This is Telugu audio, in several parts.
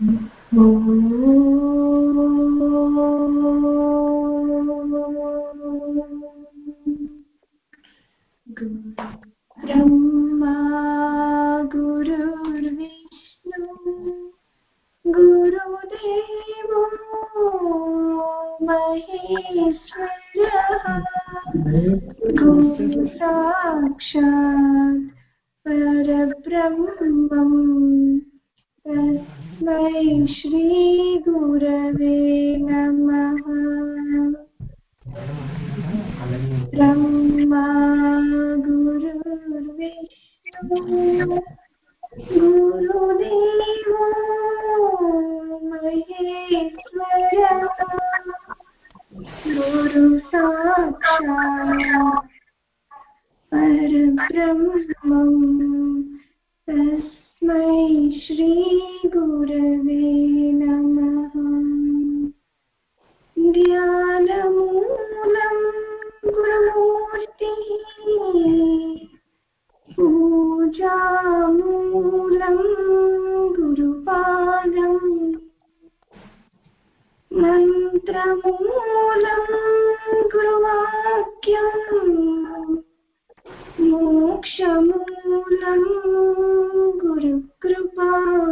ब्रह्मा गुरुर्विष्णु गुरुदेवो महेश्वरः गुरु साक्षात् परब्रह्मम् तस्मै श्रीगुरवे नमः ब्रह्मा गुरुर्विष्णु गुरुदेवो महेश्वरः गुरु साक्षात् परब्रह्मम् तस्मै श्रीगुरवे नमः ज्ञानमूलं गुरुमूर्तिः पूजामूलं गुरुपादम् मन्त्रमूलं गुरुवाक्यम् मोक्षमूलं गुरुकृपा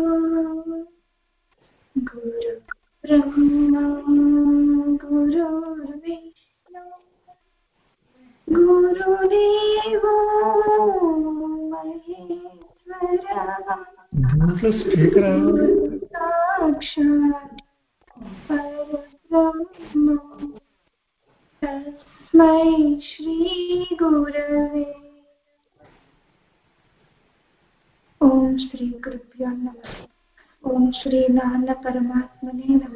गुरु ब्रह्मा गुरुर्विष्णु गुरुदेवो महेश्वरः దాంట్లో స్పీకర్ साक्षात् परब्रह्म तस्मै श्रीगुरवे ఓం శ్రీ గురుభ్యో నమ ఓం శ్రీ నాన్న పరమాత్మనే నమ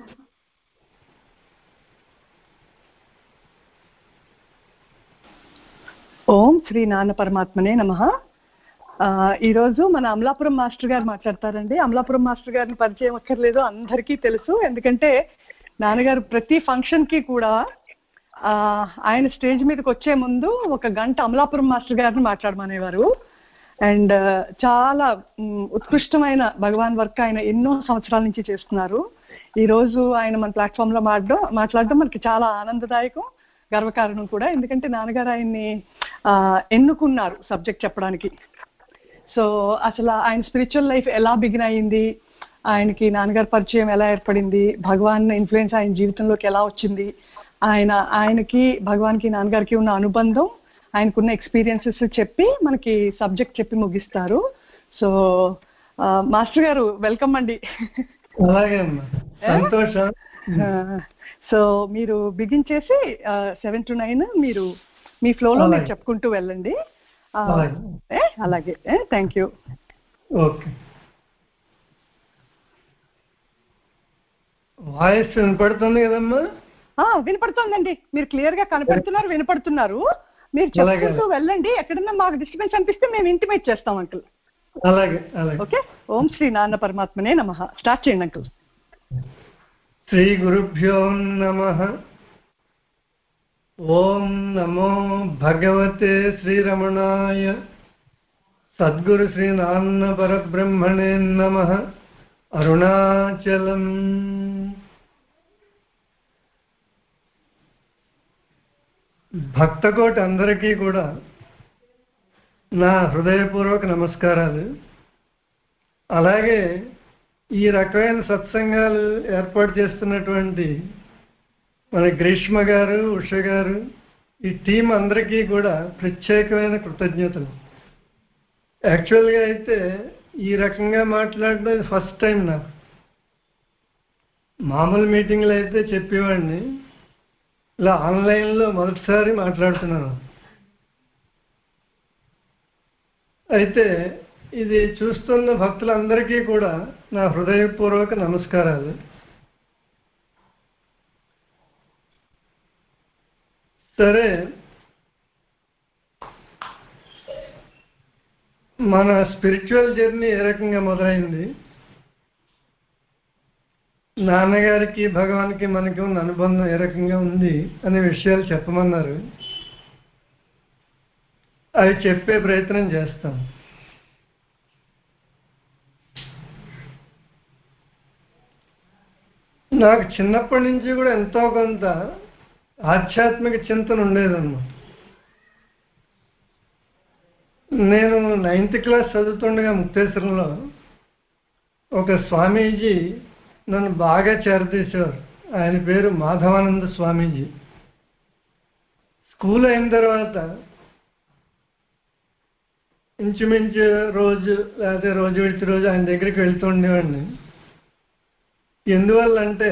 ఓం శ్రీ నాన్న పరమాత్మనే నమ ఈరోజు మన అమలాపురం మాస్టర్ గారు మాట్లాడతారండి అమలాపురం మాస్టర్ గారిని పరిచయం అక్కర్లేదు అందరికీ తెలుసు ఎందుకంటే నాన్నగారు ప్రతి ఫంక్షన్ కి కూడా ఆ, ఆయన స్టేజ్ మీదకి వచ్చే ముందు ఒక గంట అమలాపురం మాస్టర్ గారిని మాట్లాడమనేవారు అండ్ చాలా మ్, ఉత్కృష్టమైన భగవాన్ వర్క్ ఆయన ఎన్నో సంవత్సరాల నుంచి చేస్తున్నారు ఈ రోజు ఆయన మన ప్లాట్ఫామ్ లో మాట్లాడడం మాట్లాడడం మనకి చాలా ఆనందదాయకం గర్వకారణం కూడా ఎందుకంటే నాన్నగారు ఆయన్ని ఆ, ఎన్నుకున్నారు సబ్జెక్ట్ చెప్పడానికి సో అసలు ఆయన స్పిరిచువల్ లైఫ్ ఎలా బిగిన్ అయింది ఆయనకి నాన్నగారి పరిచయం ఎలా ఏర్పడింది భగవాన్ ఇన్ఫ్లుయెన్స్ ఆయన జీవితంలోకి ఎలా వచ్చింది ఆయన ఆయనకి భగవాన్కి నాన్నగారికి ఉన్న అనుబంధం ఆయనకున్న ఎక్స్పీరియన్సెస్ చెప్పి మనకి సబ్జెక్ట్ చెప్పి ముగిస్తారు సో ఆ, మాస్టర్ గారు వెల్కమ్ అండి అలాగే అమ్మా సంతోషం సో మీరు బిగిన్ చేసి సెవెన్ టు నైన్ మీరు మీ ఫ్లోలో మీరు అలాగే. చెప్పుకుంటూ వెళ్ళండి ఆ, అలాగే. ఏ, అలాగే థ్యాంక్ యూ ఓకే వాయిస్ వినపడుతుంది కదమ్మా వినపడుతోందండి మీరు క్లియర్ గా కనపడుతున్నారు వినపడుతున్నారు మీరు అలాగే. చెప్పుకుంటూ వెళ్ళండి ఎక్కడన్నా మాకు డిస్టర్బెన్స్ అనిపిస్తే మేము ఇంటిమేట్ చేస్తాం అంకుల్ అలాగే అలాగే ఓకే ఓం శ్రీ నాన్న పరమాత్మనే నమ స్టార్ట్ చేయండి అంకుల్ శ్రీ గురుభ్యో నమ ఓం నమో భగవతే శ్రీరమణాయ సద్గురు శ్రీ నాన్న పరబ్రహ్మణే నమ అరుణాచలం భక్తకోటి అందరికీ కూడా నా హృదయపూర్వక నమస్కారాలు అలాగే ఈ రకమైన సత్సంగాలు ఏర్పాటు చేస్తున్నటువంటి మన గ్రీష్మ గారు ఉష గారు ఈ టీం అందరికీ కూడా ప్రత్యేకమైన కృతజ్ఞతలు యాక్చువల్గా అయితే ఈ రకంగా మాట్లాడడం ఫస్ట్ టైం నాకు మామూలు మీటింగ్లు అయితే చెప్పేవాడిని ఇలా ఆన్లైన్లో మొదటిసారి మాట్లాడుతున్నాను అయితే ఇది చూస్తున్న భక్తులందరికీ కూడా నా హృదయపూర్వక నమస్కారాలు సరే మన స్పిరిచువల్ జర్నీ ఏ రకంగా మొదలైంది నాన్నగారికి భగవాన్కి మనకి ఉన్న అనుబంధం ఏ రకంగా ఉంది అనే విషయాలు చెప్పమన్నారు అవి చెప్పే ప్రయత్నం చేస్తాం నాకు చిన్నప్పటి నుంచి కూడా ఎంతో కొంత ఆధ్యాత్మిక చింతన ఉండేదన్నమాట నేను నైన్త్ క్లాస్ చదువుతుండగా ముక్తేశ్వరంలో ఒక స్వామీజీ నన్ను బాగా చేరదీసేవారు ఆయన పేరు మాధవానంద స్వామీజీ స్కూల్ అయిన తర్వాత ఇంచుమించు రోజు లేకపోతే రోజు విడిచి రోజు ఆయన దగ్గరికి వెళ్తూ ఉండేవాడిని ఎందువల్ల అంటే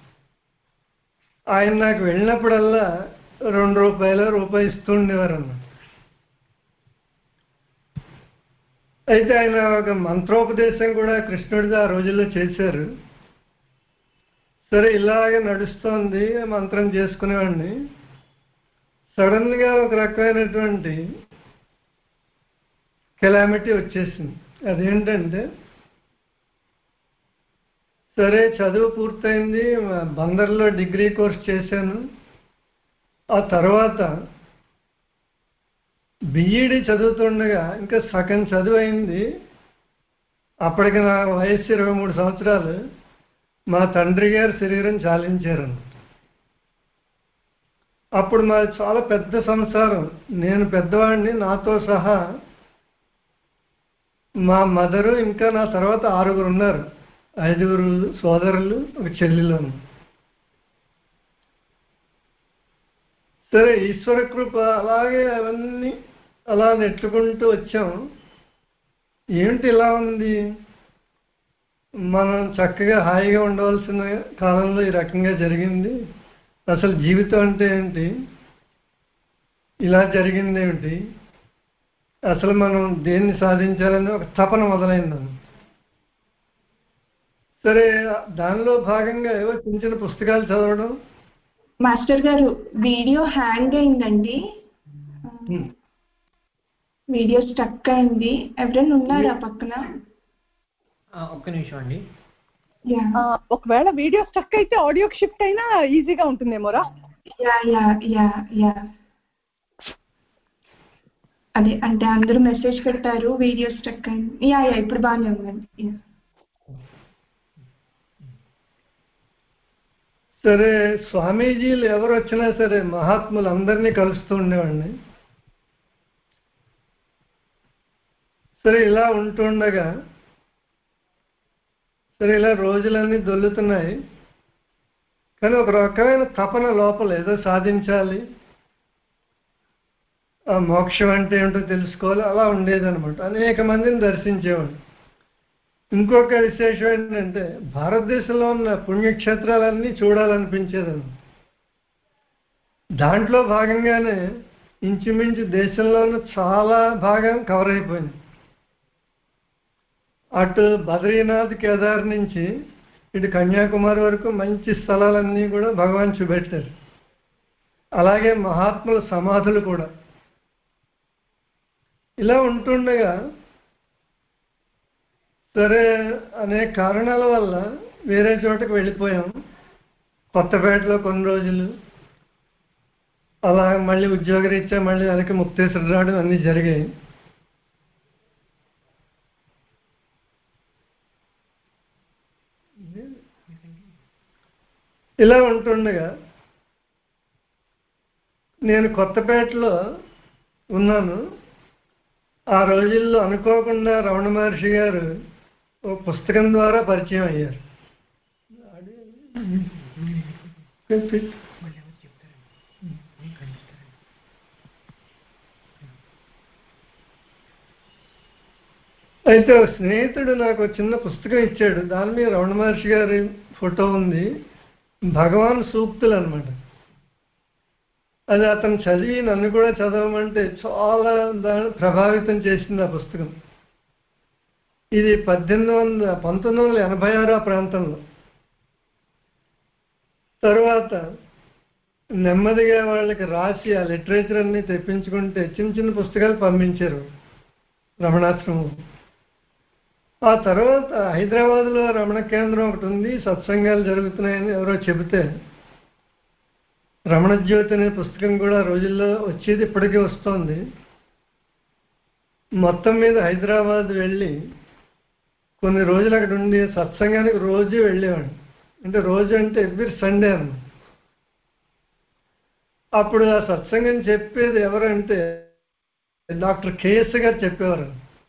ఆయన నాకు వెళ్ళినప్పుడల్లా రెండు రూపాయలు రూపాయి ఇస్తూ ఉండేవారు అన్నమాట అయితే ఆయన ఒక మంత్రోపదేశం కూడా కృష్ణుడిది ఆ రోజుల్లో చేశారు సరే ఇలాగే నడుస్తోంది మంత్రం చేసుకునేవాడిని సడన్గా ఒక రకమైనటువంటి కెలామిటీ వచ్చేసింది అదేంటంటే సరే చదువు పూర్తయింది బందర్లో డిగ్రీ కోర్స్ చేశాను ఆ తర్వాత బిఈడి చదువుతుండగా ఇంకా సగం చదువు అయింది అప్పటికి నా వయస్సు ఇరవై మూడు సంవత్సరాలు మా తండ్రి గారి శరీరం చాలించారు అప్పుడు మా చాలా పెద్ద సంసారం నేను పెద్దవాడిని నాతో సహా మా మదరు ఇంకా నా తర్వాత ఆరుగురు ఉన్నారు ఐదుగురు సోదరులు ఒక చెల్లెలు సరే ఈశ్వర కృప అలాగే అవన్నీ అలా నెట్టుకుంటూ వచ్చాం ఏమిటి ఇలా ఉంది మనం చక్కగా హాయిగా ఉండవలసిన కాలంలో ఈ రకంగా జరిగింది అసలు జీవితం అంటే ఏంటి ఇలా జరిగింది ఏమిటి అసలు మనం దేన్ని సాధించాలని ఒక తపన మొదలైందని సరే దానిలో భాగంగా ఏవో చిన్న చిన్న పుస్తకాలు చదవడం మాస్టర్ గారు వీడియో హ్యాంగ్ అయిందండి వీడియో స్టక్ అయింది ఎవరైనా ఉన్నారా పక్కన ఆ, ఒక్క నిమిషం అండి యా ఆ, ఒకవేళ వీడియో స్టక్ అయితే ఆడియోకి షిఫ్ట్ అయినా ఈజీగా ఉంటుందేమోరా యా యా యా యా అదే అంటే అందరూ మెసేజ్ పెట్టారు వీడియో స్టక్ అయింది యా యా ఇప్పుడు బాగానే ఉందండి యా సరే స్వామీజీలు ఎవరు వచ్చినా సరే మహాత్ములు అందరినీ కలుస్తూ ఉండేవాడిని సరే ఇలా ఉంటుండగా సరే ఇలా రోజులన్నీ దొల్లుతున్నాయి కానీ ఒక రకమైన తపన లోపల ఏదో సాధించాలి ఆ మోక్షం అంటే ఏంటో తెలుసుకోవాలి అలా ఉండేదన్నమాట అనేక మందిని దర్శించేవాడు ఇంకొక విశేషం ఏంటంటే భారతదేశంలో ఉన్న పుణ్యక్షేత్రాలన్నీ చూడాలనిపించేదని దాంట్లో భాగంగానే ఇంచుమించు దేశంలో ఉన్న చాలా భాగం కవర్ అయిపోయింది అటు బద్రీనాథ్ కేదార్ నుంచి ఇటు కన్యాకుమారి వరకు మంచి స్థలాలన్నీ కూడా భగవాన్ చూపెట్టారు అలాగే మహాత్ముల సమాధులు కూడా ఇలా ఉంటుండగా సరే అనేక కారణాల వల్ల వేరే చోటకు వెళ్ళిపోయాం కొత్తపేటలో కొన్ని రోజులు అలా మళ్ళీ ఉద్యోగరీత్యా మళ్ళీ వెనక్కి ముక్తేశ్వర రావడం అన్నీ జరిగాయి ఇలా ఉంటుండగా నేను కొత్తపేటలో ఉన్నాను ఆ రోజుల్లో అనుకోకుండా రమణ మహర్షి గారు ఓ పుస్తకం ద్వారా పరిచయం అయ్యారు మళ్ళీ ఎవరు చెప్తారండి నేను ఖండిస్తారండి అయితే ఒక స్నేహితుడు నాకు ఒక చిన్న పుస్తకం ఇచ్చాడు దాని మీద రమణ మహర్షి గారి ఫోటో ఉంది భగవాన్ సూక్తులు అనమాట అది అతను చదివి నన్ను కూడా చదవమంటే చాలా దాన్ని ప్రభావితం చేసింది ఆ పుస్తకం ఇది పద్దెనిమిది వందల పంతొమ్మిది వందల ఎనభై ఆరు ఆ ప్రాంతంలో తరువాత నెమ్మదిగా వాళ్ళకి రాసి ఆ లిటరేచర్ అన్ని తెప్పించుకుంటే చిన్న చిన్న పుస్తకాలు పంపించారు రమణాశ్రమం ఆ తర్వాత హైదరాబాద్లో రమణ కేంద్రం ఒకటి ఉంది సత్సంగాలు జరుగుతున్నాయని ఎవరో చెబితే రమణ జ్యోతి అనే పుస్తకం కూడా ఆ రోజుల్లో వచ్చేది ఇప్పటికీ వస్తోంది మొత్తం మీద హైదరాబాద్ వెళ్ళి కొన్ని రోజులు అక్కడ ఉండి సత్సంగానికి రోజు వెళ్ళేవాడు అంటే రోజు అంటే ఎవ్రీ సండే అన్న అప్పుడు ఆ సత్సంగం చెప్పేది ఎవరంటే డాక్టర్ కేఎస్ గారు చెప్పేవారు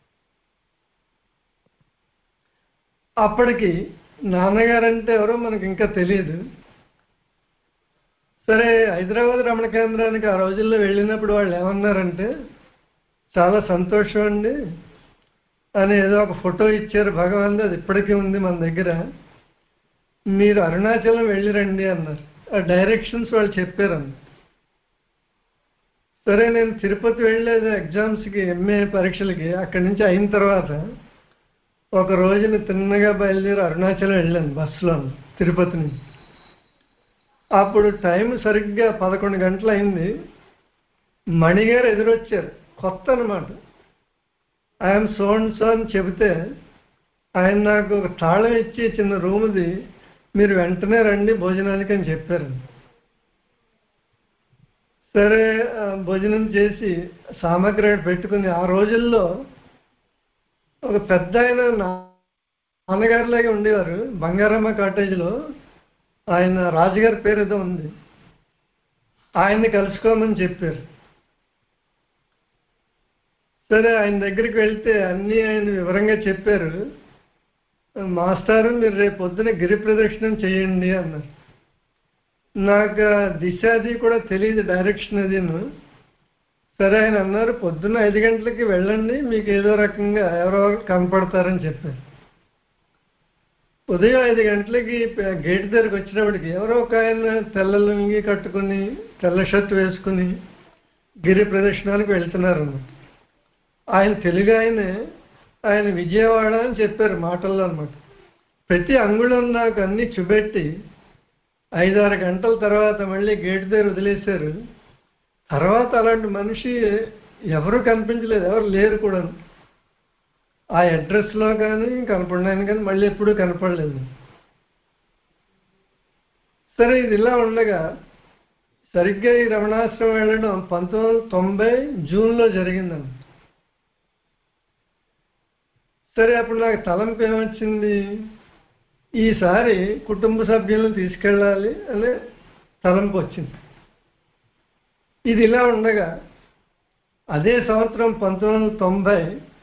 అప్పటికి నాన్నగారు అంటే ఎవరో మనకి ఇంకా తెలియదు సరే హైదరాబాద్ రమణ కేంద్రానికి ఆ రోజుల్లో వెళ్ళినప్పుడు వాళ్ళు ఏమన్నారంటే చాలా సంతోషం అండి అని ఏదో ఒక ఫోటో ఇచ్చారు భగవాన్ అది ఇప్పటికీ ఉంది మన దగ్గర మీరు అరుణాచలం వెళ్ళిరండి అన్నారు ఆ డైరెక్షన్స్ వాళ్ళు చెప్పారు అన్న సరే నేను తిరుపతి వెళ్ళేది ఎగ్జామ్స్కి ఎంఏ పరీక్షలకి అక్కడి నుంచి అయిన తర్వాత ఒక రోజున తిన్నగా బయలుదేరి అరుణాచలం వెళ్ళాను బస్సులో తిరుపతి నుంచి అప్పుడు టైం సరిగ్గా పదకొండు గంటలు అయింది మణిగారు ఎదురొచ్చారు కొత్త అనమాట ఐఎమ్ సోన్ సో అని చెబితే ఆయన నాకు ఒక తాళం ఇచ్చి చిన్న రూమ్ది మీరు వెంటనే రండి భోజనానికి అని చెప్పారు సరే ఆ, భోజనం చేసి సామాగ్రి అక్కడ పెట్టుకుని ఆ రోజుల్లో ఒక పెద్ద ఆయన నా- నాన్నగారిలాగే ఉండేవారు బంగారమ్మ కాటేజ్లో ఆయన రాజుగారి పేరు ఏదో ఉంది ఆయన్ని కలుసుకోమని చెప్పారు సరే ఆయన దగ్గరికి వెళ్తే అన్నీ ఆయన వివరంగా చెప్పారు మాస్టారు మీరు రేపు పొద్దున గిరి ప్రదక్షిణం చేయండి అన్నారు నాకు ఆ దిశ అది కూడా తెలియదు డైరెక్షన్ అదిను సరే ఆయన అన్నారు పొద్దున్న ఐదు గంటలకి వెళ్ళండి మీకు ఏదో రకంగా ఎవరో ఒకరు కనపడతారని చెప్పారు ఉదయం ఐదు గంటలకి ప- గేట్ దగ్గరికి వచ్చినప్పటికి ఎవరో ఒక ఆయన తెల్ల లుంగి కట్టుకుని తెల్ల షర్ట్ వేసుకుని గిరి ప్రదక్షిణానికి వెళ్తున్నారు అన్నమాట ఆయన తెలుగు ఆయనే ఆయన విజయవాడ అని చెప్పారు మాటల్లో అనమాట ప్రతి అంగుళం నాకు అన్ని చూపెట్టి ఐదారు గంటల తర్వాత మళ్ళీ గేట్ దగ్గర వదిలేశారు తర్వాత అలాంటి మనిషి ఎవరు కనిపించలేదు ఎవరు లేరు కూడా ఆ అడ్రస్లో కానీ కనపడినాను కానీ మళ్ళీ ఎప్పుడూ కనపడలేదు సరే ఇది ఇలా ఉండగా సరిగ్గా ఈ రమణాశ్రమం వెళ్ళడం పంతొమ్మిది వందల తొంభై జూన్లో జరిగిందండి సరే అప్పుడు నాకు తలంపు ఏమొచ్చింది ఈసారి కుటుంబ సభ్యులను తీసుకెళ్ళాలి అనే తలంపు వచ్చింది ఇది ఇలా ఉండగా అదే సంవత్సరం పంతొమ్మిది వందల తొంభై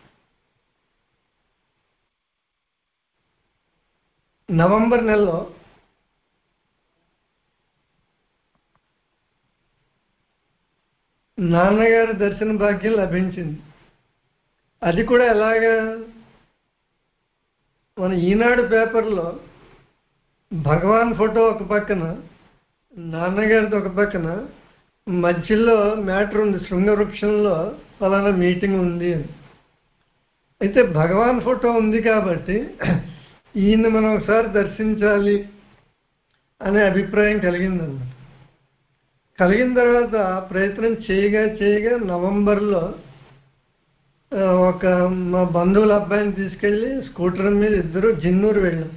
నవంబర్ నెలలో నాన్నగారి దర్శన భాగ్యం లభించింది అది కూడా ఎలాగా మన ఈనాడు పేపర్లో భగవాన్ ఫోటో ఒక పక్కన నాన్నగారిది ఒక పక్కన మధ్యలో మ్యాటర్ ఉంది శృంగవృక్షంలో ఫలానా మీటింగ్ ఉంది అని అయితే భగవాన్ ఫోటో ఉంది కాబట్టి ఈయన మనం ఒకసారి దర్శించాలి అనే అభిప్రాయం కలిగిందన్నమాట కలిగిన తర్వాత ప్రయత్నం చేయగా చేయగా నవంబర్లో ఆ, ఒక మా బంధువుల అబ్బాయిని తీసుకెళ్ళి స్కూటర్ మీద ఇద్దరు జిన్నూరు వెళ్ళాం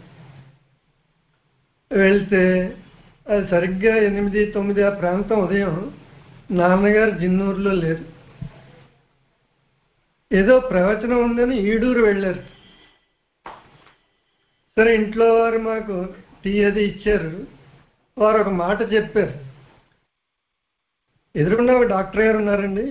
వెళ్తే అది సరిగ్గా ఎనిమిది తొమ్మిది ఆ ప్రాంతం ఉదయం నాన్నగారు జిన్నూరులో లేరు ఏదో ప్రవచనం ఉందని ఈడూరు వెళ్ళారు సరే ఇంట్లో వారు మాకు టీ అది ఇచ్చారు వారు ఒక మాట చెప్పారు ఎదురుకుండా ఒక డాక్టర్ గారు ఉన్నారండి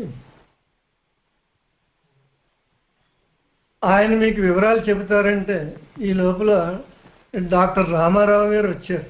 ఆయన మీకు వివరాలు చెబుతారంటే ఈ లోపల డాక్టర్ రామారావు గారు వచ్చారు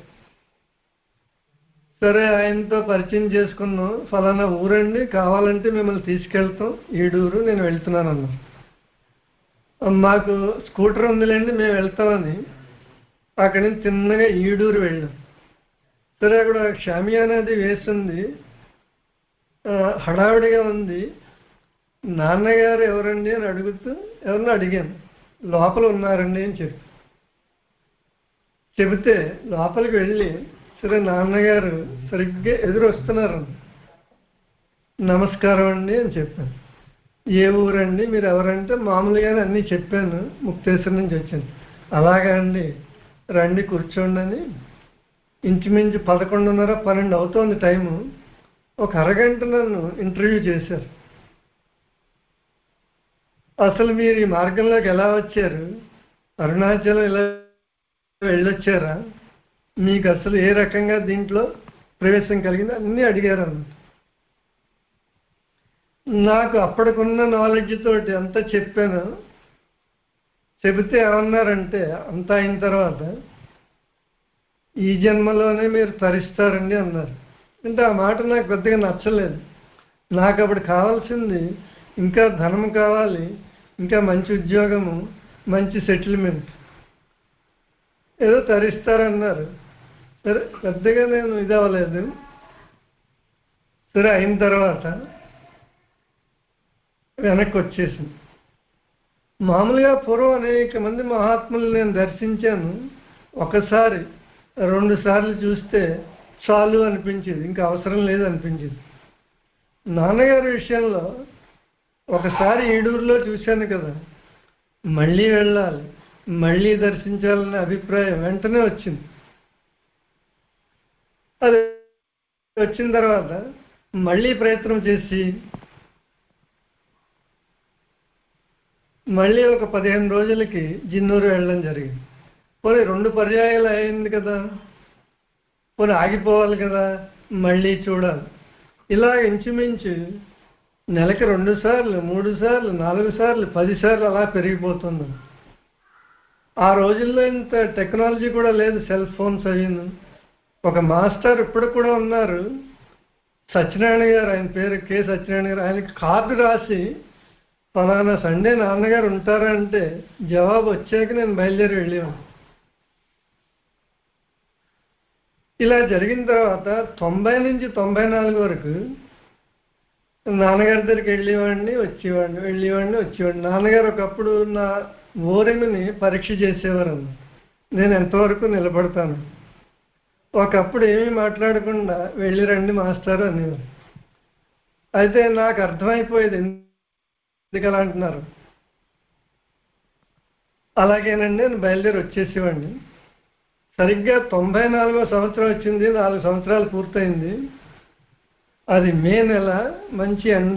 సరే ఆయనతో పరిచయం చేసుకున్నాం ఫలానా ఊరండి కావాలంటే మిమ్మల్ని తీసుకెళ్తాం ఈడూరు నేను వెళ్తున్నాను అన్నాను మాకు స్కూటర్ ఉందిలేండి మేము వెళ్తామని అక్కడి నుంచి తిన్నగా ఈడూరు వెళ్ళాం సరే అక్కడ షామియానా అది వేసింది ఆ, హడావిడిగా ఉంది నాన్నగారు ఎవరండి అని అడుగుతూ ఎవరిని అడిగాను లోపల ఉన్నారండి అని చెప్పి చెబితే లోపలికి వెళ్ళి సరే నాన్నగారు సరిగ్గా ఎదురు వస్తున్నారు నమస్కారం అండి అని చెప్పాను ఏ ఊరండి మీరు ఎవరంటే మామూలుగానే అన్నీ చెప్పాను ముక్తేశ్వరం నుంచి వచ్చాను అలాగా అండి రండి కూర్చోండి అని ఇంచుమించు పదకొండున్నర పన్నెండు అవుతోంది టైము ఒక అరగంట నన్ను ఇంటర్వ్యూ చేశారు అసలు మీరు ఈ మార్గంలోకి ఎలా వచ్చారు అరుణాచలం ఇలా వెళ్ళొచ్చారా మీకు అసలు ఏ రకంగా దీంట్లో ప్రవేశం కలిగింది అన్నీ అడిగారు అన్నమాట నాకు అప్పటికున్న నాలెడ్జ్ తోటి అంత చెప్పాను చెబితే ఏమన్నారంటే అంత అయిన తర్వాత ఈ జన్మలోనే మీరు తరిస్తారండి అన్నారు అంటే ఆ మాట నాకు పెద్దగా నచ్చలేదు నాకు అప్పుడు కావాల్సింది ఇంకా ధనం కావాలి ఇంకా మంచి ఉద్యోగము మంచి సెటిల్మెంట్ ఏదో తరిస్తారన్నారు సరే పెద్దగా నేను ఇది అవ్వలేదు సరే అయిన తర్వాత వెనక్కి వచ్చేసింది మామూలుగా పూర్వం అనేక మంది మహాత్ములు నేను దర్శించాను ఒకసారి రెండు సార్లు చూస్తే చాలు అనిపించేది ఇంకా అవసరం లేదు అనిపించేది నాన్నగారి విషయంలో ఒకసారి ఈడూరులో చూశాను కదా మళ్ళీ వెళ్ళాలి మళ్ళీ దర్శించాలనే అభిప్రాయం వెంటనే వచ్చింది అది వచ్చిన తర్వాత మళ్ళీ ప్రయత్నం చేసి మళ్ళీ ఒక పదిహేను రోజులకి జిన్నూరు వెళ్ళడం జరిగింది పోనీ రెండు పర్యాయాలు అయింది కదా పోనీ ఆగిపోవాలి కదా మళ్ళీ చూడాలి ఇలా ఇంచుమించు నెలకి రెండు సార్లు మూడు సార్లు నాలుగు సార్లు పది సార్లు అలా పెరిగిపోతుంది ఆ రోజుల్లో ఇంత టెక్నాలజీ కూడా లేదు సెల్ ఫోన్స్ అయ్యింది ఒక మాస్టర్ ఇప్పుడు కూడా ఉన్నారు సత్యనారాయణ గారు ఆయన పేరు కె సత్యనారాయణ గారు ఆయనకి కార్డు రాసి ఫలానా సండే నాన్నగారు ఉంటారా అంటే జవాబు వచ్చాక నేను బయలుదేరి వెళ్ళేవాడు ఇలా జరిగిన తర్వాత తొంభై నుంచి తొంభై నాలుగు వరకు నాన్నగారి దగ్గరికి వెళ్ళేవాడిని వచ్చేవాడిని వెళ్ళేవాడిని వచ్చేవాడిని నాన్నగారు ఒకప్పుడు నా ఓరిమిని పరీక్ష చేసేవారు అన్నమాట నేను ఎంతవరకు నిలబడతాను ఒకప్పుడు ఏమీ మాట్లాడకుండా వెళ్ళి రండి మాస్టర్ అనేవారు అయితే నాకు అర్థమైపోయేది ఎందుకు అలా అంటున్నారు అలాగేనండి నేను బయలుదేరి వచ్చేసేవాడిని సరిగ్గా తొంభై నాలుగో సంవత్సరం వచ్చింది నాలుగు సంవత్సరాలు పూర్తయింది అది మే నెల మంచి ఎండ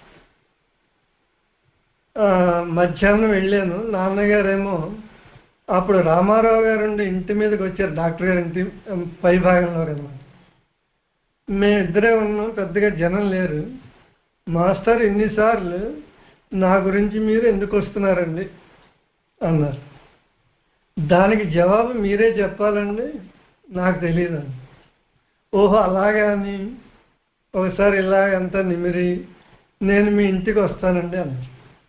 ఆ, మధ్యాహ్నం వెళ్ళాను నాన్నగారేమో అప్పుడు రామారావు గారు ఉండి ఇంటి మీదకి వచ్చారు డాక్టర్ గారి ఇంటి పై భాగంలో కదా మేమిద్దరే ఉన్నాం పెద్దగా జనం లేరు మాస్టర్ ఇన్నిసార్లు నా గురించి మీరు ఎందుకు వస్తున్నారండి అన్నారు దానికి జవాబు మీరే చెప్పాలండి నాకు తెలియదండి ఓహో అలాగా అని ఒకసారి ఇలా అంతా నిమిరి నేను మీ ఇంటికి వస్తానండి అన్నారు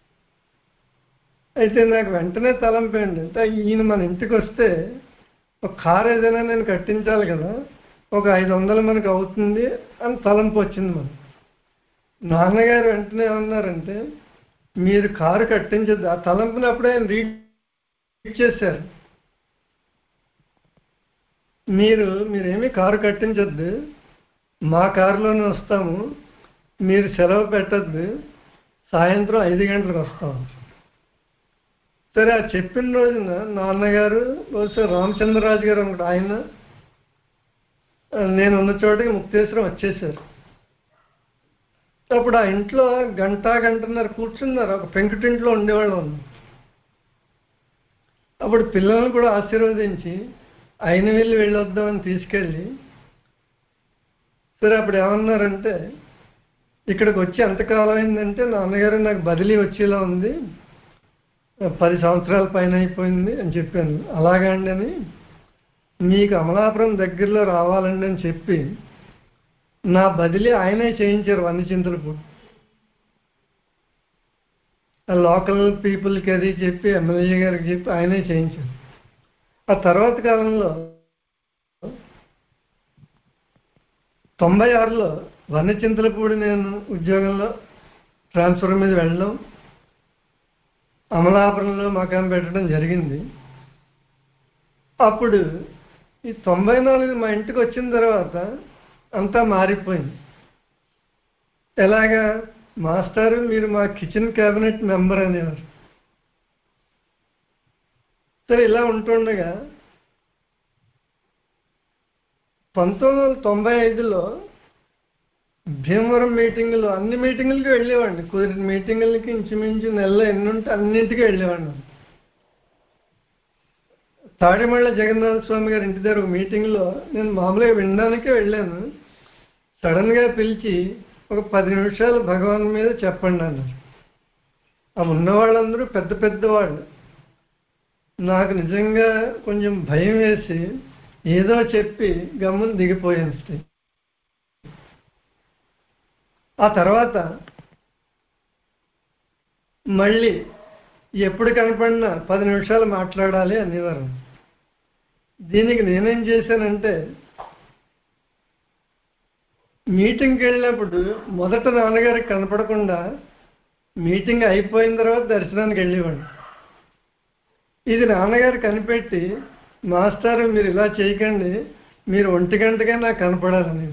అయితే నాకు వెంటనే తలంపేయండి అంటే ఈయన మన ఇంటికి వస్తే ఒక కారు ఏదైనా నేను కట్టించాలి కదా ఒక ఐదు వందలు మనకు అవుతుంది అని తలంపు వచ్చింది మనకు నాన్నగారు వెంటనే ఏమన్నారంటే మీరు కారు కట్టించద్దు ఆ తలంపుని అప్పుడే ఆయన రీడ్ చేశారు మీరు మీరేమీ కారు కట్టించద్దు మా కారులోనే వస్తాము మీరు సెలవు పెట్టద్దు సాయంత్రం ఐదు గంటలకు వస్తాము సరే ఆ చెప్పిన రోజున నాన్నగారు బహుశా రామచంద్రరాజు గారు అనుకుంటా ఆయన ఆ, నేను ఉన్న చోటకి ముక్తేశ్వరం వచ్చేసారు అప్పుడు ఆ ఇంట్లో గంట గంటన్నర కూర్చున్నారు ఒక పెంకుటింట్లో ఉండేవాళ్ళం ఉన్నాం అప్పుడు పిల్లల్ని కూడా ఆశీర్వదించి ఆయన వెళ్ళి వెళ్ళొద్దామని తీసుకెళ్ళి సరే అప్పుడు ఏమన్నారంటే ఇక్కడికి వచ్చి ఎంతకాలం అయిందంటే నాన్నగారు నాకు బదిలీ వచ్చేలా ఉంది పది సంవత్సరాల పైన అయిపోయింది అని చెప్పాను అలాగండి అని మీకు అమలాపురం దగ్గరలో రావాలండి అని చెప్పి నా బదిలీ ఆయనే చేయించారు వన్ని చింతలపూడి ఆ లోకల్ పీపుల్కి అది చెప్పి ఎమ్మెల్యే గారికి చెప్పి ఆయనే చేయించారు ఆ తర్వాత కాలంలో తొంభై ఆరులో వన్ని చింతలపూడి నేను ఉద్యోగంలో ట్రాన్స్ఫర్ మీద వెళ్ళడం అమలాపురంలో మకాం పెట్టడం జరిగింది అప్పుడు ఈ తొంభై నాలుగు మా ఇంటికి వచ్చిన తర్వాత అంతా మారిపోయింది ఎలాగా మాస్టారు మీరు మా కిచెన్ క్యాబినెట్ మెంబర్ అనేవారు సరే ఇలా ఉంటుండగా పంతొమ్మిది వందల తొంభై ఐదులో భీమవరం మీటింగులు అన్ని మీటింగులకి వెళ్ళేవాడిని కుదిరిన మీటింగులకి ఇంచుమించు నెలలో ఎన్ని ఉంటే అన్నింటికి వెళ్ళేవాడిని తాడిమళ్ళ జగన్నాథ స్వామి గారి ఇంటి దగ్గర ఒక మీటింగ్లో నేను మామూలుగా వినడానికే వెళ్ళాను సడన్గా పిలిచి ఒక పది నిమిషాలు భగవాన్ మీద చెప్పండి అన్నారు ఆ ఉన్న వాళ్ళందరూ పెద్ద పెద్ద వాళ్ళు నాకు నిజంగా కొంచెం భయం వేసి ఏదో చెప్పి గమ్మున దిగిపోయాను స్టేజ్ ఆ తర్వాత మళ్ళీ ఎప్పుడు కనపడినా పది నిమిషాలు మాట్లాడాలి అనేవారు దీనికి నేనేం చేశానంటే మీటింగ్కి వెళ్ళినప్పుడు మొదట నాన్నగారికి కనపడకుండా మీటింగ్ అయిపోయిన తర్వాత దర్శనానికి వెళ్ళేవాడు ఇది నాన్నగారు కనిపెట్టి మాస్టర్ మీరు ఇలా చేయకండి మీరు ఒంటి గంటగా నాకు కనపడాలని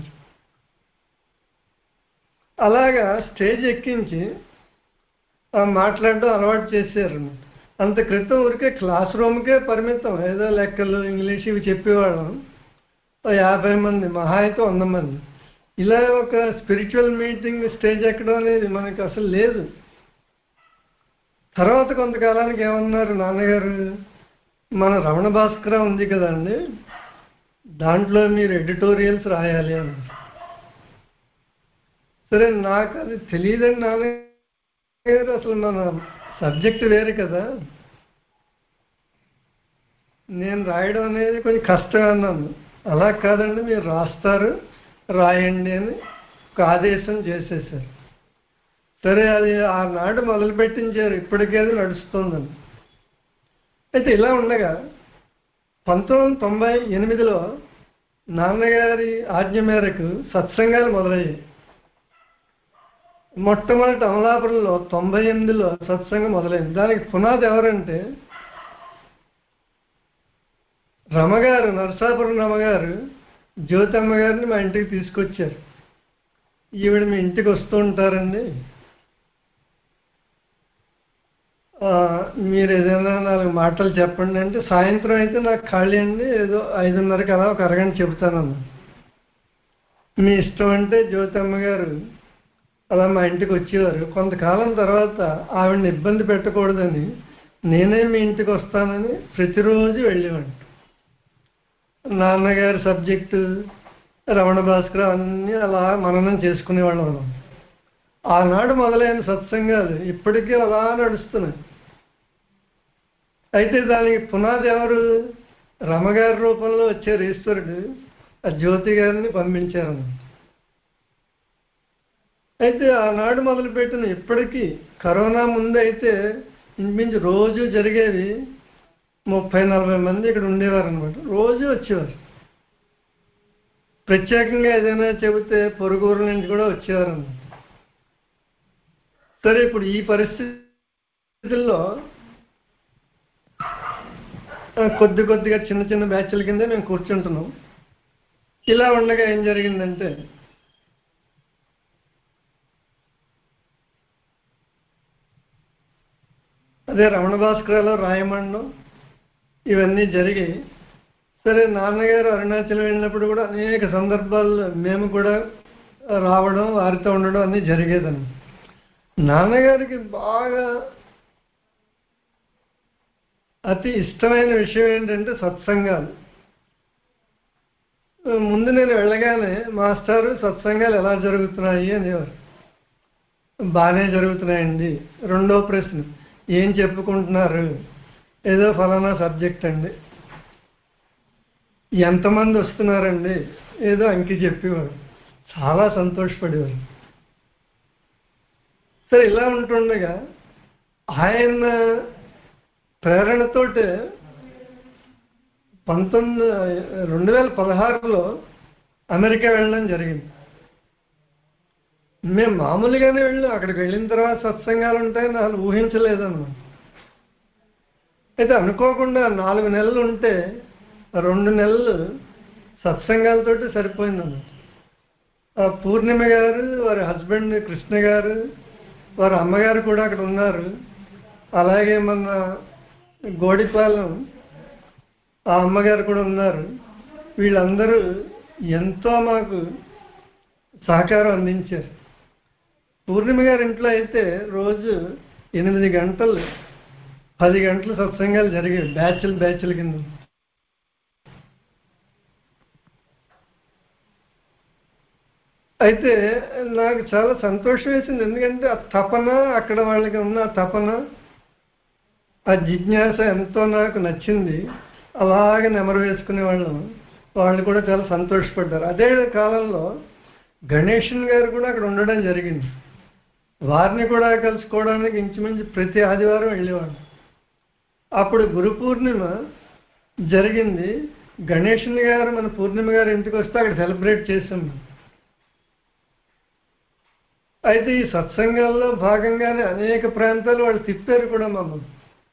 అలాగా స్టేజ్ ఎక్కించి ఆ మాట్లాడడం అలవాటు చేశారు అంత క్రితం ఊరికే క్లాస్ రూమ్కే పరిమితం ఏదో లెక్కలు ఇంగ్లీష్ ఇవి చెప్పేవాళ్ళం ఓ యాభై మంది మహా అయితే వంద మంది ఇలా ఒక స్పిరిచువల్ మీటింగ్ స్టేజ్ ఎక్కడం అనేది మనకు అసలు లేదు తర్వాత కొంతకాలానికి ఏమన్నారు నాన్నగారు మన రమణ భాస్కర ఉంది కదండి దాంట్లో మీరు ఎడిటోరియల్స్ రాయాలి అన్నారు సరే నాకు అది తెలియదండి నాన్నగారు అసలు మన సబ్జెక్ట్ వేరు కదా నేను రాయడం అనేది కొంచెం కష్టం అన్నాను అలా కాదండి మీరు రాస్తారు రాయండి అని ఒక ఆదేశం చేసేసారు సరే అది ఆనాడు మొదలు పెట్టించారు ఇప్పటికే అది నడుస్తుందని అయితే ఇలా ఉండగా పంతొమ్మిది వందల తొంభై ఎనిమిదిలో నాన్నగారి ఆజ్ఞ మేరకు సత్సంగాలు మొదలయ్యాయి మొట్టమొదటి అమలాపురంలో తొంభై ఎనిమిదిలో సత్సంగం మొదలైంది దానికి పునాది ఎవరంటే రమగారు నరసాపురం రమగారు జ్యోతమ్మ గారిని మా ఇంటికి తీసుకొచ్చారు ఈవిడ మీ ఇంటికి వస్తూ ఉంటారండి ఆ, మీరు ఏదైనా నాలుగు మాటలు చెప్పండి అంటే సాయంత్రం అయితే నాకు ఖాళీ అండి ఏదో ఐదున్నరకి అలా ఒక అరగంట చెబుతానన్నా మీ ఇష్టం అంటే జ్యోతమ్మ గారు అలా మా ఇంటికి వచ్చేవారు కొంతకాలం తర్వాత ఆవిడని ఇబ్బంది పెట్టకూడదని నేనే మీ ఇంటికి వస్తానని ప్రతిరోజు వెళ్ళేవాడిని నాన్నగారి సబ్జెక్టు రమణ భాస్కర్ అన్నీ అలా మననం చేసుకునేవాళ్ళం మనం ఆనాడు మొదలైన సత్సంగాలు ఇప్పటికీ అలా నడుస్తున్నాయి అయితే దానికి పునాది ఎవరు రమగారి రూపంలో వచ్చారు ఈశ్వరుడు ఆ జ్యోతి గారిని పంపించారు అయితే ఆనాడు మొదలుపెట్టిన ఇప్పటికీ కరోనా ముందు అయితే ఇంచుమించు రోజు జరిగేవి ముప్పై నలభై మంది ఇక్కడ ఉండేవారు అనమాట రోజు వచ్చేవారు ప్రత్యేకంగా ఏదైనా చెబితే పొరుగురు నుంచి కూడా వచ్చేవారు అన్నమాట సరే ఇప్పుడు ఈ పరిస్థితుల్లో ఆ, కొద్ది కొద్దిగా చిన్న చిన్న బ్యాచ్ల కింద మేము కూర్చుంటున్నాం ఇలా ఉండగా ఏం జరిగిందంటే అదే రమణ భాస్కరాలు రాయమండం ఇవన్నీ జరిగాయి సరే నాన్నగారు అరుణాచలం వెళ్ళినప్పుడు కూడా అనేక సందర్భాల్లో మేము కూడా రావడం వారితో ఉండడం అన్నీ జరిగేదని నాన్నగారికి బాగా అతి ఇష్టమైన విషయం ఏంటంటే సత్సంగాలు ముందు నేను వెళ్ళగానే మాస్టారు సత్సంగాలు ఎలా జరుగుతున్నాయి అనేవారు బాగానే జరుగుతున్నాయండి రెండో ప్రశ్న ఏం చెప్పుకుంటున్నారు ఏదో ఫలానా సబ్జెక్ట్ అండి ఎంతమంది వస్తున్నారండి ఏదో అంకి చెప్పేవారు చాలా సంతోషపడేవారు సరే ఇలా ఉంటుండగా ఆయన ప్రేరణతోటే పంతొమ్మిది రెండు వేల పదహారులో అమెరికా వెళ్ళడం జరిగింది మేము మామూలుగానే వెళ్ళాం అక్కడికి వెళ్ళిన తర్వాత సత్సంగాలు ఉంటాయని అసలు ఊహించలేదన్నమాట అయితే అనుకోకుండా నాలుగు నెలలు ఉంటే రెండు నెలలు సత్సంగాలతోటి సరిపోయిందన్నమాట ఆ పూర్ణిమ గారు వారి హస్బెండ్ కృష్ణ గారు వారి అమ్మగారు కూడా అక్కడ ఉన్నారు అలాగే మన గోడిపాలెం ఆ అమ్మగారు కూడా ఉన్నారు వీళ్ళందరూ ఎంతో మాకు సహకారం అందించారు పూర్ణిమ గారి ఇంట్లో అయితే రోజు ఎనిమిది గంటలు పది గంటలు సత్సంగాలు జరిగాయి బ్యాచ్లు బ్యాచ్ల కింద అయితే నాకు చాలా సంతోషం వేసింది ఎందుకంటే ఆ తపన అక్కడ వాళ్ళకి ఉన్న ఆ తపన ఆ జిజ్ఞాస ఎంతో నాకు నచ్చింది అలాగే నెమరు వేసుకునే వాళ్ళం వాళ్ళు కూడా చాలా సంతోషపడ్డారు అదే కాలంలో గణేషన్ గారు కూడా అక్కడ ఉండడం జరిగింది వారిని కూడా కలుసుకోవడానికి ఇంచుమించు ప్రతి ఆదివారం వెళ్ళేవాడు అప్పుడు గురు పూర్ణిమ జరిగింది గణేషన్ గారు మన పూర్ణిమ గారు ఇంటికి వస్తే అక్కడ సెలబ్రేట్ చేసాం మేము. అయితే ఈ సత్సంగాల్లో భాగంగానే అనేక ప్రాంతాలు వాళ్ళు తిప్పారు కూడా మమ్మల్ని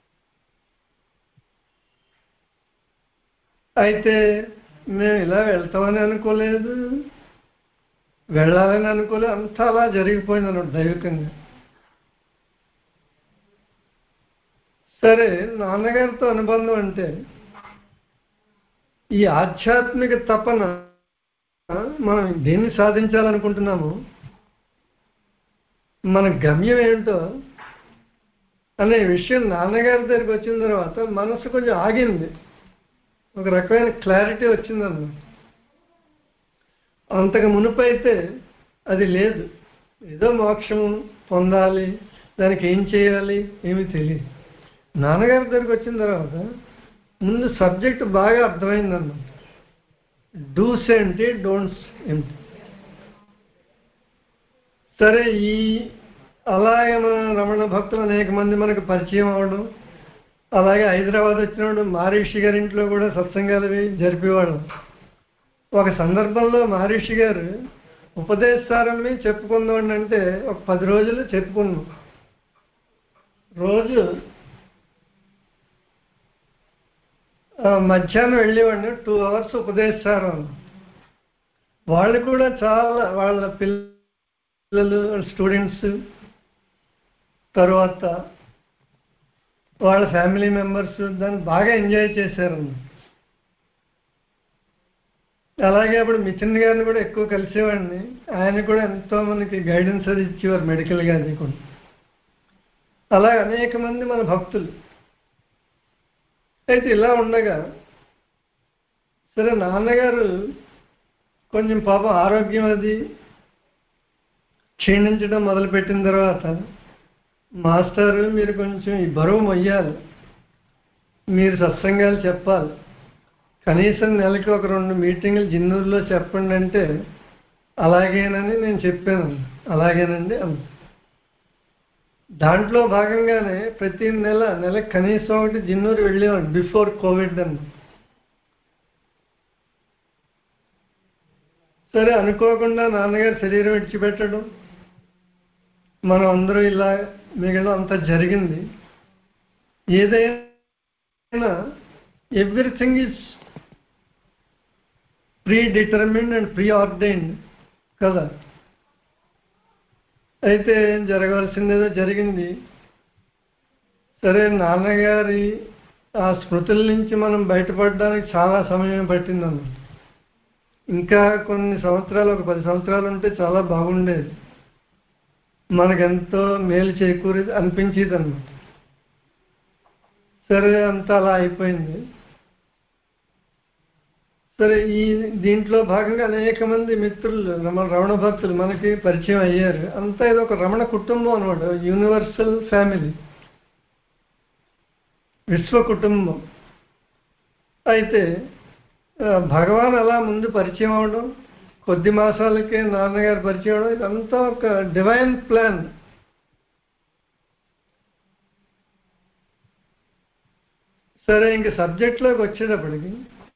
అయితే మేము ఇలా వెళ్తామని అనుకోలేదు వెళ్ళాలని అనుకోలేదు అంతా అలా జరిగిపోయింది అన్నమాట దైవికంగా సరే నాన్నగారితో అనుబంధం అంటే ఈ ఆధ్యాత్మిక తపన మనం దేన్ని సాధించాలనుకుంటున్నాము మన గమ్యం ఏంటో అనే విషయం నాన్నగారి దగ్గరికి వచ్చిన తర్వాత మనసు కొంచెం ఆగింది ఒక రకమైన క్లారిటీ వచ్చిందన్నమాట అంతకు మునుపైతే అది లేదు ఏదో మోక్షం పొందాలి దానికి ఏం చేయాలి ఏమీ తెలియదు నాన్నగారి దగ్గరికి వచ్చిన తర్వాత ముందు సబ్జెక్ట్ బాగా అర్థమైందన్నమాట డూస్ ఏంటి డోంట్స్ ఏంటి సరే ఈ అలాగే మన రమణ భక్తులు అనేక మంది మనకు పరిచయం అవడం అలాగే హైదరాబాద్ వచ్చినప్పుడు మహర్షి గారి ఇంట్లో కూడా సత్సంగాలు అవి జరిపేవాళ్ళం ఒక సందర్భంలో మహర్షి గారు ఉపదేశాలని చెప్పుకుందాం అంటే ఒక పది రోజులు చెప్పుకున్నాం రోజు ఆ, మధ్యాహ్నం వెళ్ళేవాడిని టూ అవర్స్ ఉపదేశారం వాళ్ళు కూడా చాలా వాళ్ళ పిల్లలు స్టూడెంట్స్ తర్వాత వాళ్ళ ఫ్యామిలీ మెంబర్స్ దాన్ని బాగా ఎంజాయ్ చేశారు అలాగే అప్పుడు మిథున్ గారిని కూడా ఎక్కువ కలిసేవాడిని ఆయన కూడా ఎంతో మనకి గైడెన్స్ అది ఇచ్చేవారు మెడికల్గా అది కూడా అలా అనేక మంది మన భక్తులు అయితే ఇలా ఉండగా సరే నాన్నగారు కొంచెం పాపం ఆరోగ్యం అది క్షీణించడం మొదలుపెట్టిన తర్వాత మాస్టారు మీరు కొంచెం ఈ బరువు మొయ్యాలి మీరు సత్సంగాలు చెప్పాలి కనీసం నెలకి ఒక రెండు మీటింగులు జిన్నూరులో చెప్పండి అంటే అలాగేనని నేను చెప్పాను అలాగేనండి అన్న దాంట్లో భాగంగానే ప్రతి నెల నెలకు కనీసం ఒకటి జిన్నూరు వెళ్ళేవాడు బిఫోర్ కోవిడ్ అన్న సరే అనుకోకుండా నాన్నగారు శరీరం విడిచిపెట్టడం మనం అందరూ ఇలా మిగిలిన అంత జరిగింది ఏదైనా everything is predetermined and preordained కదా అయితే జరగవలసిందేదో జరిగింది సరే నాన్నగారి ఆ స్మృతుల నుంచి మనం బయటపడడానికి చాలా సమయం పట్టిందన్నమాట ఇంకా కొన్ని సంవత్సరాలు ఒక పది సంవత్సరాలు ఉంటే చాలా బాగుండేది మనకెంతో మేలు చేకూరి అనిపించేది అనమాట సరే అంతా అలా అయిపోయింది సరే ఈ దీంట్లో భాగంగా అనేక మంది మిత్రులు మన రమణ భక్తులు మనకి పరిచయం అయ్యారు అంతా ఇది ఒక రమణ కుటుంబం అనమాట యూనివర్సల్ ఫ్యామిలీ విశ్వ కుటుంబం అయితే ఆ, భగవాన్ అలా ముందు పరిచయం అవడం కొద్ది మాసాలకే నాన్నగారు పరిచయం అవడం ఇదంతా ఒక డివైన్ ప్లాన్ సరే ఇంక సబ్జెక్ట్లోకి వచ్చేటప్పటికి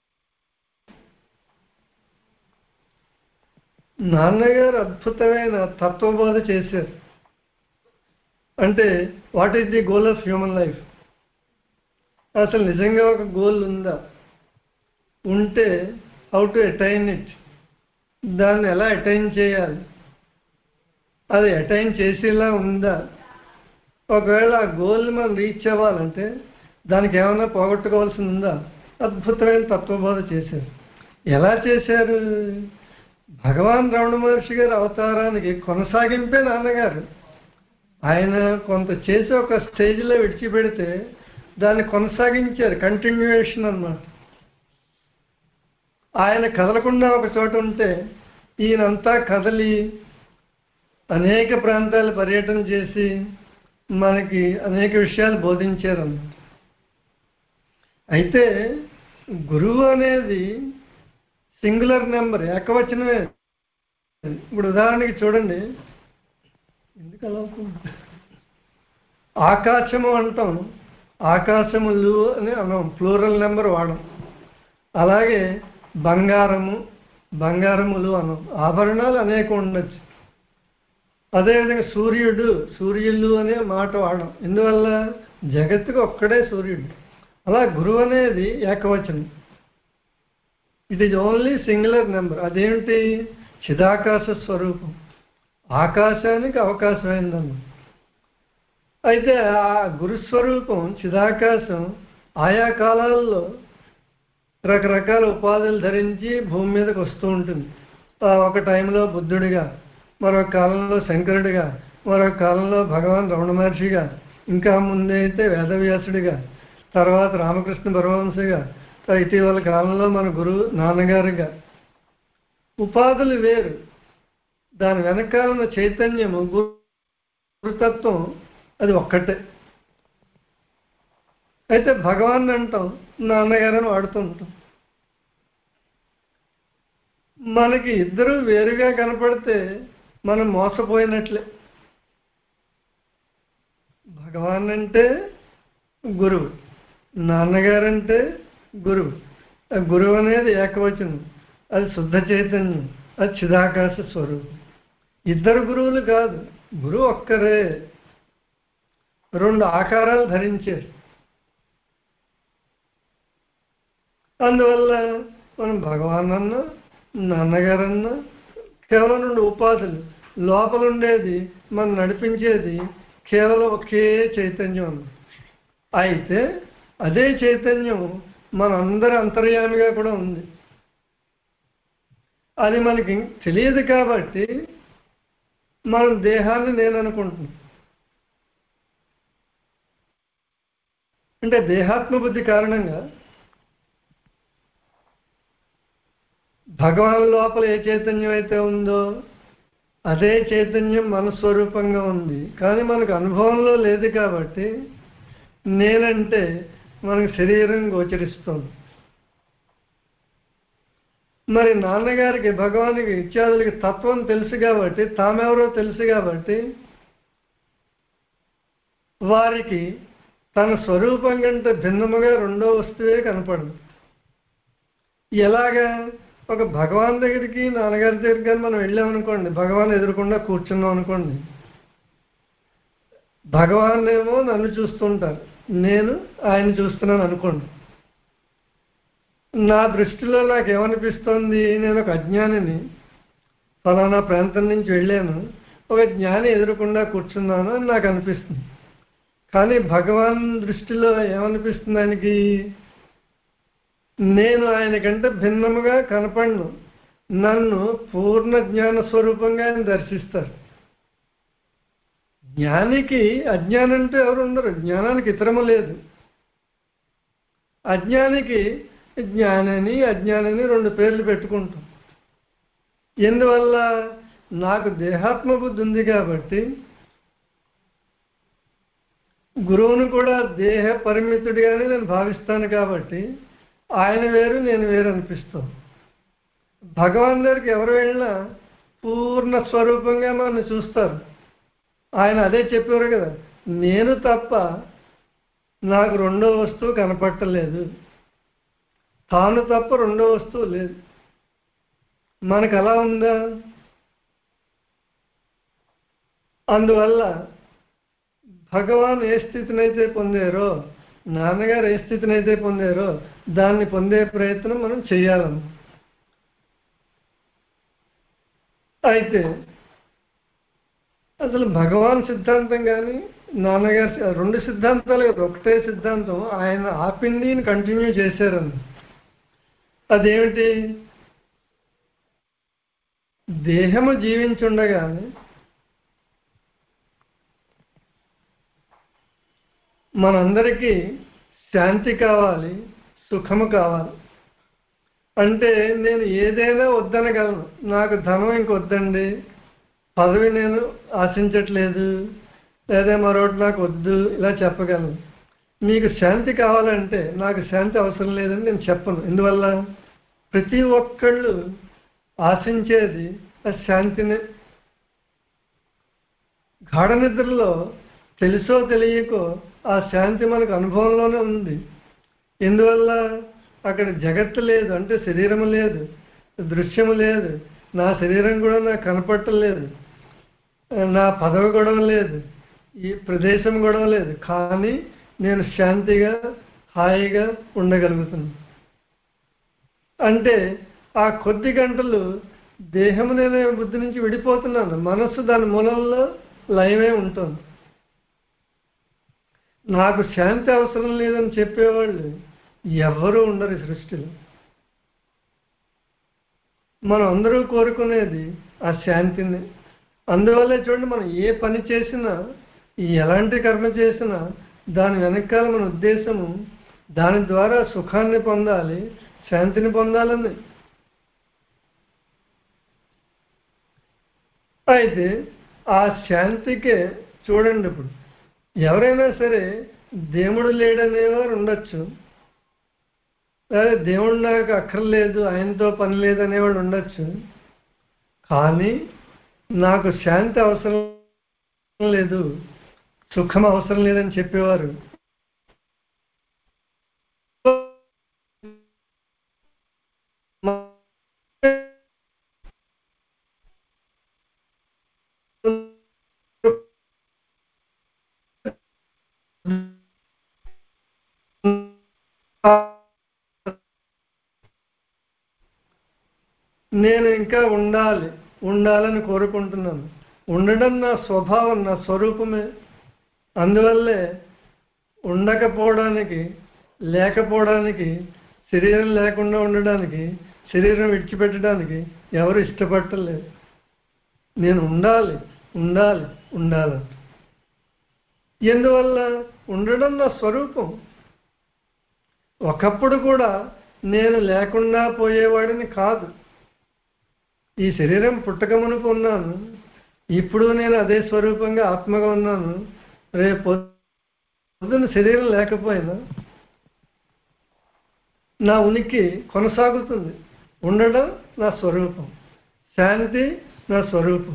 నాన్నగారు అద్భుతమైన తత్వబోధ చేశారు అంటే what is the goal of human life అసలు నిజంగా ఒక గోల్ ఉందా ఉంటే హౌ టు అటైన్ ఇట్ దాన్ని ఎలా అటైన్ చేయాలి అది అటైన్ చేసేలా ఉందా ఒకవేళ ఆ గోల్ని మనం రీచ్ అవ్వాలంటే దానికి ఏమైనా పోగొట్టుకోవాల్సి ఉందా అద్భుతమైన తత్వబోధ చేశారు ఎలా చేశారు భగవాన్ రమణ మహర్షి గారి అవతారానికి కొనసాగింపే నాన్నగారు ఆయన కొంత చేసి ఒక స్టేజ్లో విడిచిపెడితే దాన్ని కొనసాగించారు కంటిన్యూయేషన్ అన్నమాట ఆయన కదలకుండా ఒక చోట ఉంటే ఈయనంతా కదలి అనేక ప్రాంతాలు పర్యటన చేసి మనకి అనేక విషయాలు బోధించారన్నమాట అయితే గురువు అనేది సింగులర్ నెంబర్ ఏకవచనమే ఇప్పుడు ఉదాహరణకి చూడండి ఎందుకు అలా అవుతుంది ఆకాశము అంటాం ఆకాశములు అని అన్నాం ప్లూరల్ నెంబర్ వాడం అలాగే బంగారము బంగారములు అన్నాం ఆభరణాలు అనేక ఉండొచ్చు అదేవిధంగా సూర్యుడు సూర్యులు అనే మాట వాడడం ఎందువల్ల జగత్తుకు ఒక్కడే సూర్యుడు అలా గురువు అనేది ఏకవచనం it is only singular number అదేమిటి చిదాకాశ స్వరూపం ఆకాశానికి అవకాశమైందన్న అయితే ఆ గురుస్వరూపం చిదాకాశం ఆయా కాలాల్లో రకరకాల ఉపాధులు ధరించి భూమి మీదకి వస్తూ ఉంటుంది ఆ ఒక టైంలో బుద్ధుడిగా మరొక కాలంలో శంకరుడిగా మరొక కాలంలో భగవాన్ రమణ మహర్షిగా ఇంకా ముందైతే వేదవ్యాసుడిగా తర్వాత రామకృష్ణ పరమహంసగా ఇటీవల కాలంలో మన గురువు నాన్నగారుగా ఉపాధులు వేరు దాని వెనకాలన్న చైతన్యము గురుతత్వం అది ఒక్కటే అయితే భగవాన్ అంటాం నాన్నగారని వాడుతూ ఉంటాం మనకి ఇద్దరు వేరుగా కనపడితే మనం మోసపోయినట్లే భగవాన్ అంటే గురువు నాన్నగారంటే గురువు ఆ గురువు అనేది ఏకవచనం అది శుద్ధ చైతన్యం అది చిదాకాశ స్వరూపం ఇద్దరు గురువులు కాదు గురువు ఒక్కరే రెండు ఆకారాలు ధరించారు అందువల్ల మనం భగవాన్ అన్న నాన్నగారన్న కేవలం రెండు ఉపాధులు లోపల ఉండేది మనం నడిపించేది కేవలం ఒకే చైతన్యం అన్న అయితే అదే చైతన్యం మన అందరి అంతర్యామిగా కూడా ఉంది అది మనకి తెలియదు కాబట్టి మనం దేహాన్ని నేను అనుకుంటున్నాం అంటే దేహాత్మ బుద్ధి కారణంగా భగవాన్ లోపల ఏ చైతన్యం అయితే ఉందో అదే చైతన్యం మన స్వరూపంగా ఉంది కానీ మనకు అనుభవంలో లేదు కాబట్టి నేనంటే మనకు శరీరం గోచరిస్తుంది మరి నాన్నగారికి భగవానికి ఇత్యాదులకి తత్వం తెలుసు కాబట్టి తామెవరో తెలుసు కాబట్టి వారికి తన స్వరూపం కంటే భిన్నముగా రెండో వస్తువే కనపడదు ఎలాగా ఒక భగవాన్ దగ్గరికి నాన్నగారి దగ్గరికి కానీ మనం వెళ్ళామనుకోండి భగవాన్ ఎదురకుండా కూర్చున్నాం అనుకోండి భగవాన్ ఏమో నన్ను చూస్తుంటారు నేను ఆయన చూస్తున్నాను అనుకోండి నా దృష్టిలో నాకు ఏమనిపిస్తోంది నేను ఒక అజ్ఞానిని ఫలానా ప్రాంతం నుంచి వెళ్ళాను ఒక జ్ఞాని ఎదురకుండా కూర్చున్నాను అని నాకు అనిపిస్తుంది కానీ భగవాన్ దృష్టిలో ఏమనిపిస్తుంది ఆయనకి నేను ఆయన కంటే భిన్నముగా కనపడను నన్ను పూర్ణ జ్ఞాన స్వరూపంగా ఆయన దర్శిస్తారు జ్ఞానికి అజ్ఞానం అంటే ఎవరు ఉండరు జ్ఞానానికి ఇతరము లేదు అజ్ఞానికి జ్ఞానని అజ్ఞానని రెండు పేర్లు పెట్టుకుంటాం ఎందువల్ల నాకు దేహాత్మ బుద్ధి ఉంది కాబట్టి గురువును కూడా దేహ పరిమితుడిగానే నేను భావిస్తాను కాబట్టి ఆయన వేరు నేను వేరు అనిపిస్తాను భగవాన్ దగ్గరికి ఎవరు వెళ్ళినా పూర్ణ స్వరూపంగా మనం చూస్తారు ఆయన అదే చెప్పారు కదా నేను తప్ప నాకు రెండో వస్తువు కనపట్టలేదు తాను తప్ప రెండో వస్తువు లేదు మనకు అలా ఉందా అందువల్ల భగవాన్ ఏ స్థితినైతే పొందారో నాన్నగారు ఏ స్థితినైతే పొందారో దాన్ని పొందే ప్రయత్నం మనం చేయాలన్న అయితే అసలు భగవాన్ సిద్ధాంతం కానీ నాన్నగారు సి- రెండు సిద్ధాంతాలు కదా ఒకటే సిద్ధాంతం ఆయన ఆపింది కంటిన్యూ చేశారన్న అదేమిటి దేహము జీవించుండగానే మనందరికీ శాంతి కావాలి సుఖము కావాలి అంటే నేను ఏదైనా వద్దనగలను నాకు ధనం ఇంకొద్దండి పదవి నేను ఆశించట్లేదు లేదా మరొకటి నాకు వద్దు ఇలా చెప్పగలను మీకు శాంతి కావాలంటే నాకు శాంతి అవసరం లేదని నేను చెప్పను ఎందువల్ల ప్రతి ఒక్కళ్ళు ఆశించేది ఆ శాంతిని గాఢ నిద్రలో తెలుసో తెలియకో ఆ శాంతి మనకు అనుభవంలోనే ఉంది ఎందువల్ల అక్కడ జగత్తు లేదు అంటే శరీరం లేదు దృశ్యము లేదు నా శరీరం కూడా నాకు కనపట్టలేదు నా పదవి గొడవ లేదు ఈ ప్రదేశం గొడవ లేదు కానీ నేను శాంతిగా హాయిగా ఉండగలుగుతున్నాను అంటే ఆ కొద్ది గంటలు దేహము నేను బుద్ధి నుంచి విడిపోతున్నాను మనస్సు దాని మూలంలో లయమే ఉంటుంది నాకు శాంతి అవసరం లేదని చెప్పేవాళ్ళు ఎవరూ ఉండరు ఈ సృష్టిలో మనం అందరూ కోరుకునేది ఆ శాంతిని అందువల్లే చూడండి మనం ఏ పని చేసినా ఎలాంటి కర్మ చేసినా దాని వెనకాల మన ఉద్దేశము దాని ద్వారా సుఖాన్ని పొందాలి శాంతిని పొందాలని అయితే ఆ శాంతికే చూడండి ఇప్పుడు ఎవరైనా సరే దేవుడు లేడనేవారు ఉండొచ్చు అదే దేవుడు నాకు అక్కర్లేదు ఆయనతో పని లేదు అనేవాడు ఉండొచ్చు కానీ నాకు శాంతి అవసరం లేదు సుఖం అవసరం లేదని చెప్పేవారు నేను ఇంకా ఉండాలి ఉండాలని కోరుకుంటున్నాను ఉండడం నా స్వభావం నా స్వరూపమే అందువల్లే ఉండకపోవడానికి లేకపోవడానికి శరీరం లేకుండా ఉండడానికి శరీరం విడిచిపెట్టడానికి ఎవరు ఇష్టపడలేదు నేను ఉండాలి ఉండాలి ఉండాలి ఎందువల్ల ఉండడం నా స్వరూపం ఒకప్పుడు కూడా నేను లేకుండా పోయేవాడిని కాదు ఈ శరీరం పుట్టకమునుపు ఉన్నాను ఇప్పుడు నేను అదే స్వరూపంగా ఆత్మగా ఉన్నాను రేపు పొద్దున శరీరం లేకపోయినా నా ఉనికి కొనసాగుతుంది ఉండడం నా స్వరూపం శాంతి నా స్వరూపం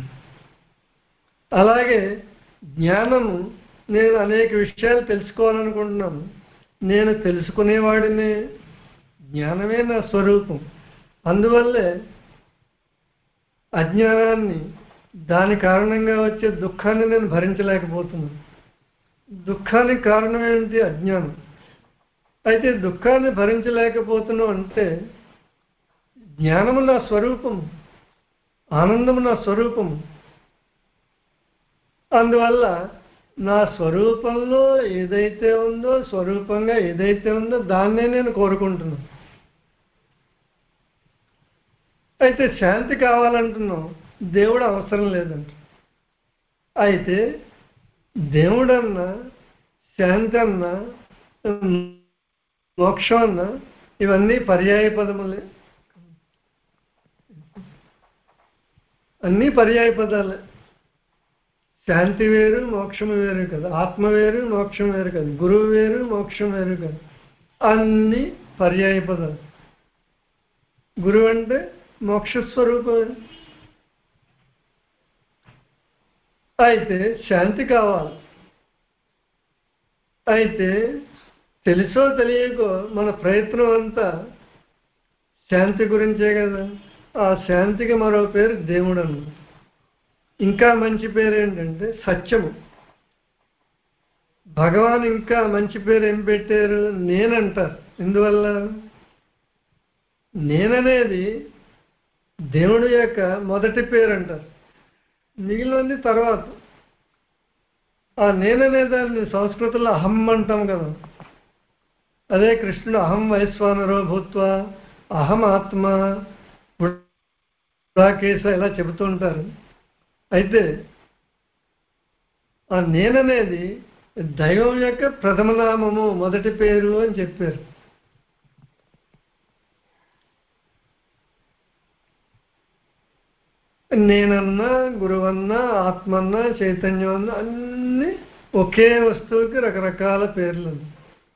అలాగే జ్ఞానము నేను అనేక విషయాలు తెలుసుకోవాలనుకుంటున్నాను నేను తెలుసుకునేవాడిని జ్ఞానమే నా స్వరూపం అందువల్లే అజ్ఞానాన్ని దాని కారణంగా వచ్చే దుఃఖాన్ని నేను భరించలేకపోతున్నాను దుఃఖానికి కారణం ఏంటి అజ్ఞానం అయితే దుఃఖాన్ని భరించలేకపోతున్నాం అంటే జ్ఞానము నా స్వరూపము ఆనందము నా స్వరూపము అందువల్ల నా స్వరూపంలో ఏదైతే ఉందో స్వరూపంగా ఏదైతే ఉందో దాన్నే నేను కోరుకుంటున్నాను అయితే శాంతి కావాలంటున్నాం దేవుడు అవసరం లేదంట అయితే దేవుడన్నా శాంతి అన్నా మోక్షం అన్నా ఇవన్నీ పర్యాయ పదములే అన్నీ పర్యాయ పదాలే శాంతి వేరు మోక్షం వేరు కదా ఆత్మ వేరు మోక్షం వేరు కదా గురువు వేరు మోక్షం వేరు కదా అన్ని పర్యాయ పదాలు గురువు అంటే మోక్షస్వరూపమే అయితే శాంతి కావాలి అయితే తెలుసో తెలియకో మన ప్రయత్నం అంతా శాంతి గురించే కదా ఆ శాంతికి మరో పేరు దేవుడు అన్నమాట ఇంకా మంచి పేరు ఏంటంటే సత్యము భగవాన్ ఇంకా మంచి పేరు ఏం పెట్టారు నేనంటారు ఎందువల్ల నేననేది దేవుడి యొక్క మొదటి పేరు అంటారు మిగిలినది తర్వాత ఆ నేననే దాన్ని సంస్కృతంలో అహం అంటాం కదా అదే కృష్ణుడు అహం వైశ్వానరో భూత్వ అహం ఆత్మ కేస ఇలా చెబుతూ ఉంటారు అయితే ఆ నేననేది దైవం యొక్క ప్రథమ నామము మొదటి పేరు అని చెప్పారు నేనన్నా గురువన్నా ఆత్మన్నా చైతన్యం అన్నా అన్ని ఒకే వస్తువుకి రకరకాల పేర్లు ఉన్నాయి.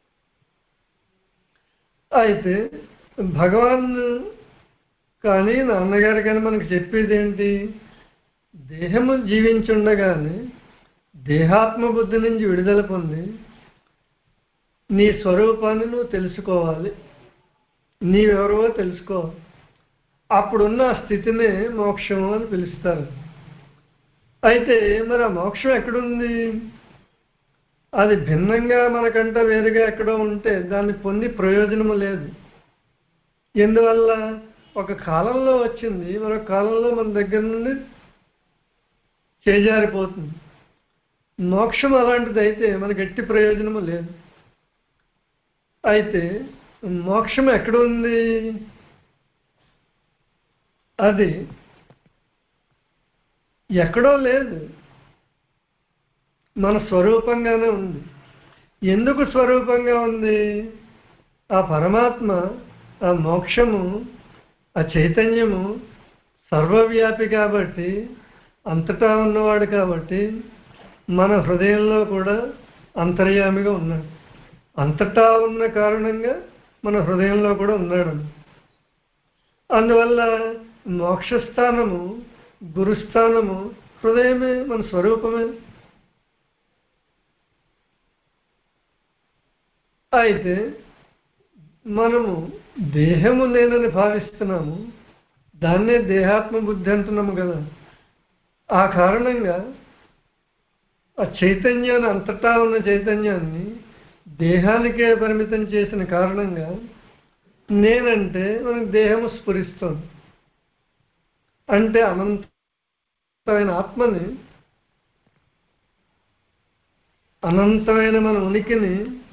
అయితే భగవాన్ కానీ నాన్నగారు కానీ మనకు చెప్పేది ఏంటి దేహము జీవించుండగానే దేహాత్మ బుద్ధి నుంచి విడుదల పొంది నీ స్వరూపాన్ని నువ్వు తెలుసుకోవాలి నీవెవరో తెలుసుకోవాలి అప్పుడున్న ఆ స్థితినే మోక్షము అని పిలుస్తారు అయితే మరి ఆ మోక్షం ఎక్కడుంది అది భిన్నంగా మనకంట వేరుగా ఎక్కడో ఉంటే దాన్ని పొంది ప్రయోజనము లేదు ఎందువల్ల ఒక కాలంలో వచ్చింది మరొక కాలంలో మన దగ్గర నుండి చేజారిపోతుంది మోక్షం అలాంటిది అయితే మనకి ఎట్టి ప్రయోజనము లేదు అయితే మోక్షం ఎక్కడ ఉంది అది ఎక్కడో లేదు మన స్వరూపంగానే ఉంది ఎందుకు స్వరూపంగా ఉంది ఆ పరమాత్మ ఆ మోక్షము ఆ చైతన్యము సర్వవ్యాపి కాబట్టి అంతటా ఉన్నవాడు కాబట్టి మన హృదయంలో కూడా అంతర్యామిగా ఉన్నాడు అంతటా ఉన్న కారణంగా మన హృదయంలో కూడా ఉన్నాడు అందువల్ల మోక్షస్థానము గురుస్థానము హృదయమే మన స్వరూపమే అయితే మనము దేహము నేనని భావిస్తున్నాము దాన్నే దేహాత్మ బుద్ధి అంటున్నాము కదా ఆ కారణంగా ఆ చైతన్యాన్ని అంతటా ఉన్న చైతన్యాన్ని దేహానికే పరిమితం చేసిన కారణంగా నేనంటే మనకు దేహము స్ఫురిస్తుంది అంటే అనంతమైన ఆత్మని అనంతమైన మన ఉనికిని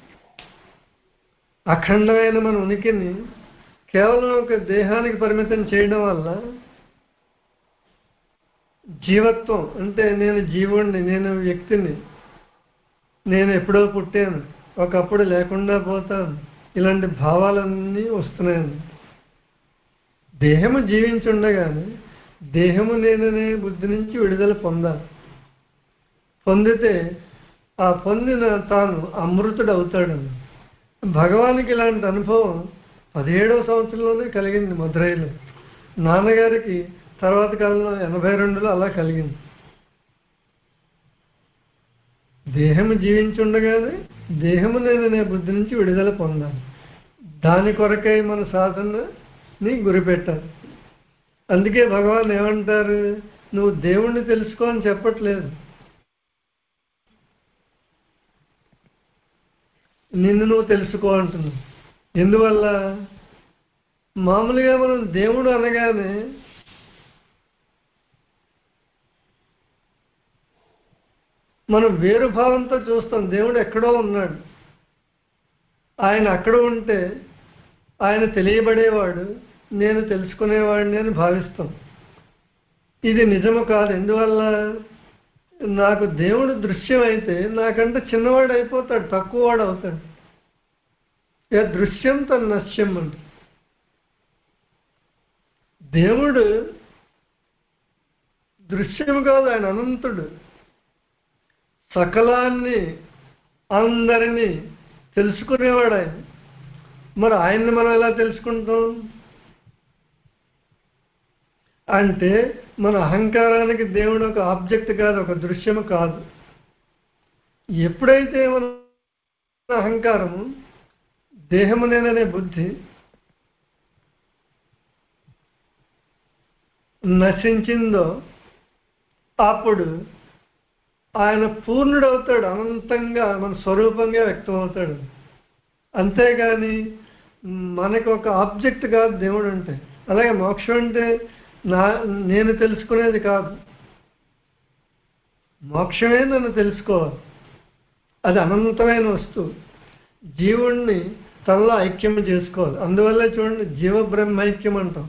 అఖండమైన మన ఉనికిని కేవలం ఒక దేహానికి పరిమితం చేయడం వల్ల జీవత్వం అంటే నేను జీవుణ్ణి నేను వ్యక్తిని నేను ఎప్పుడో పుట్టాను ఒకప్పుడు లేకుండా పోతాను ఇలాంటి భావాలన్నీ వస్తున్నాయండి దేహము జీవించుండగానే దేహము నేననే బుద్ధి నుంచి విడుదల పొందాలి పొందితే ఆ పొందిన తాను అమృతుడు అవుతాడని భగవానికి ఇలాంటి అనుభవం పదిహేడవ సంవత్సరంలోనే కలిగింది మధురైలో నాన్నగారికి తర్వాత కాలంలో ఎనభై రెండులో అలా కలిగింది దేహము జీవించుండగానే దేహము నేననే బుద్ధి నుంచి విడుదల పొందాలి దాని కొరకై మన సాధనని గురిపెట్టాలి అందుకే భగవాన్ ఏమంటారు నువ్వు దేవుణ్ణి తెలుసుకో అని చెప్పట్లేదు నిన్ను నువ్వు తెలుసుకో అంటున్నావు ఎందువల్ల మామూలుగా మనం దేవుడు అనగానే మనం వేరు భావంతో చూస్తాం దేవుడు ఎక్కడో ఉన్నాడు ఆయన అక్కడ ఉంటే ఆయన తెలియబడేవాడు నేను తెలుసుకునేవాడిని అని భావిస్తాం ఇది నిజము కాదు ఎందువల్ల నాకు దేవుడు దృశ్యం అయితే నాకంటే చిన్నవాడు అయిపోతాడు తక్కువవాడు అవుతాడు ఇక దృశ్యం తన నశ్యం అంట దేవుడు దృశ్యం కాదు ఆయన అనంతుడు సకలాన్ని అందరినీ తెలుసుకునేవాడు ఆయన మరి ఆయన్ని మనం ఎలా తెలుసుకుంటాం అంటే మన అహంకారానికి దేవుడు ఒక ఆబ్జెక్ట్ కాదు ఒక దృశ్యము కాదు ఎప్పుడైతే మన అహంకారము దేహము నేననే బుద్ధి నశించిందో అప్పుడు ఆయన పూర్ణుడవుతాడు అనంతంగా మన స్వరూపంగా వ్యక్తమవుతాడు అంతేగాని మనకు ఒక ఆబ్జెక్ట్ కాదు దేవుడు అంటే అలాగే మోక్షం అంటే నా నేను తెలుసుకునేది కాదు మోక్షమే నన్ను తెలుసుకోవాలి అది అనంతమైన వస్తువు జీవుణ్ణి తనలో ఐక్యం చేసుకోవాలి అందువల్ల చూడండి జీవ బ్రహ్మైక్యం అంటాం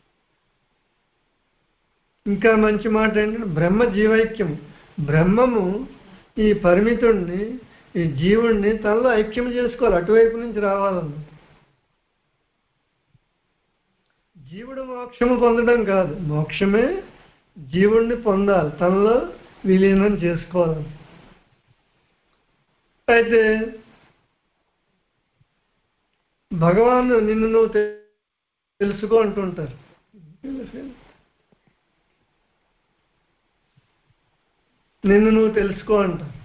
ఇంకా మంచి మాట ఏంటంటే బ్రహ్మ జీవైక్యం బ్రహ్మము ఈ పరిమితుణ్ణి ఈ జీవుణ్ణి తనలో ఐక్యం చేసుకోవాలి అటువైపు నుంచి రావాలన్నమాట జీవుడు మోక్షము పొందడం కాదు మోక్షమే జీవుణ్ణి పొందాలి తనలో విలీనం చేసుకోవాలి అయితే భగవాను నిన్ను నువ్వు తె- తెలుసుకో అంటుంటారు నిన్ను నువ్వు తెలుసుకో అంటారు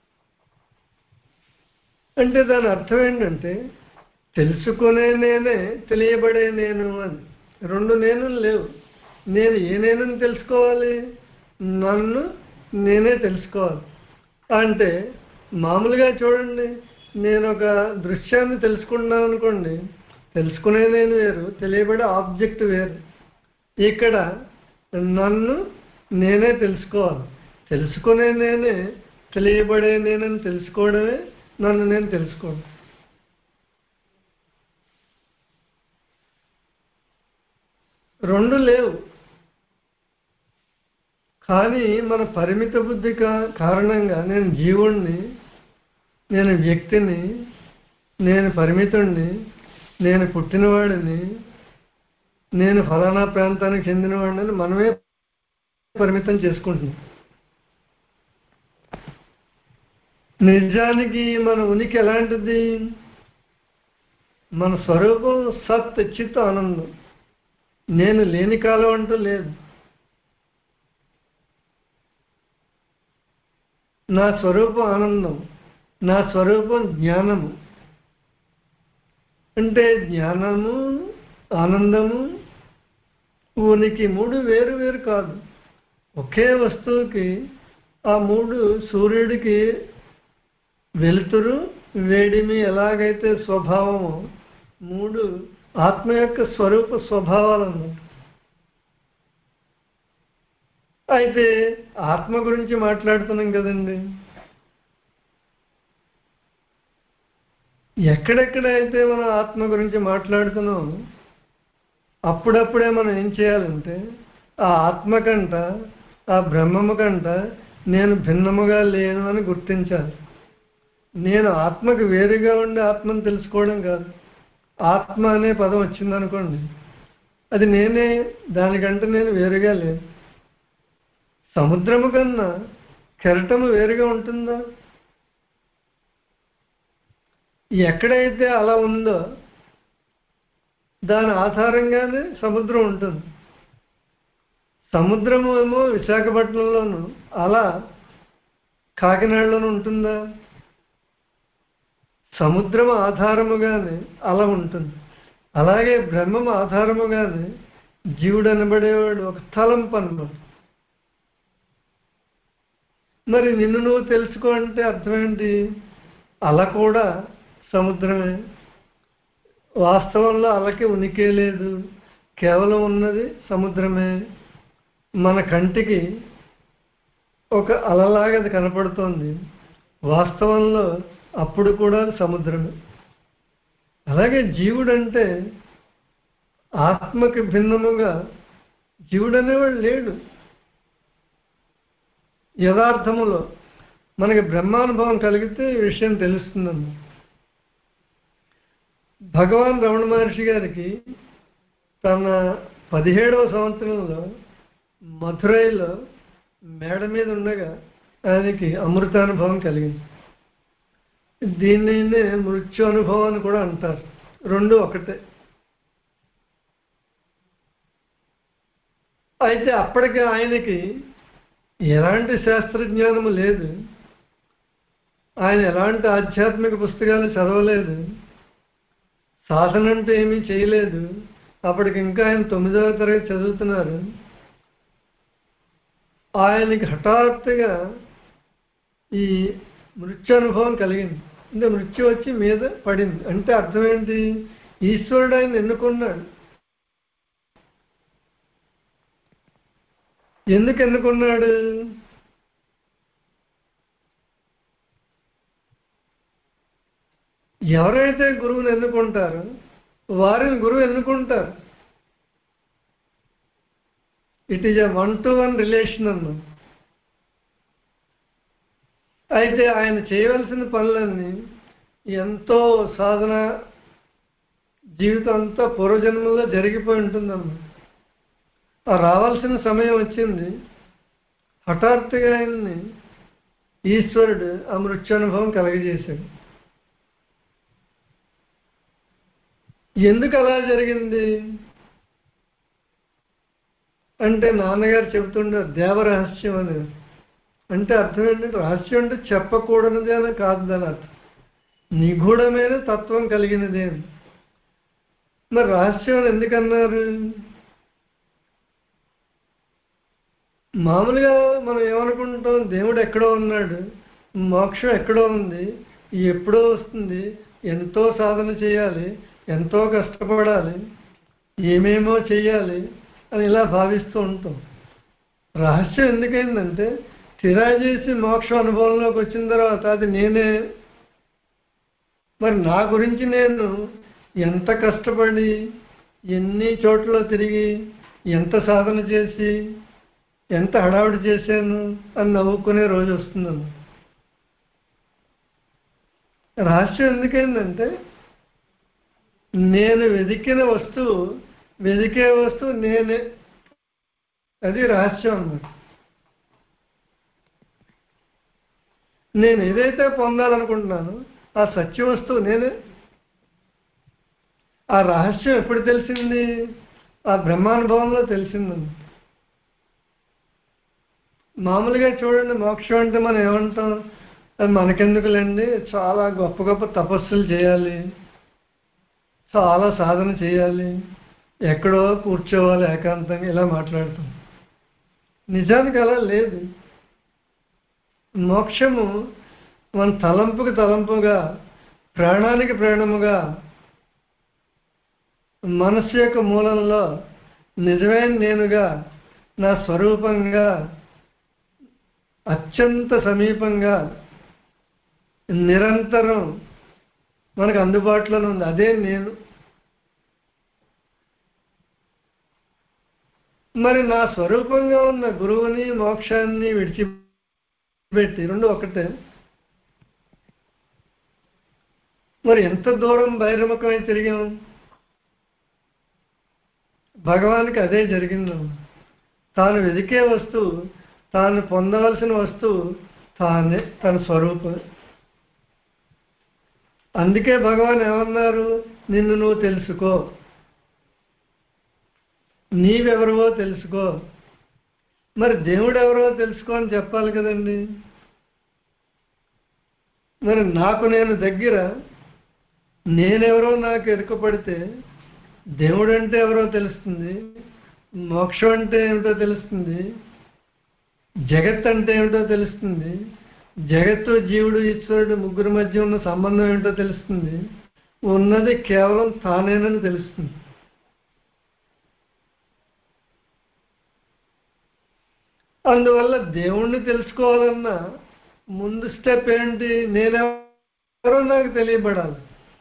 అంటే దాని అర్థం ఏంటంటే తెలుసుకునే నేనే తెలియబడే నేను అని రెండు నేను లేవు నేను ఏ నేను తెలుసుకోవాలి నన్ను నేనే తెలుసుకోవాలి అంటే మామూలుగా చూడండి నేను ఒక దృశ్యాన్ని తెలుసుకున్నాను అనుకోండి తెలుసుకునే నేను వేరు తెలియబడే ఆబ్జెక్ట్ వేరు ఇక్కడ నన్ను నేనే తెలుసుకోవాలి తెలుసుకునే నేనే తెలియబడే నేనని తెలుసుకోవడమే నన్ను నేను తెలుసుకోవడం రెండు లేవు కానీ మన పరిమిత బుద్ధి కా- కారణంగా నేను జీవుణ్ణి నేను వ్యక్తిని నేను పరిమితుణ్ణి నేను పుట్టినవాడిని నేను ఫలానా ప్రాంతానికి చెందినవాడిని మనమే పరిమితం చేసుకుంటున్నాం నిజానికి మన ఉనికి ఎలాంటిది మన స్వరూపం సత్ చిత్ ఆనందం నేను లేని కాలం అంటూ లేదు నా స్వరూపం ఆనందం నా స్వరూపం జ్ఞానము అంటే జ్ఞానము ఆనందము ఉనికి మూడు వేరు వేరు కాదు ఒకే వస్తువుకి ఆ మూడు సూర్యుడికి వెలుతురు వేడిమి ఎలాగైతే స్వభావమో మూడు ఆత్మ యొక్క స్వరూప స్వభావాలు అన్నమాట అయితే ఆత్మ గురించి మాట్లాడుతున్నాం కదండి ఎక్కడెక్కడైతే మనం ఆత్మ గురించి మాట్లాడుతున్నాం అప్పుడప్పుడే మనం ఏం చేయాలంటే ఆ ఆత్మ కంట ఆ బ్రహ్మము కంట నేను భిన్నముగా లేను అని గుర్తించాలి నేను ఆత్మకు వేరుగా ఉండి ఆత్మను తెలుసుకోవడం కాదు ఆత్మ అనే పదం వచ్చిందనుకోండి అది నేనే దానికంటే నేను వేరుగా లేను సముద్రము కన్నా కెరటము వేరుగా ఉంటుందా ఎక్కడైతే అలా ఉందో దాని ఆధారంగానే సముద్రం ఉంటుంది సముద్రము ఏమో విశాఖపట్నంలోను అలా కాకినాడలోనూ ఉంటుందా సముద్రం ఆధారముగానే అలా ఉంటుంది అలాగే బ్రహ్మం ఆధారముగానే జీవుడు అనబడేవాడు ఒక స్థలం పనులు మరి నిన్ను నువ్వు తెలుసుకో అంటే అర్థం ఏంటి అల కూడా సముద్రమే వాస్తవంలో అలకి ఉనికే లేదు కేవలం ఉన్నది సముద్రమే మన కంటికి ఒక అలలాగా అది కనపడుతోంది వాస్తవంలో అప్పుడు కూడా అది సముద్రమే అలాగే జీవుడంటే ఆత్మకి భిన్నముగా జీవుడు అనేవాడు లేడు యథార్థములో మనకి బ్రహ్మానుభవం కలిగితే ఈ విషయం తెలుస్తుందన్న భగవాన్ రమణ మహర్షి గారికి తన పదిహేడవ సంవత్సరంలో మధురైలో మేడ మీద ఉండగా ఆయనకి అమృతానుభవం కలిగింది దీన్నే మృత్యు అనుభవం అని కూడా అంటారు రెండు ఒకటే అయితే అప్పటికి ఆయనకి ఎలాంటి శాస్త్రజ్ఞానము లేదు ఆయన ఎలాంటి ఆధ్యాత్మిక పుస్తకాలు చదవలేదు సాధన అంటే ఏమీ చేయలేదు అప్పటికి ఇంకా ఆయన తొమ్మిదవ తరగతి చదువుతున్నారు ఆయనకి హఠాత్తుగా ఈ మృత్యు అనుభవం కలిగింది అంటే మృత్యు వచ్చి మీద పడింది అంటే అర్థం ఏంటి ఈశ్వరుడు ఆయన ఎన్నుకున్నాడు ఎందుకు ఎన్నుకున్నాడు ఎవరైతే గురువుని ఎన్నుకుంటారో వారిని గురువు ఎన్నుకుంటారు it is a one to one relation అన్నాం అయితే ఆయన చేయవలసిన పనులన్నీ ఎంతో సాధన జీవితం అంతా పూర్వజన్మలో జరిగిపోయి ఉంటుందన్నమాట ఆ రావాల్సిన సమయం వచ్చింది హఠాత్తుగా ఆయన్ని ఈశ్వరుడు ఆ మృత్యునుభవం కలగజేశాడు ఎందుకు అలా జరిగింది అంటే నాన్నగారు చెబుతుండే దేవరహస్యం అని అంటే అర్థం ఏంటంటే రహస్యం అంటే చెప్పకూడనిది అని కాదు దాని అర్థం నిగూఢమైన తత్వం కలిగినది అని మరి రహస్యం అని ఎందుకన్నారు మామూలుగా మనం ఏమనుకుంటాం దేవుడు ఎక్కడో ఉన్నాడు మోక్షం ఎక్కడో ఉంది ఎప్పుడో వస్తుంది ఎంతో సాధన చేయాలి ఎంతో కష్టపడాలి ఏమేమో చెయ్యాలి అని ఇలా భావిస్తూ ఉంటాం రహస్యం ఎందుకైందంటే తిరా చేసి మోక్షం అనుభవంలోకి వచ్చిన తర్వాత అది నేనే మరి నా గురించి నేను ఎంత కష్టపడి ఎన్ని చోట్ల తిరిగి ఎంత సాధన చేసి ఎంత హడావిడి చేశాను అని నవ్వుకునే రోజు వస్తుందన్న రహస్యం ఎందుకైందంటే నేను వెతికిన వస్తువు వెతికే వస్తువు నేనే అది రహస్యం అన్నమాట నేను ఏదైతే పొందాలనుకుంటున్నానో ఆ సత్య వస్తువు నేనే ఆ రహస్యం ఎప్పుడు తెలిసింది ఆ బ్రహ్మానుభవంలో తెలిసిందండి మామూలుగా చూడండి మోక్షం అంటే మనం ఏమంటాం అది మనకెందుకులేండి చాలా గొప్ప గొప్ప తపస్సులు చేయాలి చాలా సాధన చేయాలి ఎక్కడో కూర్చోవాలి ఏకాంతంగా ఇలా మాట్లాడుతాం నిజానికి అలా లేదు మోక్షము మన తలంపుకి తలంపుగా ప్రాణానికి ప్రాణముగా మనస్సు యొక్క మూలంలో నిజమైన నేనుగా నా స్వరూపంగా అత్యంత సమీపంగా నిరంతరం మనకు అందుబాటులోనే ఉంది అదే నేను మరి నా స్వరూపంగా ఉన్న గురువుని మోక్షాన్ని విడిచిపెట్టి రెండు ఒకటే మరి ఎంత దూరం బహిర్ముఖమై తిరిగాం భగవానికి అదే జరిగింది తాను వెదికే వస్తువు తాను పొందవలసిన వస్తువు తానే తన స్వరూపం అందుకే భగవాన్ ఏమన్నారు నిన్ను నువ్వు తెలుసుకో నీవెవరవో తెలుసుకో మరి దేవుడు ఎవరో తెలుసుకో అని చెప్పాలి కదండి మరి నాకు నేను దగ్గర నేనెవరో నాకు ఎరుకపడితే దేవుడు అంటే ఎవరో తెలుస్తుంది మోక్షం అంటే ఏమిటో తెలుస్తుంది జగత్ అంటే ఏమిటో తెలుస్తుంది జగత్తు జీవుడు ఈశ్వరుడు ముగ్గురు మధ్య ఉన్న సంబంధం ఏమిటో తెలుస్తుంది ఉన్నది కేవలం తానేనని తెలుస్తుంది అందువల్ల దేవుణ్ణి తెలుసుకోవాలన్నా ముందు స్టెప్ ఏంటి నేనెవరో నాకు తెలియబడాలి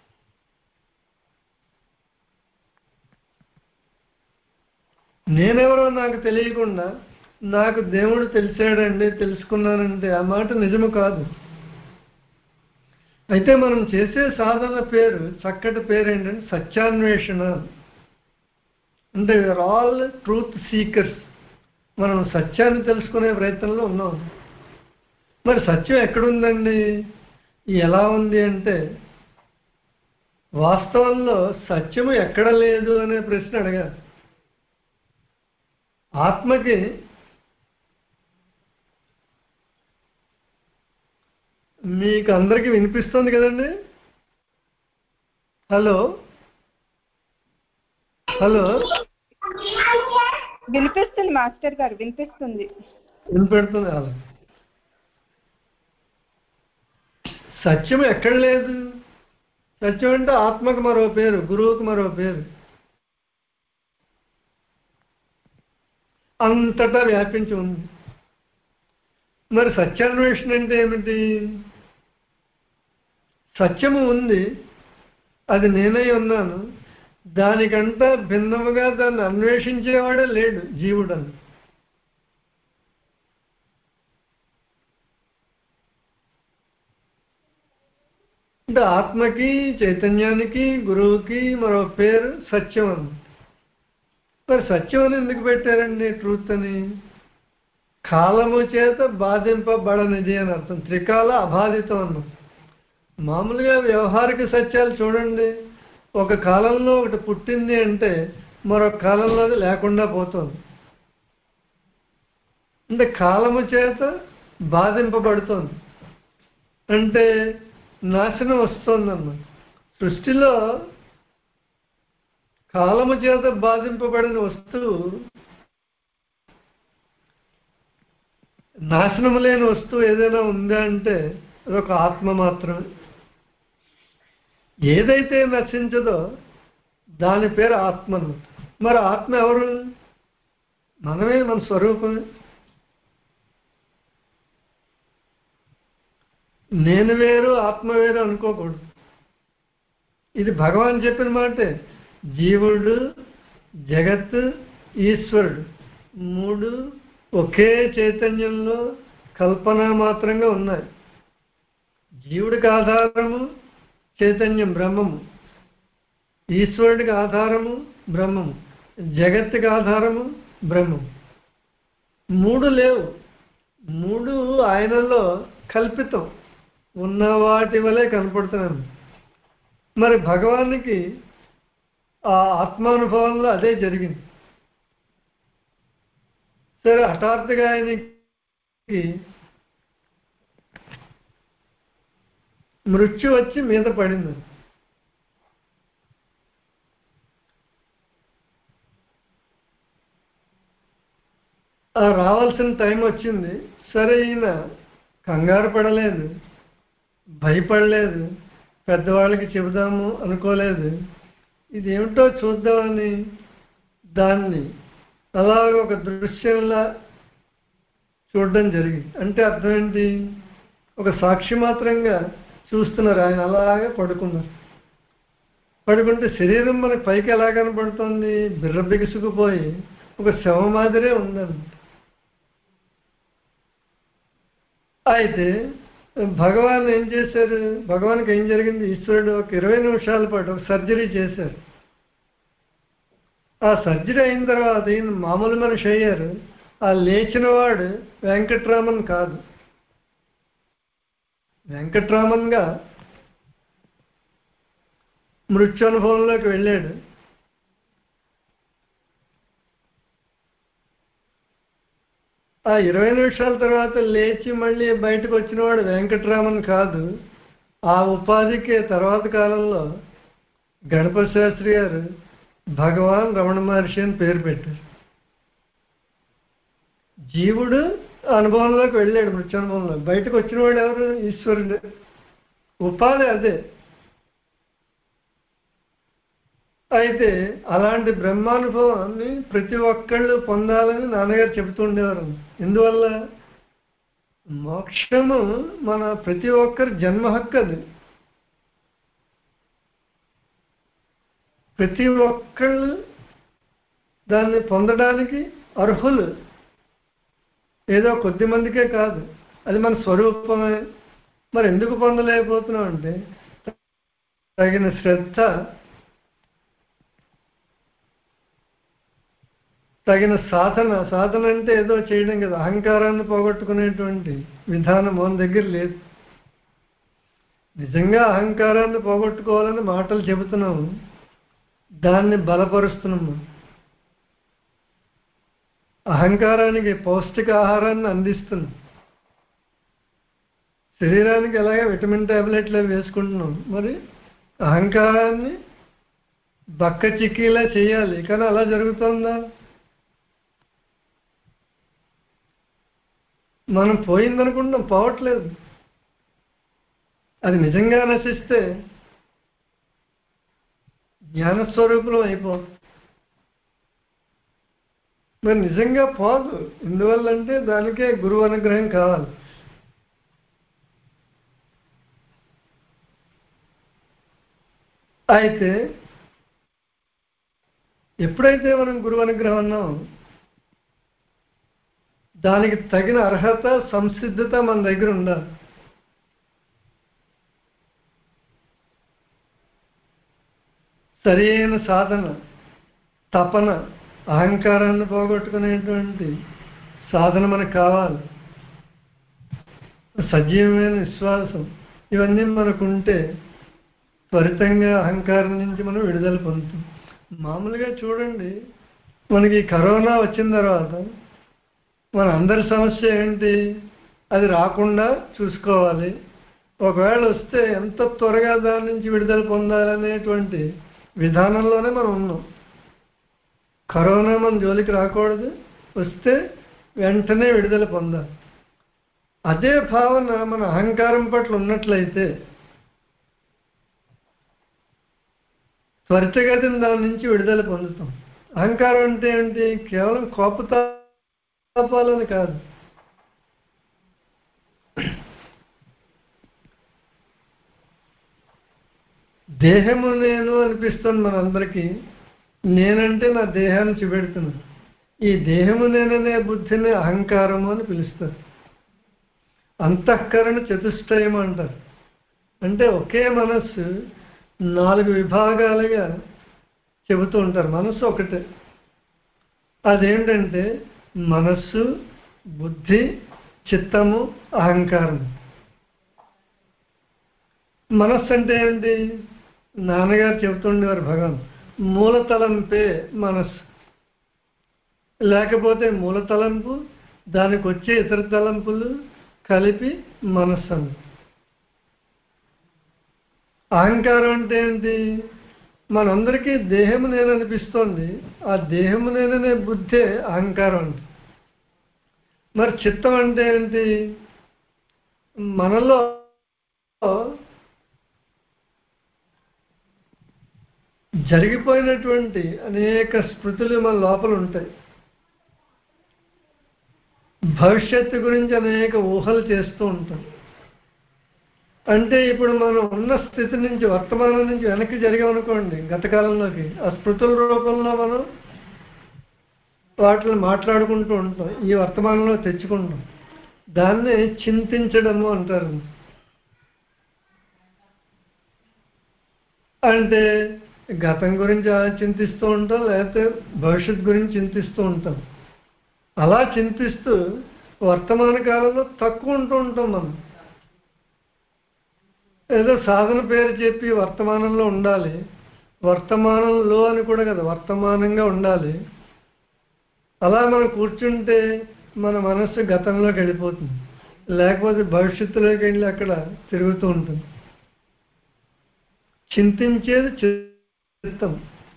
నేనెవరో నాకు తెలియకుండా నాకు దేవుడు తెలిసాడండి తెలుసుకున్నానంటే ఆ మాట నిజము కాదు అయితే మనం చేసే సాధన పేరు చక్కటి పేరు ఏంటంటే సత్యాన్వేషణ అంటే వీఆర్ ఆల్ ట్రూత్ సీకర్స్ మనం సత్యాన్ని తెలుసుకునే ప్రయత్నంలో ఉన్నాం మరి సత్యం ఎక్కడుందండి ఎలా ఉంది అంటే వాస్తవంలో సత్యము ఎక్కడ లేదు అనే ప్రశ్న అడగాలి ఆత్మకి మీకు అందరికీ వినిపిస్తుంది కదండి హలో హలో వినిపిస్తుంది మాస్టర్ గారు వినిపిస్తుంది వినిపెడుతుంది అలా సత్యం ఎక్కడ లేదు సత్యం అంటే ఆత్మకు మరో పేరు గురువుకు మరో పేరు అంతటా వ్యాపించి ఉంది మరి సత్యాన్వేషణ అంటే ఏమిటి సత్యము ఉంది అది నేనై ఉన్నాను దానికంతా భిన్నముగా దాన్ని అన్వేషించేవాడే లేడు జీవుడని అంటే ఆత్మకి చైతన్యానికి గురువుకి మరో పేరు సత్యం అన్నమాట మరి సత్యం అని ఎందుకు పెట్టారండి ట్రూత్ అని కాలము చేత బాధింపబడనిది అని అర్థం త్రికాల అబాధితం అన్నాం మామూలుగా వ్యవహారిక సత్యాలు చూడండి ఒక కాలంలో ఒకటి పుట్టింది అంటే మరొక కాలంలో అది లేకుండా పోతుంది అంటే కాలము చేత బాధింపబడుతోంది అంటే నాశనం వస్తుందన్నమాట సృష్టిలో కాలము చేత బాధింపబడిన వస్తువు నాశనం లేని వస్తువు ఏదైనా ఉందా అంటే అదొక ఆత్మ మాత్రమే ఏదైతే నశించదో దాని పేరు ఆత్మ అన్నమాట మరి ఆత్మ ఎవరు మనమే మన స్వరూపమే నేను వేరు ఆత్మ వేరు అనుకోకూడదు ఇది భగవాన్ చెప్పిన మాటే జీవుడు జగత్ ఈశ్వరుడు మూడు ఒకే చైతన్యంలో కల్పన మాత్రంగా ఉన్నాయి జీవుడికి ఆధారము చైతన్యం బ్రహ్మము ఈశ్వరుడికి ఆధారము బ్రహ్మము జగత్తుకి ఆధారము బ్రహ్మము మూడు లేవు మూడు ఆయనలో కల్పితం ఉన్న వాటి వలె కనపడుతున్నాను మరి భగవానికి ఆ ఆత్మానుభవంలో అదే జరిగింది సరే హఠాత్తుగా ఆయనకి మృత్యు వచ్చి మీద పడింది ఆ రావాల్సిన టైం వచ్చింది సరే ఈయన కంగారు పడలేదు భయపడలేదు పెద్దవాళ్ళకి చెబుదాము అనుకోలేదు ఇదేమిటో చూద్దామని దాన్ని అలాగ ఒక దృశ్యంలా చూడడం జరిగింది అంటే అర్థం ఏంటి ఒక సాక్షి మాత్రంగా చూస్తున్నారు ఆయన అలాగే పడుకున్నారు పడుకుంటే శరీరం మనకి పైకి ఎలా కనపడుతుంది బిర్ర బిగుసుకుపోయి ఒక శవ మాదిరే ఉందండి అయితే భగవాన్ ఏం చేశారు భగవాన్కి ఏం జరిగింది ఈశ్వరుడు ఒక ఇరవై నిమిషాల పాటు ఒక సర్జరీ చేశారు ఆ సర్జరీ అయిన తర్వాత ఈయన మామూలు మనిషి అయ్యారు ఆ లేచిన వాడు వెంకట్రామన్ కాదు వెంకట్రామన్గా మృత్యు అనుభవంలోకి వెళ్ళాడు ఆ ఇరవై నిమిషాల తర్వాత లేచి మళ్ళీ బయటకు వచ్చినవాడు వెంకట్రామన్ కాదు ఆ ఉపాధికి తర్వాత కాలంలో గణపతి శాస్త్రి గారు భగవాన్ రమణ మహర్షి అని పేరు పెట్టారు జీవుడు అనుభవంలోకి వెళ్ళాడు మృత్యు అనుభవంలో బయటకు వచ్చినవాడు ఎవరు ఈశ్వరుడు ఉపాధి అదే అయితే అలాంటి బ్రహ్మానుభవాన్ని ప్రతి ఒక్కళ్ళు పొందాలని నాన్నగారు చెబుతూ ఉండేవారు ఎందువల్ల మోక్షము మన ప్రతి ఒక్కరి జన్మ హక్కు అది ప్రతి ఒక్కళ్ళు దాన్ని పొందడానికి అర్హులు ఏదో కొద్ది మందికే కాదు అది మన స్వరూపమే మరి ఎందుకు పొందలేకపోతున్నాం అంటే తగిన శ్రద్ధ తగిన సాధన సాధన అంటే ఏదో చేయడం కదా అహంకారాన్ని పోగొట్టుకునేటువంటి విధానం మన దగ్గర లేదు నిజంగా అహంకారాన్ని పోగొట్టుకోవాలని మాటలు చెబుతున్నాము దాన్ని బలపరుస్తున్నాము అహంకారానికి పౌష్టిక ఆహారాన్ని అందిస్తున్నాం శరీరానికి ఎలాగే విటమిన్ టాబ్లెట్లు అవి వేసుకుంటున్నాం మరి అహంకారాన్ని బక్క చిక్కీలా చేయాలి కానీ అలా జరుగుతుందా మనం పోయిందనుకుంటున్నాం పోవట్లేదు అది నిజంగా నశిస్తే జ్ఞానస్వరూపులం అయిపోదు మరి నిజంగా పోదు ఎందువల్లంటే దానికే గురువు అనుగ్రహం కావాలి అయితే ఎప్పుడైతే మనం గురువు అనుగ్రహం అన్నాం దానికి తగిన అర్హత సంసిద్ధత మన దగ్గర ఉండాలి సరి అయిన సాధన తపన అహంకారాన్ని పోగొట్టుకునేటువంటి సాధన మనకు కావాలి సజీవమైన విశ్వాసం ఇవన్నీ మనకుంటే త్వరితంగా అహంకారం నుంచి మనం విడుదల పొందుతాం మామూలుగా చూడండి మనకి ఈ కరోనా వచ్చిన తర్వాత మన అందరి సమస్య ఏంటి అది రాకుండా చూసుకోవాలి ఒకవేళ వస్తే ఎంత త్వరగా దాని నుంచి విడుదల పొందాలనేటువంటి విధానంలోనే మనం ఉన్నాం కరోనా మన జోలికి రాకూడదు వస్తే వెంటనే విడుదల పొందాలి అదే భావన మన అహంకారం పట్ల ఉన్నట్లయితే త్వరితగతిన దాని నుంచి విడుదల పొందుతాం అహంకారం అంటే ఏంటి కేవలం కోపతాపాలని కాదు దేహము నేను అనిపిస్తుంది మనందరికీ నేనంటే నా దేహాన్ని చూపెడుతున్నాను ఈ దేహము నేననే బుద్ధిని అహంకారము అని పిలుస్తారు అంతఃకరణ చతుష్టయం అంటారు అంటే ఒకే మనస్సు నాలుగు విభాగాలుగా చెబుతూ ఉంటారు మనస్సు ఒకటే అదేంటంటే మనస్సు బుద్ధి చిత్తము అహంకారం మనస్సు అంటే ఏంటి నాన్నగారు చెబుతుండేవారు భగవాన్ మూలతలంపే మనస్సు లేకపోతే మూలతలంపు దానికి వచ్చే ఇతర తలంపులు కలిపి మనస్సు అని అహంకారం అంటే ఏంటి మనందరికీ దేహము నేను అనిపిస్తోంది ఆ దేహము నేననే బుద్ధే అహంకారం అంటే మరి చిత్తం అంటే ఏంటి మనలో జరిగిపోయినటువంటి అనేక స్మృతులు మన లోపల ఉంటాయి భవిష్యత్తు గురించి అనేక ఊహలు చేస్తూ ఉంటాం అంటే ఇప్పుడు మనం ఉన్న స్థితి నుంచి వర్తమానం నుంచి వెనక్కి జరిగామనుకోండి గత కాలంలోకి ఆ స్మృతుల రూపంలో మనం వాటిని మాట్లాడుకుంటూ ఉంటాం ఈ వర్తమానంలో తెచ్చుకుంటాం దాన్ని చింతించడము అంటారు అంటే గతం గురించి అలా చింతిస్తూ ఉంటాం లేకపోతే భవిష్యత్ గురించి చింతిస్తూ ఉంటాం అలా చింతిస్తూ వర్తమాన కాలంలో తక్కువ ఉంటూ ఉంటాం మనం ఏదో సాధన పేరు చెప్పి వర్తమానంలో ఉండాలి వర్తమానంలో అని కూడా కదా వర్తమానంగా ఉండాలి అలా మనం కూర్చుంటే మన మనస్సు గతంలోకి వెళ్ళిపోతుంది లేకపోతే భవిష్యత్తులోకి వెళ్ళి అక్కడ తిరుగుతూ ఉంటుంది చింతించేది చిత్తం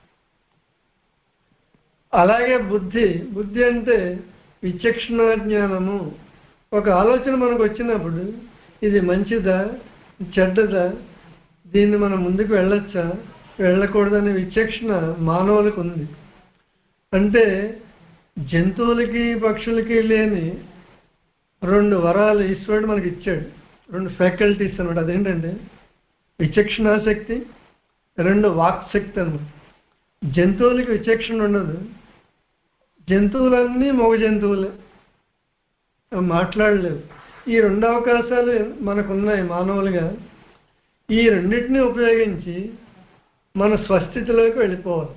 అలాగే బుద్ధి బుద్ధి అంటే విచక్షణ జ్ఞానము ఒక ఆలోచన మనకు వచ్చినప్పుడు ఇది మంచిదా చెడ్డదా దీన్ని మనం ముందుకు వెళ్ళొచ్చా వెళ్ళకూడదనే విచక్షణ మానవులకు ఉంది అంటే జంతువులకి పక్షులకి లేని రెండు వరాలు ఈశ్వరుడు మనకి ఇచ్చాడు రెండు ఫ్యాకల్టీస్ అనమాట అదేంటంటే విచక్షణాశక్తి రెండు వాక్శక్తి అనమాట జంతువులకి విచక్షణ ఉండదు జంతువులన్నీ మగ జంతువులే అవి మాట్లాడలేవు ఈ రెండు అవకాశాలు మనకున్నాయి మానవులుగా ఈ రెండింటిని ఉపయోగించి మన స్వస్థితిలోకి వెళ్ళిపోవాలి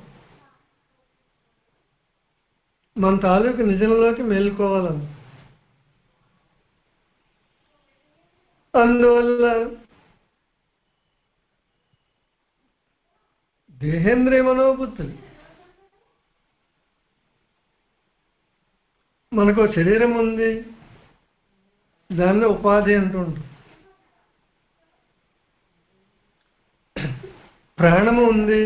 మన తాలూకు నిజంలోకి మేలుకోవాలని అందువల్ల దేహేంద్రియ మనోబుద్ధులు మనకు శరీరం ఉంది దాన్ని ఉపాధి అంటూ ఉంటాం ప్రాణము ఉంది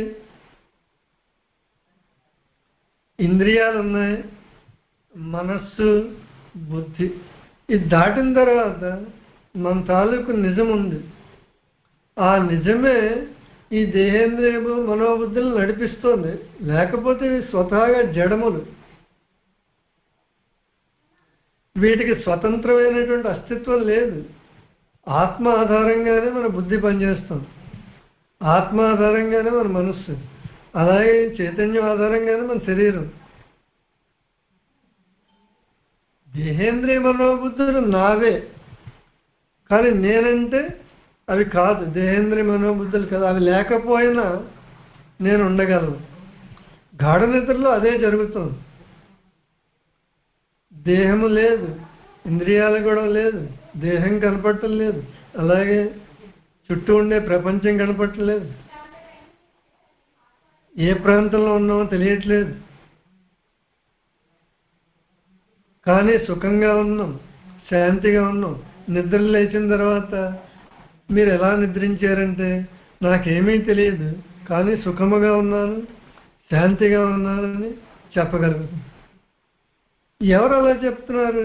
ఇంద్రియాలు ఉన్నాయి మనస్సు బుద్ధి ఇది దాటిన తర్వాత మన తాలూకు నిజం ఉంది ఆ నిజమే ఈ దేహేంద్రియము మనోబుద్ధులు నడిపిస్తుంది లేకపోతే ఇవి స్వతహాగా జడములు వీటికి స్వతంత్రమైనటువంటి అస్తిత్వం లేదు ఆత్మ ఆధారంగానే మన బుద్ధి పనిచేస్తుంది ఆత్మ ఆధారంగానే మన మనస్సు అలాగే చైతన్యం ఆధారంగానే మన శరీరం దేహేంద్రియ మనోబుద్ధులు నావే కానీ నేనంటే అవి కాదు దేహేంద్రియ మనోబుద్ధులు కాదు అవి లేకపోయినా నేను ఉండగలను గాఢ నిద్రలో అదే జరుగుతుంది దేహము లేదు ఇంద్రియాలు కూడా లేదు దేహం కనపడటం లేదు అలాగే చుట్టూ ఉండే ప్రపంచం కనపడట్లేదు ఏ ప్రాంతంలో ఉన్నామో తెలియట్లేదు కానీ సుఖంగా ఉన్నాం శాంతిగా ఉన్నాం నిద్ర లేచిన తర్వాత మీరు ఎలా నిద్రించారంటే నాకేమీ తెలియదు కానీ సుఖముగా ఉన్నాను శాంతిగా ఉన్నానని చెప్పగలుగుతాను ఎవరు అలా చెప్తున్నారు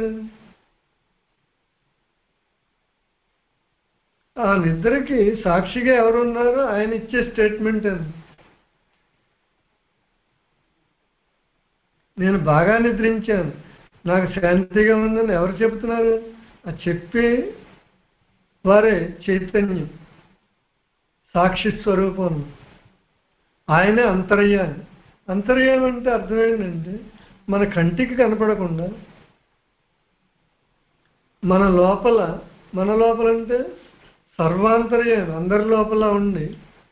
ఆ నిద్రకి సాక్షిగా ఎవరున్నారో ఆయన ఇచ్చే స్టేట్మెంట్ అది నేను బాగా నిద్రించాను నాకు శాంతిగా ఉందని ఎవరు చెప్తున్నారు ఆ చెప్పే వారే చైతన్యం సాక్షి స్వరూపం ఆయనే అంతర్యామి అంతర్యామి అంటే అర్థం ఏంటంటే మన కంటికి కనపడకుండా మన లోపల మన లోపల అంటే సర్వాంతర్యామి అందరి లోపల ఉండి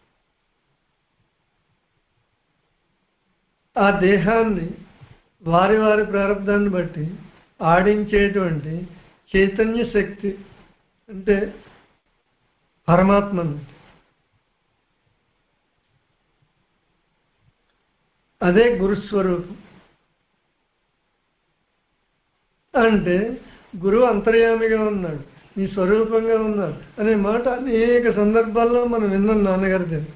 ఆ దేహాన్ని వారి వారి ప్రారంధాన్ని బట్టి ఆడించేటువంటి చైతన్య శక్తి అంటే పరమాత్మ అన్నమాట. అదే గురుస్వరూపం అంటే గురువు అంతర్యామిగా ఉన్నాడు నీ స్వరూపంగా ఉన్నాడు అనే మాట అనేక సందర్భాల్లో మనం విన్నాం నాన్నగారి దగ్గర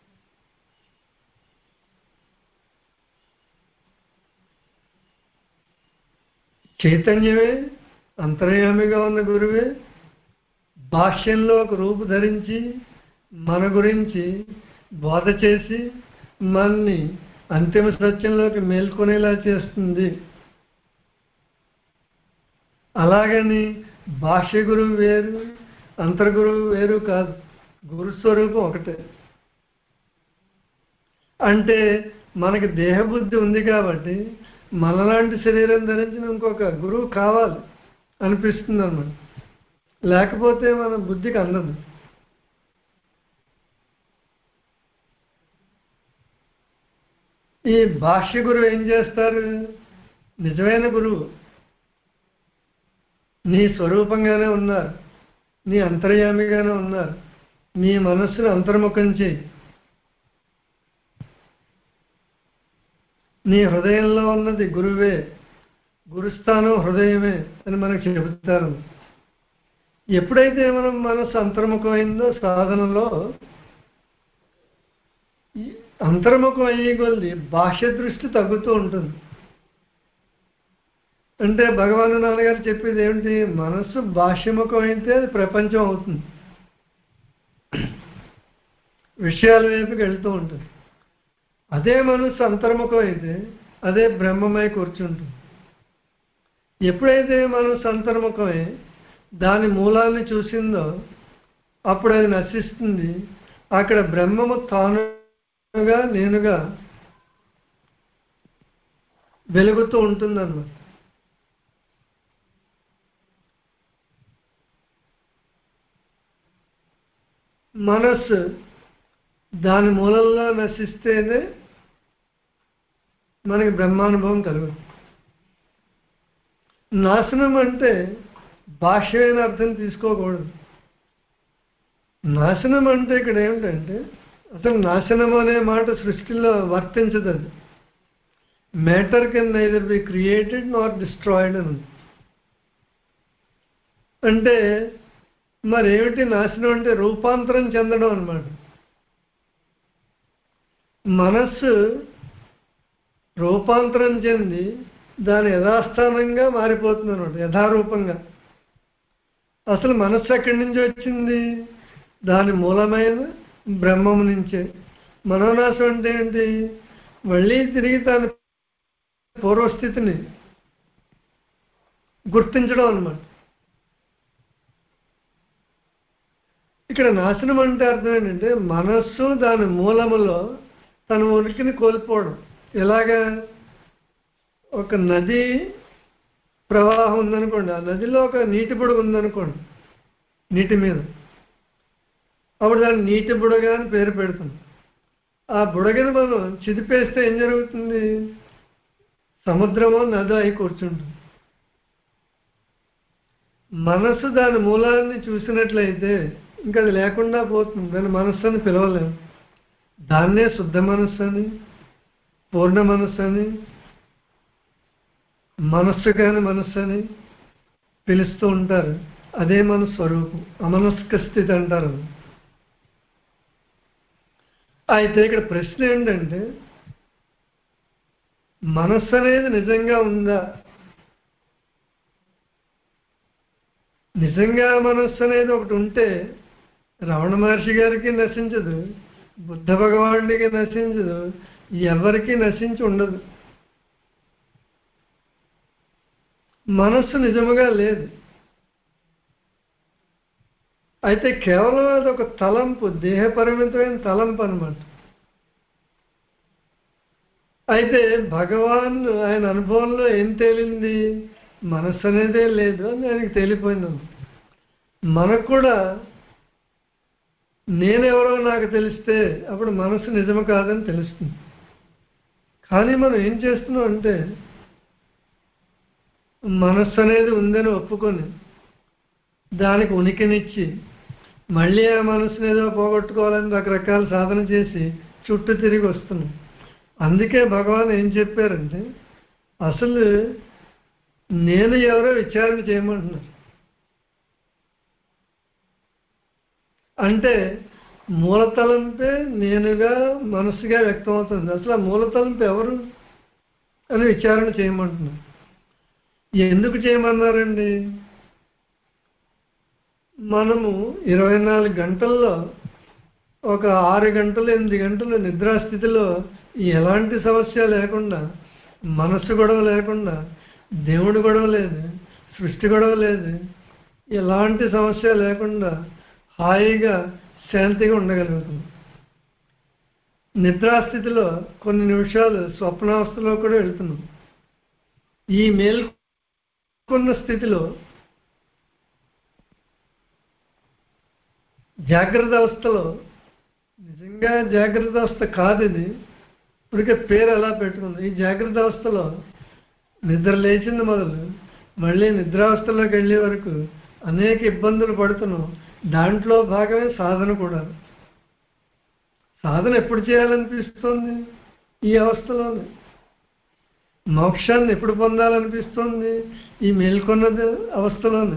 చైతన్యమే అంతర్యామిగా ఉన్న గురువే భాష్యంలో ఒక రూపు ధరించి మన గురించి బోధ చేసి మనని అంతిమ సత్యంలోకి మేల్కొనేలా చేస్తుంది అలాగని భాష్య గురువు వేరు అంతర్గురువు వేరు కాదు గురుస్వరూపం ఒకటే అంటే మనకి దేహబుద్ధి ఉంది కాబట్టి మనలాంటి శరీరం ధరించిన ఇంకొక గురువు కావాలి అనిపిస్తుంది అన్నమాట లేకపోతే మన బుద్ధికి అందదు ఈ భాష్య గురువు ఏం చేస్తారు నిజమైన గురువు నీ స్వరూపంగానే ఉన్నారు నీ అంతర్యామిగానే ఉన్నారు నీ మనస్సును అంతర్ముఖం చేయి నీ హృదయంలో ఉన్నది గురువే గురుస్థానం హృదయమే అని మనకు చెబుతారు ఎప్పుడైతే మనం మనసు అంతర్ముఖమైందో సాధనలో ఈ అంతర్ముఖం అయ్యే కొద్ది బాహ్య దృష్టి తగ్గుతూ ఉంటుంది అంటే భగవాను నాన్నగారు చెప్పేది ఏమిటి మనస్సు బాహ్యముఖం అయితే అది ప్రపంచం అవుతుంది విషయాల వైపుకి వెళ్తూ ఉంటుంది అదే మనస్సు అంతర్ముఖం అయితే అదే బ్రహ్మమై కూర్చుంటుంది ఎప్పుడైతే మనస్సు అంతర్ముఖమై దాని మూలాన్ని చూసిందో అప్పుడు అది నశిస్తుంది అక్కడ బ్రహ్మము తానుగా నేనుగా వెలుగుతూ ఉంటుందన్నమాట మనస్సు దాని మూలంలో నశిస్తేనే మనకి బ్రహ్మానుభవం కలుగుతుంది నాశనం అంటే భాష్యమైన అర్థం తీసుకోకూడదు నాశనం అంటే ఇక్కడ ఏమిటంటే అసలు నాశనం అనే మాట సృష్టిలో వర్తించదు అది matter can neither be created not destroyed అని ఉంది. అంటే మరి ఏమిటి నాశనం అంటే రూపాంతరం చెందడం అన్నమాట మనస్సు రూపాంతరం చెంది దాని యథాస్థానంగా మారిపోతుంది అనమాట యథారూపంగా అసలు మనస్సు ఎక్కడి నుంచి వచ్చింది దాని మూలమైన బ్రహ్మము నుంచే మనోనాశం అంటే ఏంటి మళ్ళీ తిరిగి తన పూర్వస్థితిని గుర్తించడం అన్నమాట ఇక్కడ నాశనం అంటే అర్థం ఏంటంటే మనస్సు దాని మూలములో తన ఉనికిని కోల్పోవడం ఎలాగా ఒక నది ప్రవాహం ఉందనుకోండి ఆ నదిలో ఒక నీటి బుడగ ఉందనుకోండి నీటి మీద అప్పుడు దాన్ని నీటి బుడగ అని పేరు పెడుతుంది ఆ బుడగని మనం చిదిపేస్తే ఏం జరుగుతుంది సముద్రమో నది అయి కూర్చుంటుంది మనస్సు దాని మూలాన్ని చూసినట్లయితే ఇంకా అది లేకుండా పోతుంది దాని మనస్సు అని పిలవలేము దాన్నే శుద్ధ మనస్సు అని పూర్ణ మనస్సు అని మనస్సు కాని మనస్సు అని పిలుస్తూ ఉంటారు అదే మన స్వరూపం అమనస్క స్థితి అంటారు అయితే ఇక్కడ ప్రశ్న ఏంటంటే మనస్సు అనేది నిజంగా ఉందా నిజంగా మనస్సు అనేది ఒకటి ఉంటే రమణ మహర్షి గారికి నశించదు బుద్ధ భగవానుడికి నశించదు ఎవరికి నశించి ఉండదు మనస్సు నిజముగా లేదు అయితే కేవలం అది ఒక తలంపు దేహపరిమితమైన తలంపు అనమాట అయితే భగవాన్ ఆయన అనుభవంలో ఏం తేలింది మనస్సు అనేదే లేదు అని ఆయనకి తేలిపోయింది మనకు కూడా నేనెవరో నాకు తెలిస్తే అప్పుడు మనసు నిజము కాదని తెలుస్తుంది కానీ మనం ఏం చేస్తున్నాం అంటే మనస్సు అనేది ఉందని ఒప్పుకొని దానికి ఉనికినిచ్చి మళ్ళీ ఆ మనసుని ఏదో పోగొట్టుకోవాలని రకరకాల సాధన చేసి చుట్టూ తిరిగి వస్తున్నాం అందుకే భగవాన్ ఏం చెప్పారంటే అసలు నేను ఎవరో విచారణ చేయమంటున్నారు అంటే మూలతలంపే నేనుగా మనసుగా వ్యక్తమవుతుంది అసలు ఆ మూలతలంపు ఎవరు అని విచారణ చేయమంటున్నారు ఎందుకు చేయమన్నారండి మనము ఇరవై నాలుగు గంటల్లో ఒక ఆరు గంటలు ఎనిమిది గంటలు నిద్రాస్థితిలో ఎలాంటి సమస్య లేకుండా మనస్సు గొడవ లేకుండా దేవుడు గొడవ లేదు సృష్టి గొడవ లేదు ఎలాంటి సమస్య లేకుండా హాయిగా శాంతిగా ఉండగలుగుతుంది నిద్రాస్థితిలో కొన్ని నిమిషాలు స్వప్నావస్థలో కూడా వెళ్తున్నాం ఈ మేల్కొన్న స్థితిలో జాగ్రత్త అవస్థలో నిజంగా జాగ్రత్త అవస్థ కాదు ఇది ఇప్పటికే పేరు ఎలా పెట్టుకుంది ఈ జాగ్రత్త అవస్థలో నిద్ర లేచింది మొదలు మళ్ళీ నిద్రావస్థలోకి వెళ్ళే వరకు అనేక ఇబ్బందులు పడుతున్నాం దాంట్లో భాగమే సాధన కూడా సాధన ఎప్పుడు చేయాలనిపిస్తుంది ఈ అవస్థలోనే మోక్షాన్ని ఎప్పుడు పొందాలనిపిస్తుంది ఈ మేల్కొన్నది అవస్థలోనే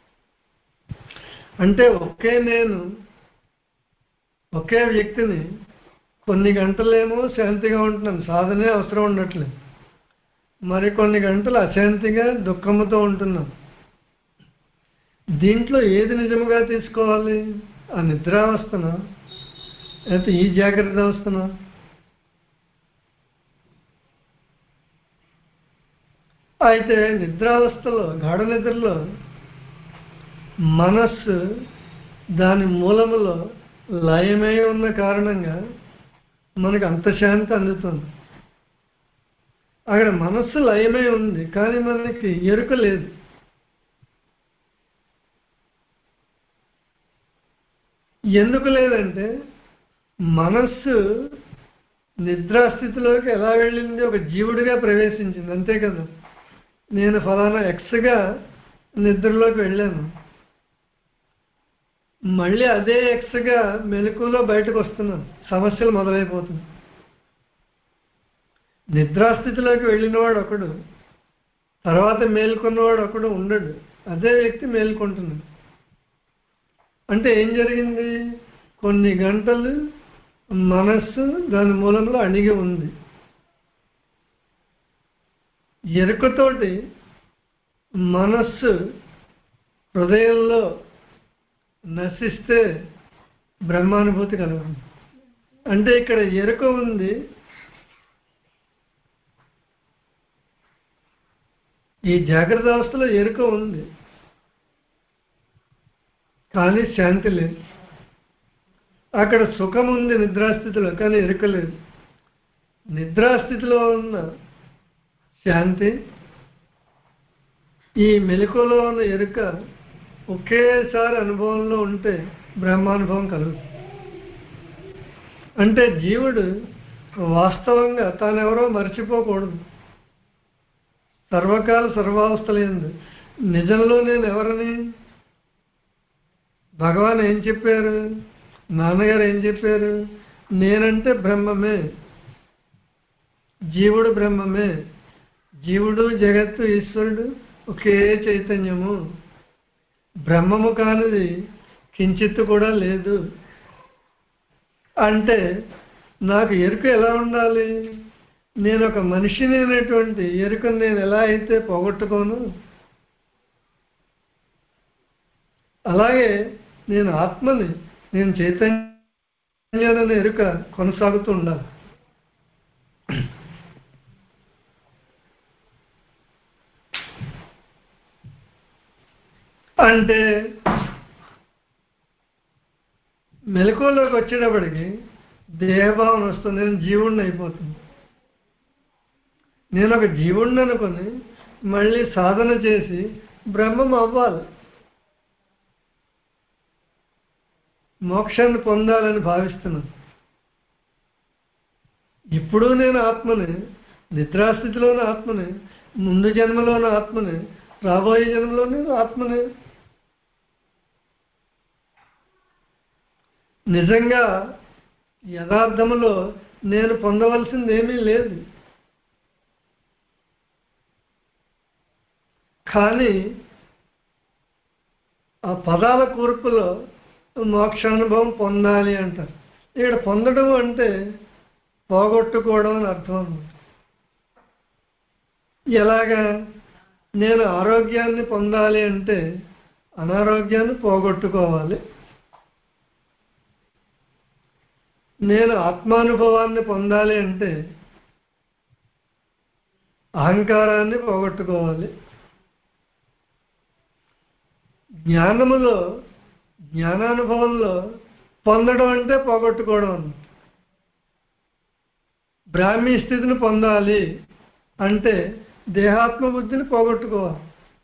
అంటే ఒకే నేను ఒకే వ్యక్తిని కొన్ని గంటలేమో శాంతిగా ఉంటున్నాను సాధనే అవసరం ఉండట్లేదు మరి కొన్ని గంటలు అశాంతిగా దుఃఖంతో ఉంటున్నాను దీంట్లో ఏది నిజముగా తీసుకోవాలి ఆ నిద్రావస్థన అయితే ఈ జాగ్రత్త అవస్థన అయితే నిద్రావస్థలో గాఢ నిద్రలో మనస్సు దాని మూలములో లయమై ఉన్న కారణంగా మనకు అంత శాంతి అందుతుంది అక్కడ మనస్సు లయమై ఉంది కానీ మనకి ఎరుక లేదు ఎందుకు లేదంటే మనస్సు నిద్రాస్థితిలోకి ఎలా వెళ్ళింది ఒక జీవుడిగా ప్రవేశించింది అంతే కదా నేను ఫలానా ఎక్స్గా నిద్రలోకి వెళ్ళాను మళ్ళీ అదే ఎక్స్గా మెలకులో బయటకు వస్తున్నాను సమస్యలు మొదలైపోతుంది నిద్రాస్థితిలోకి వెళ్ళినవాడు ఒకడు తర్వాత మేల్కొన్నవాడు ఒకడు ఉండడు అదే వ్యక్తి మేల్కొంటున్నాడు అంటే ఏం జరిగింది కొన్ని గంటలు మనస్సు దాని మూలంలో అణిగి ఉంది ఎరుకతోటి మనస్సు హృదయంలో నశిస్తే బ్రహ్మానుభూతి కలుగుతుంది అంటే ఇక్కడ ఎరుక ఉంది ఈ జాగ్రత్త అవస్థలో ఎరుక ఉంది కానీ శాంతి లేదు అక్కడ సుఖం ఉంది నిద్రాస్థితిలో కానీ ఎరుక లేదు నిద్రాస్థితిలో ఉన్న శాంతి ఈ మెలకులో ఉన్న ఎరుక ఒకేసారి అనుభవంలో ఉంటే బ్రహ్మానుభవం కలుగుతుంది అంటే జీవుడు వాస్తవంగా తానెవరో మర్చిపోకూడదు సర్వకాల సర్వావస్థలేదు నిజంలో నేను ఎవరని భగవాన్ ఏం చెప్పారు నాన్నగారు ఏం చెప్పారు నేనంటే బ్రహ్మమే జీవుడు బ్రహ్మమే జీవుడు జగత్తు ఈశ్వరుడు ఒకే చైతన్యము బ్రహ్మము కానిది కించిత్తు కూడా లేదు అంటే నాకు ఎరుక ఎలా ఉండాలి నేను ఒక మనిషిని అనేటువంటి ఎరుకను నేను ఎలా అయితే పోగొట్టుకోను అలాగే నేను ఆత్మని నేను చైతన్యాన్ని ఎరుక కొనసాగుతూ ఉండాలి అంటే మెలకువలోకి వచ్చేటప్పటికి దేహభావన వస్తుంది నేను జీవుణ్ణి అయిపోతుంది నేను ఒక జీవుణ్ణి అనుకొని మళ్ళీ సాధన చేసి బ్రహ్మం అవ్వాలి మోక్షాన్ని పొందాలని భావిస్తున్నాను ఇప్పుడు నేను ఆత్మని నిద్రాస్థితిలోని ఆత్మని ముందు జన్మలోని ఆత్మని రాబోయే జన్మలో నేను ఆత్మని నిజంగా యథార్థములో నేను పొందవలసింది ఏమీ లేదు కానీ ఆ పదాల కూర్పులో మోక్షానుభవం పొందాలి అంటారు ఇక్కడ పొందడం అంటే పోగొట్టుకోవడం అని అర్థం అన్నమాట ఎలాగా నేను ఆరోగ్యాన్ని పొందాలి అంటే అనారోగ్యాన్ని పోగొట్టుకోవాలి నేను ఆత్మానుభవాన్ని పొందాలి అంటే అహంకారాన్ని పోగొట్టుకోవాలి జ్ఞానములో జ్ఞానానుభవంలో పొందడం అంటే పోగొట్టుకోవడం అన్నమాట బ్రాహ్మీ స్థితిని పొందాలి అంటే దేహాత్మ బుద్ధిని పోగొట్టుకోవాలి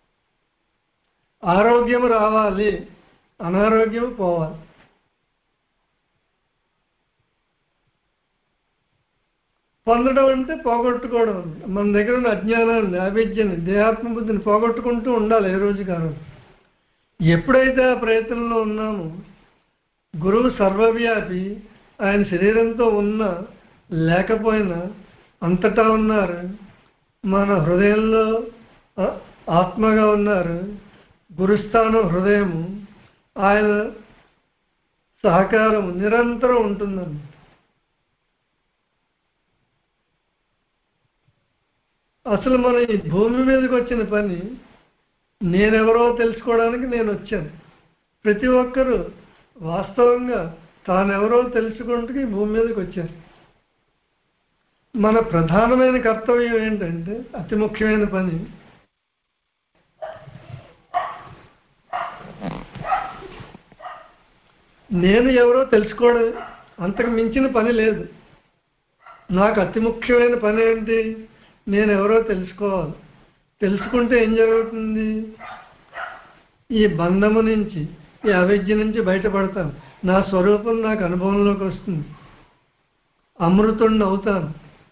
ఆరోగ్యం రావాలి అనారోగ్యం పోవాలి పొందడం అంటే పోగొట్టుకోవడం మన దగ్గర ఉన్న అజ్ఞానాన్ని అవిద్యని దేహాత్మ బుద్ధిని పోగొట్టుకుంటూ ఉండాలి ఏ రోజు కాదు ఎప్పుడైతే ఆ ప్రయత్నంలో ఉన్నామో గురువు సర్వవ్యాపి ఆయన శరీరంతో ఉన్నా లేకపోయినా అంతటా ఉన్నారు మన హృదయంలో ఆ, ఆత్మగా ఉన్నారు గురుస్థానం హృదయము ఆయన సహకారం నిరంతరం ఉంటుందండి అసలు మనం ఈ భూమి మీదకి వచ్చిన పని నేనెవరో తెలుసుకోవడానికి నేను వచ్చాను ప్రతి ఒక్కరూ వాస్తవంగా తానెవరో తెలుసుకుంటూ ఈ భూమి మీదకి వచ్చారు మన ప్రధానమైన కర్తవ్యం ఏంటంటే అతి ముఖ్యమైన పని నేను ఎవరో తెలుసుకోవడం అంతకు మించిన పని లేదు నాకు అతి ముఖ్యమైన పని ఏంటి నేను ఎవరో తెలుసుకోవాలి తెలుసుకుంటే ఏం జరుగుతుంది ఈ బంధము నుంచి ఈ అవిద్య నుంచి బయటపడతాను నా స్వరూపం నాకు అనుభవంలోకి వస్తుంది అమృతుణ్ణి అవుతాను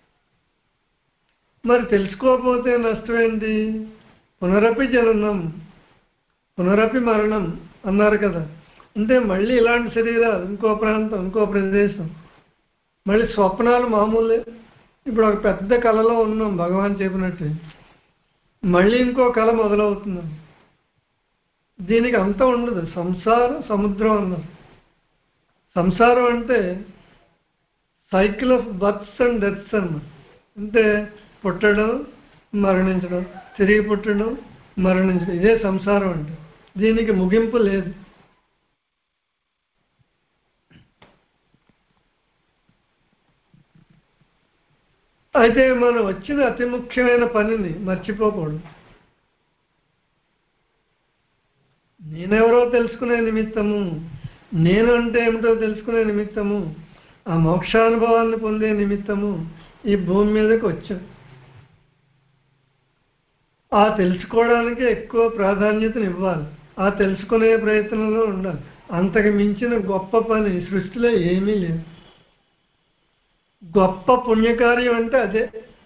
మరి తెలుసుకోకపోతే నష్టం ఏంటి పునరపి జననం పునరపి మరణం అన్నారు కదా అంటే మళ్ళీ ఇలాంటి శరీరాలు ఇంకో ప్రాంతం ఇంకో ప్రదేశం మళ్ళీ స్వప్నాలు మామూలే ఇప్పుడు ఒక పెద్ద కళలో ఉన్నాం భగవాన్ చెప్పినట్టు మళ్ళీ ఇంకో కళ మొదలవుతున్నాం దీనికి అంత ఉండదు సంసారం సముద్రం అన్నారు సంసారం అంటే cycle of births and deaths అన్నమాట అంటే పుట్టడం మరణించడం తిరిగి పుట్టడం మరణించడం ఇదే సంసారం అంటే దీనికి ముగింపు లేదు అయితే మనం వచ్చిన అతి ముఖ్యమైన పనిని మర్చిపోకూడదు నేనెవరో తెలుసుకునే నిమిత్తము నేను అంటే ఏమిటో తెలుసుకునే నిమిత్తము ఆ మోక్షానుభవాన్ని పొందే నిమిత్తము ఈ భూమి మీదకి వచ్చాం ఆ తెలుసుకోవడానికి ఎక్కువ ప్రాధాన్యతను ఇవ్వాలి ఆ తెలుసుకునే ప్రయత్నంలో ఉండాలి అంతకు మించిన గొప్ప పని సృష్టిలో ఏమీ లేదు గొప్ప పుణ్యకార్యం అంటే అదే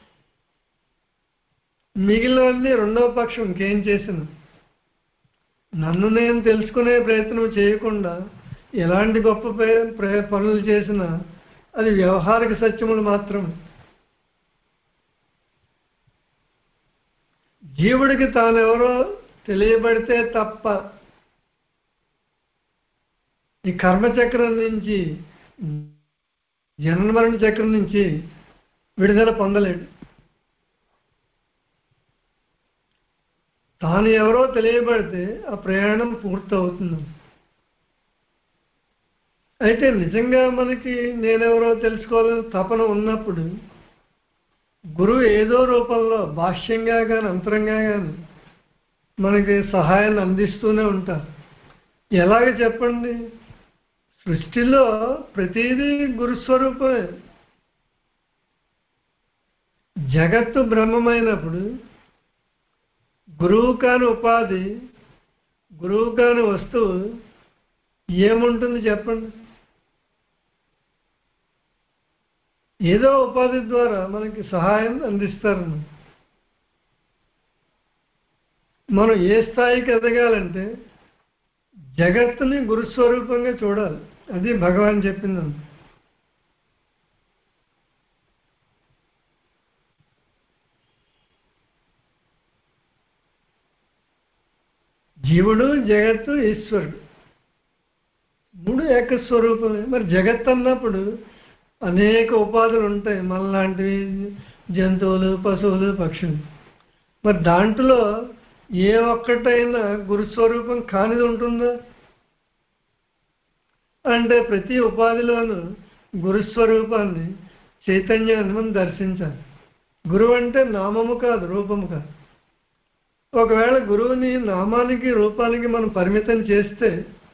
మిగిలినవన్నీ రెండవ పక్షం ఇంకేం చేసిన నన్ను నేను తెలుసుకునే ప్రయత్నం చేయకుండా ఎలాంటి గొప్ప ప్ర- ప్ర- పనులు చేసినా అది వ్యవహారిక సత్యములు మాత్రం జీవుడికి తానెవరో తెలియబడితే తప్ప ఈ కర్మచక్రం నుంచి జన్మరణ చక్రం నుంచి విడుదల పొందలేడు తాను ఎవరో తెలియబడితే ఆ ప్రయాణం పూర్తవుతుంది అయితే నిజంగా మనకి నేనెవరో తెలుసుకోవాలని తపన ఉన్నప్పుడు గురువు ఏదో రూపంలో భాష్యంగా కానీ అంతరంగా కానీ మనకి సహాయాన్ని అందిస్తూనే ఉంటారు ఎలాగ చెప్పండి సృష్టిలో ప్రతిదీ గురుస్వరూపమే జగత్తు బ్రహ్మమైనప్పుడు గురువు కాని ఉపాధి గురువు కాని వస్తువు ఏముంటుంది చెప్పండి ఏదో ఉపాధి ద్వారా మనకి సహాయం అందిస్తారు మనం ఏ స్థాయికి ఎదగాలంటే జగత్తుని గురుస్వరూపంగా చూడాలి అది భగవాన్ చెప్పిందండి జీవుడు జగత్తు ఈశ్వరుడు మూడు ఏకస్వరూపమే మరి జగత్ అన్నప్పుడు అనేక ఉపాధులు ఉంటాయి మనలాంటివి జంతువులు పశువులు పక్షులు మరి దాంట్లో ఏ ఒక్కటైనా గురుస్వరూపం కానిది ఉంటుందా అంటే ప్రతి ఉపాధిలోనూ గురుస్వరూపాన్ని చైతన్యాన్ని మనం దర్శించాలి గురువు అంటే నామము కాదు రూపము కాదు ఒకవేళ గురువుని నామానికి రూపానికి మనం పరిమితం చేస్తే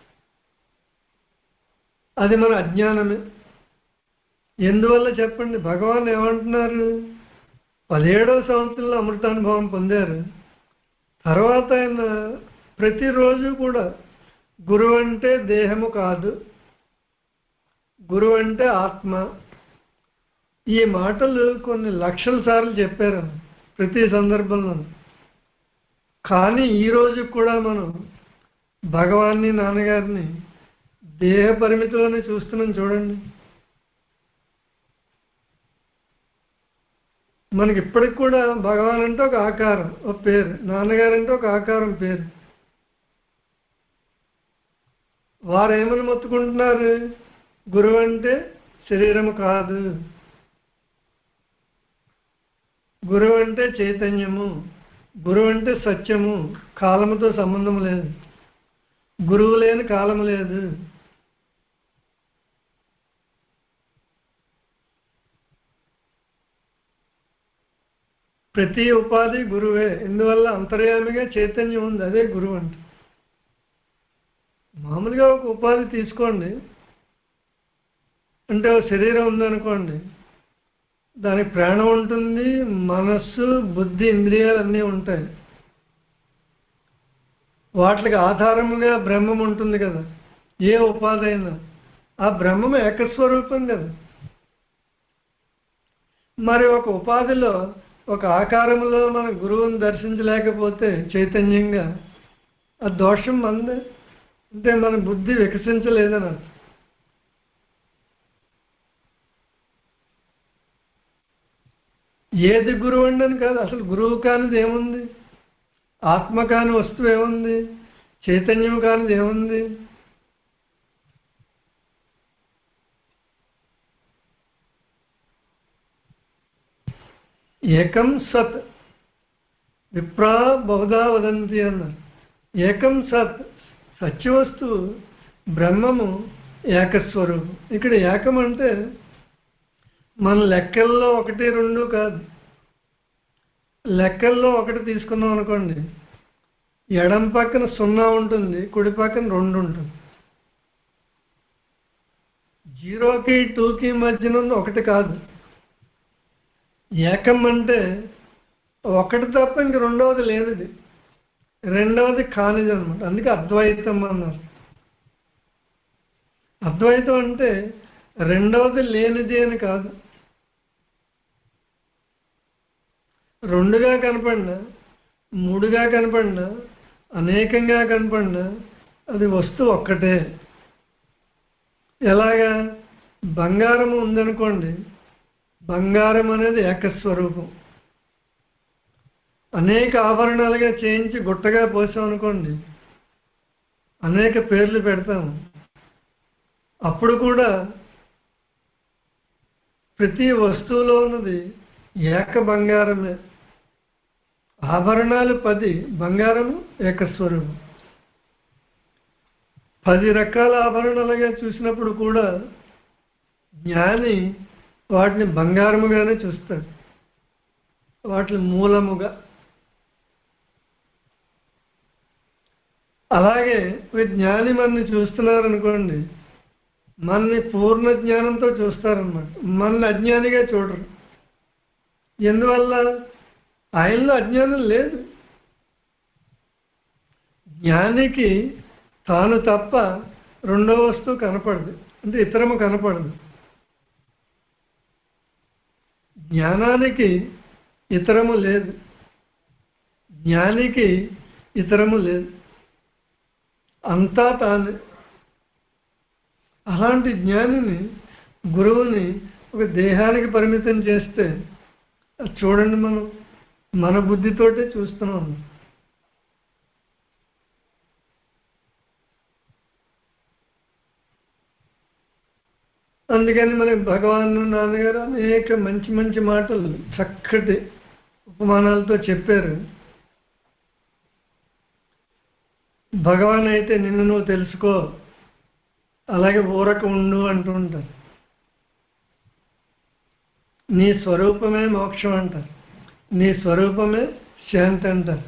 అది మన అజ్ఞానమే ఎందువల్ల చెప్పండి భగవాన్ ఏమంటున్నారు పదిహేడవ సంవత్సరంలో అమృతానుభవం పొందారు తర్వాత ఆయన ప్రతిరోజు కూడా గురువు అంటే దేహము కాదు గురువు అంటే ఆత్మ ఈ మాటలు కొన్ని లక్షల సార్లు చెప్పారు ప్రతి సందర్భంలో కానీ ఈరోజు కూడా మనం భగవాన్ని నాన్నగారిని దేహ పరిమితిలోనే చూస్తున్నాం చూడండి మనకి ఇప్పటికి కూడా భగవాన్ అంటే ఒక ఆకారం ఒక పేరు నాన్నగారు అంటే ఒక ఆకారం పేరు వారు ఏమని మొత్తుకుంటున్నారు గురువు అంటే శరీరము కాదు గురువు అంటే చైతన్యము గురువు అంటే సత్యము కాలముతో సంబంధం లేదు గురువు లేని కాలం లేదు ప్రతి ఉపాధి గురువే ఇందువల్ల అంతర్యామిగా చైతన్యం ఉంది అదే గురువు అంటే మామూలుగా ఒక ఉపాధి తీసుకోండి అంటే ఒక శరీరం ఉందనుకోండి దానికి ప్రాణం ఉంటుంది మనస్సు బుద్ధి ఇంద్రియాలు అన్నీ ఉంటాయి వాటికి ఆధారముగా బ్రహ్మం ఉంటుంది కదా ఏ ఉపాధి అయినా ఆ బ్రహ్మం ఏకస్వరూపం కదా మరి ఒక ఉపాధిలో ఒక ఆకారంలో మన గురువుని దర్శించలేకపోతే చైతన్యంగా ఆ దోషం మందే అంటే మన బుద్ధి వికసించలేదని అర్థం ఏది గురువు అండి అని కాదు అసలు గురువు కానిది ఏముంది ఆత్మ కాని వస్తువు ఏముంది చైతన్యం కానిది ఏముంది ఏకం సత్ విప్రా బహుదా వదంతి అన్నారు ఏకం సత్ సత్యవస్తువు బ్రహ్మము ఏకస్వరూపం ఇక్కడ ఏకం అంటే మన లెక్కల్లో ఒకటి రెండు కాదు లెక్కల్లో ఒకటి తీసుకున్నాం అనుకోండి ఎడం పక్కన సున్నా ఉంటుంది కుడి పక్కన రెండు ఉంటుంది జీరోకి టూకి మధ్యన ఉంది ఒకటి కాదు ఏకం అంటే ఒకటి తప్ప ఇంక రెండవది లేనిది రెండవది కానిది అనమాట అందుకే అద్వైతం అన్నారు అద్వైతం అంటే రెండవది లేనిది అని కాదు రెండుగా కనపడినా మూడుగా కనపడినా అనేకంగా కనపడినా అది వస్తువు ఒక్కటే ఎలాగా బంగారం ఉందనుకోండి బంగారం అనేది ఏకస్వరూపం అనేక ఆభరణాలుగా చేయించి గుట్టగా పోసామనుకోండి అనేక పేర్లు పెడతాము అప్పుడు కూడా ప్రతి వస్తువులో ఉన్నది ఏక బంగారమే ఆభరణాలు పది బంగారము ఏకస్వరూపం పది రకాల ఆభరణాలుగా చూసినప్పుడు కూడా జ్ఞాని వాటిని బంగారముగానే చూస్తాడు వాటిని మూలముగా అలాగే ఒక జ్ఞాని మనని చూస్తున్నారనుకోండి మనని పూర్ణ జ్ఞానంతో చూస్తారనమాట మనల్ని అజ్ఞానిగా చూడరు ఎందువల్ల ఆయనలో అజ్ఞానం లేదు జ్ఞానికి తాను తప్ప రెండో వస్తువు కనపడదు అంటే ఇతరము కనపడదు జ్ఞానానికి ఇతరము లేదు జ్ఞానికి ఇతరము లేదు అంతా తానే అలాంటి జ్ఞానిని గురువుని ఒక దేహానికి పరిమితం చేస్తే అది చూడండి మనం మన బుద్ధితోటే చూస్తున్నాం అందుకని మన భగవాన్ నాన్నగారు అనేక మంచి మంచి మాటలు చక్కటి ఉపమానాలతో చెప్పారు భగవాన్ అయితే నిన్ను నువ్వు తెలుసుకో అలాగే ఊరక ఉండు అంటూ ఉంటారు నీ స్వరూపమే మోక్షం అంటారు నీ స్వరూపమే శాంతి అంటారు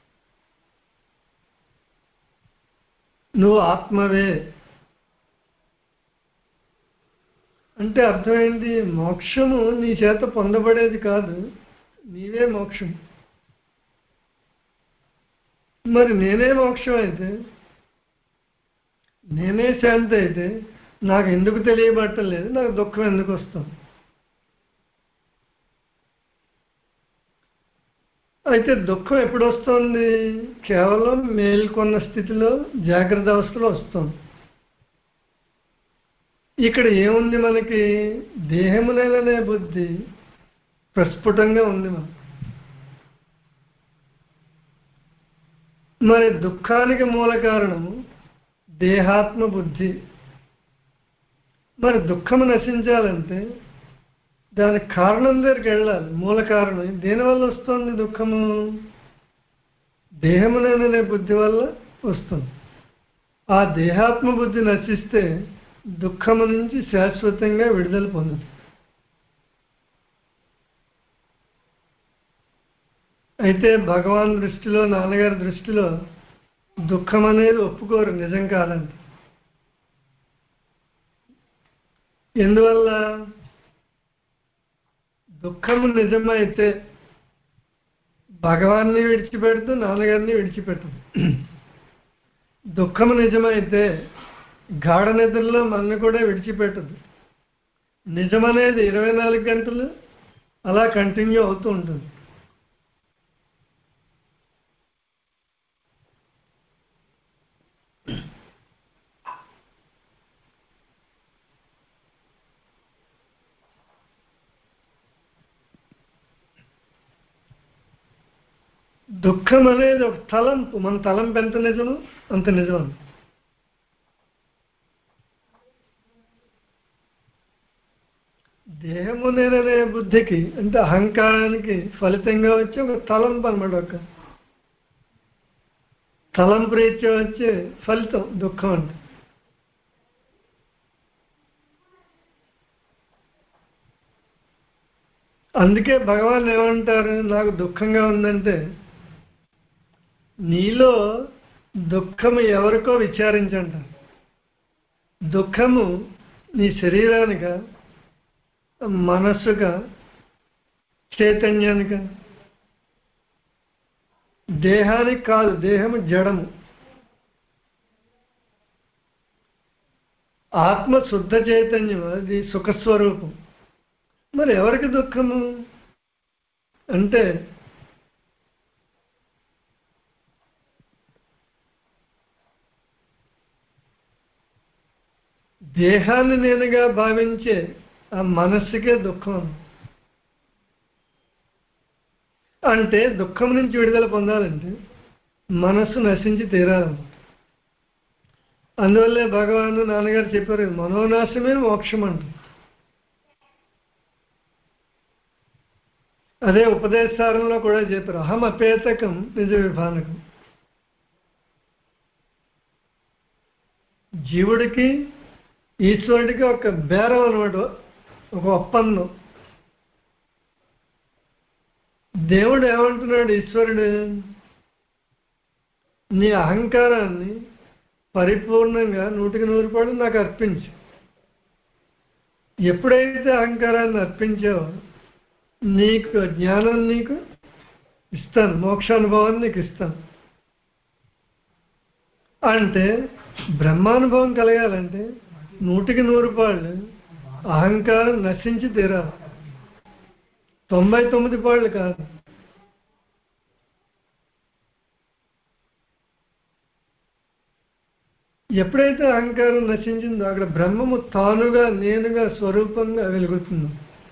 నువ్వు ఆత్మవే అంటే అర్థమైంది మోక్షము నీ చేత పొందబడేది కాదు నీవే మోక్షం మరి నేనే మోక్షం అయితే నేనే శాంతి అయితే నాకు ఎందుకు తెలియబట్టలేదు నాకు దుఃఖం ఎందుకు వస్తుంది అయితే దుఃఖం ఎప్పుడు వస్తుంది కేవలం మేల్కొన్న స్థితిలో జాగ్రత్త అవస్థలో వస్తుంది ఇక్కడ ఏముంది మనకి దేహముననే బుద్ధి ప్రస్ఫుటంగా ఉంది మనకు మరి దుఃఖానికి మూల కారణము దేహాత్మ బుద్ధి మరి దుఃఖము నశించాలంటే దానికి కారణం దగ్గరికి వెళ్ళాలి మూల కారణం దేనివల్ల వస్తుంది దుఃఖము దేహముననే బుద్ధి వల్ల వస్తుంది ఆ దేహాత్మ బుద్ధి నశిస్తే దుఃఖము నుంచి శాశ్వతంగా విడుదల పొందుతుంది అయితే భగవాన్ దృష్టిలో నాన్నగారి దృష్టిలో దుఃఖం అనేది ఒప్పుకోరు నిజం కాదంట ఎందువల్ల దుఃఖము నిజమైతే భగవాన్ని విడిచిపెడుతూ నాన్నగారిని విడిచిపెట్టదు దుఃఖము నిజమైతే గాఢ నిద్రలో మన కూడా విడిచిపెట్టదు నిజమనేది ఇరవై నాలుగు గంటలు అలా కంటిన్యూ అవుతూ ఉంటుంది దుఃఖం అనేది ఒక తలంపు మన తలంపు ఎంత నిజము అంత నిజం దేహము నేననే బుద్ధికి అంటే అహంకారానికి ఫలితంగా వచ్చే ఒక తలంపు అనమాట ఒక తలంపు రీత్యా వచ్చే ఫలితం దుఃఖం అంటే అందుకే భగవాన్ ఏమంటారు నాకు దుఃఖంగా ఉందంటే నీలో దుఃఖము ఎవరికో విచారించంటారు దుఃఖము నీ శరీరానిక మనస్సుగా చైతన్యానిక దేహానికి కాదు దేహము జడము ఆత్మ శుద్ధ చైతన్యం అది సుఖస్వరూపం మరి ఎవరికి దుఃఖము అంటే దేహాన్ని నేనుగా భావించే ఆ మనస్సుకే దుఃఖం అంటే దుఃఖం నుంచి విడుదల పొందాలంటే మనస్సు నశించి తీరాలన్నమాట అందువల్లే భగవాను నాన్నగారు చెప్పారు మనోనాశమే మోక్షం అంట అదే ఉపదేశారంలో కూడా చెప్పారు అహం అపేతకం నిజ విభానకం జీవుడికి ఈశ్వరుడికి ఒక బేరం అనమాట ఒక ఒప్పందం దేవుడు ఏమంటున్నాడు ఈశ్వరుడు నీ అహంకారాన్ని పరిపూర్ణంగా నూటికి నూరు రూపాయలు నాకు అర్పించు ఎప్పుడైతే అహంకారాన్ని అర్పించావో నీకు జ్ఞానం నీకు ఇస్తాను మోక్షానుభవాన్ని నీకు ఇస్తాను అంటే బ్రహ్మానుభవం కలగాలంటే నూటికి నూరు పాళ్ళు అహంకారం నశించి తీరాలి తొంభై తొమ్మిది పాళ్ళు కాదు ఎప్పుడైతే అహంకారం నశించిందో అక్కడ బ్రహ్మము తానుగా నేనుగా స్వరూపంగా వెలుగుతుందో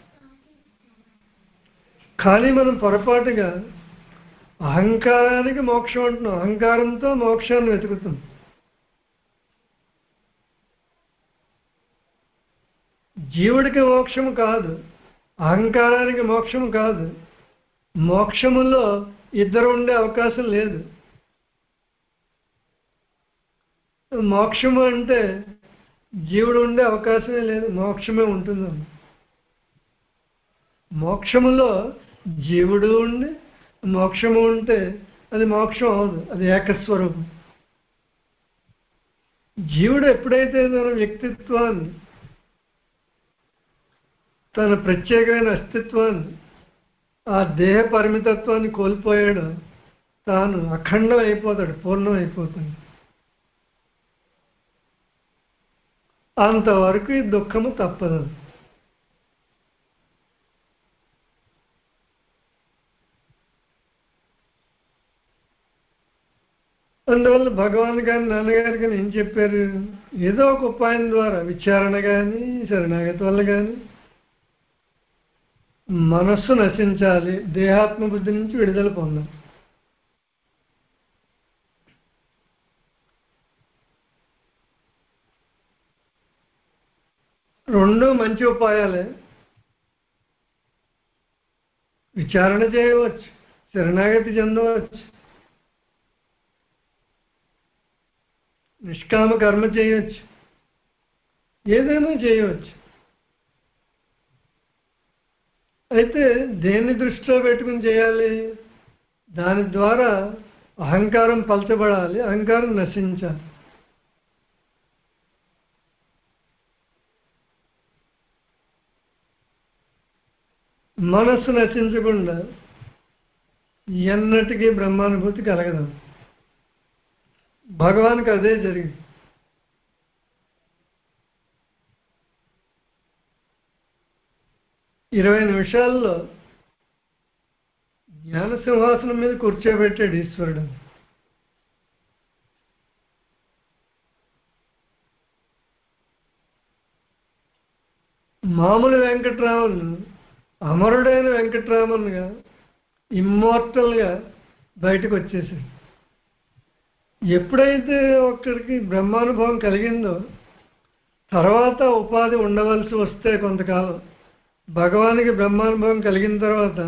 కానీ మనం పొరపాటుగా అహంకారానికి మోక్షం అంటున్నాం అహంకారంతో మోక్షాన్ని వెతుకుతాం జీవుడికి మోక్షము కాదు అహంకారానికి మోక్షము కాదు మోక్షములో ఇద్దరు ఉండే అవకాశం లేదు మోక్షము అంటే జీవుడు ఉండే అవకాశమే లేదు మోక్షమే ఉంటుందన్న మోక్షములో జీవుడు ఉండి మోక్షము ఉంటే అది మోక్షం అవదు అది ఏకస్వరూపం జీవుడు ఎప్పుడైతే తన వ్యక్తిత్వాన్ని తన ప్రత్యేకమైన అస్తిత్వాన్ని ఆ దేహ పరిమితత్వాన్ని కోల్పోయాడో తాను అఖండం అయిపోతాడు పూర్ణం అయిపోతాడు అంతవరకు ఈ దుఃఖము తప్పదు అందువల్ల భగవాన్ గారి నాన్నగారు కానీ ఏం చెప్పారు ఏదో ఒక ఉపాయం ద్వారా విచారణ కానీ శరణాగతి వల్ల కానీ మనస్సు నశించాలి దేహాత్మ బుద్ధి నుంచి విడుదల పొందాలి రెండు మంచి ఉపాయాలే విచారణ చేయవచ్చు శరణాగతి చెందవచ్చు నిష్కామ కర్మ చేయవచ్చు ఏదైనా చేయవచ్చు అయితే దేన్ని దృష్టిలో పెట్టుకుని చేయాలి దాని ద్వారా అహంకారం పలచబడాలి అహంకారం నశించాలి మనస్సు నశించకుండా ఎన్నటికీ బ్రహ్మానుభూతి కలగదు భగవానికి అదే జరిగింది ఇరవై నిమిషాల్లో జ్ఞాన సింహాసనం మీద కూర్చోబెట్టాడు ఈశ్వరుడు మామూలు వెంకట్రామన్ అమరుడైన వెంకట్రామన్గా ఇమ్మోర్టల్గా బయటకు వచ్చేసాడు ఎప్పుడైతే ఒక్కడికి బ్రహ్మానుభవం కలిగిందో తర్వాత ఉపాధి ఉండవలసి వస్తే కొంతకాలం భగవానికి బ్రహ్మానుభవం కలిగిన తర్వాత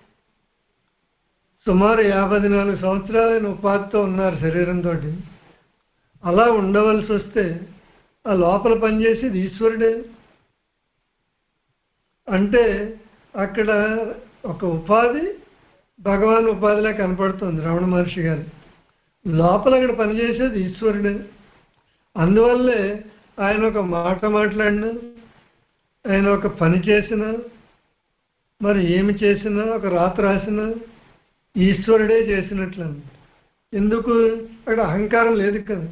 సుమారు యాభై నాలుగు సంవత్సరాలైన ఉపాధితో ఉన్నారు శరీరంతో అలా ఉండవలసి వస్తే ఆ లోపల పనిచేసేది ఈశ్వరుడే అంటే అక్కడ ఒక ఉపాధి భగవాన్ ఉపాధిలా కనపడుతుంది రమణ మహర్షి గారు లోపల అక్కడ పనిచేసేది ఈశ్వరుడే అందువల్లే ఆయన ఒక మాట మాట్లాడినా ఆయన ఒక పని చేసినా మరి ఏమి చేసినా ఒక రాత రాసినా ఈశ్వరుడే చేసినట్లు ఎందుకు అక్కడ అహంకారం లేదు కదా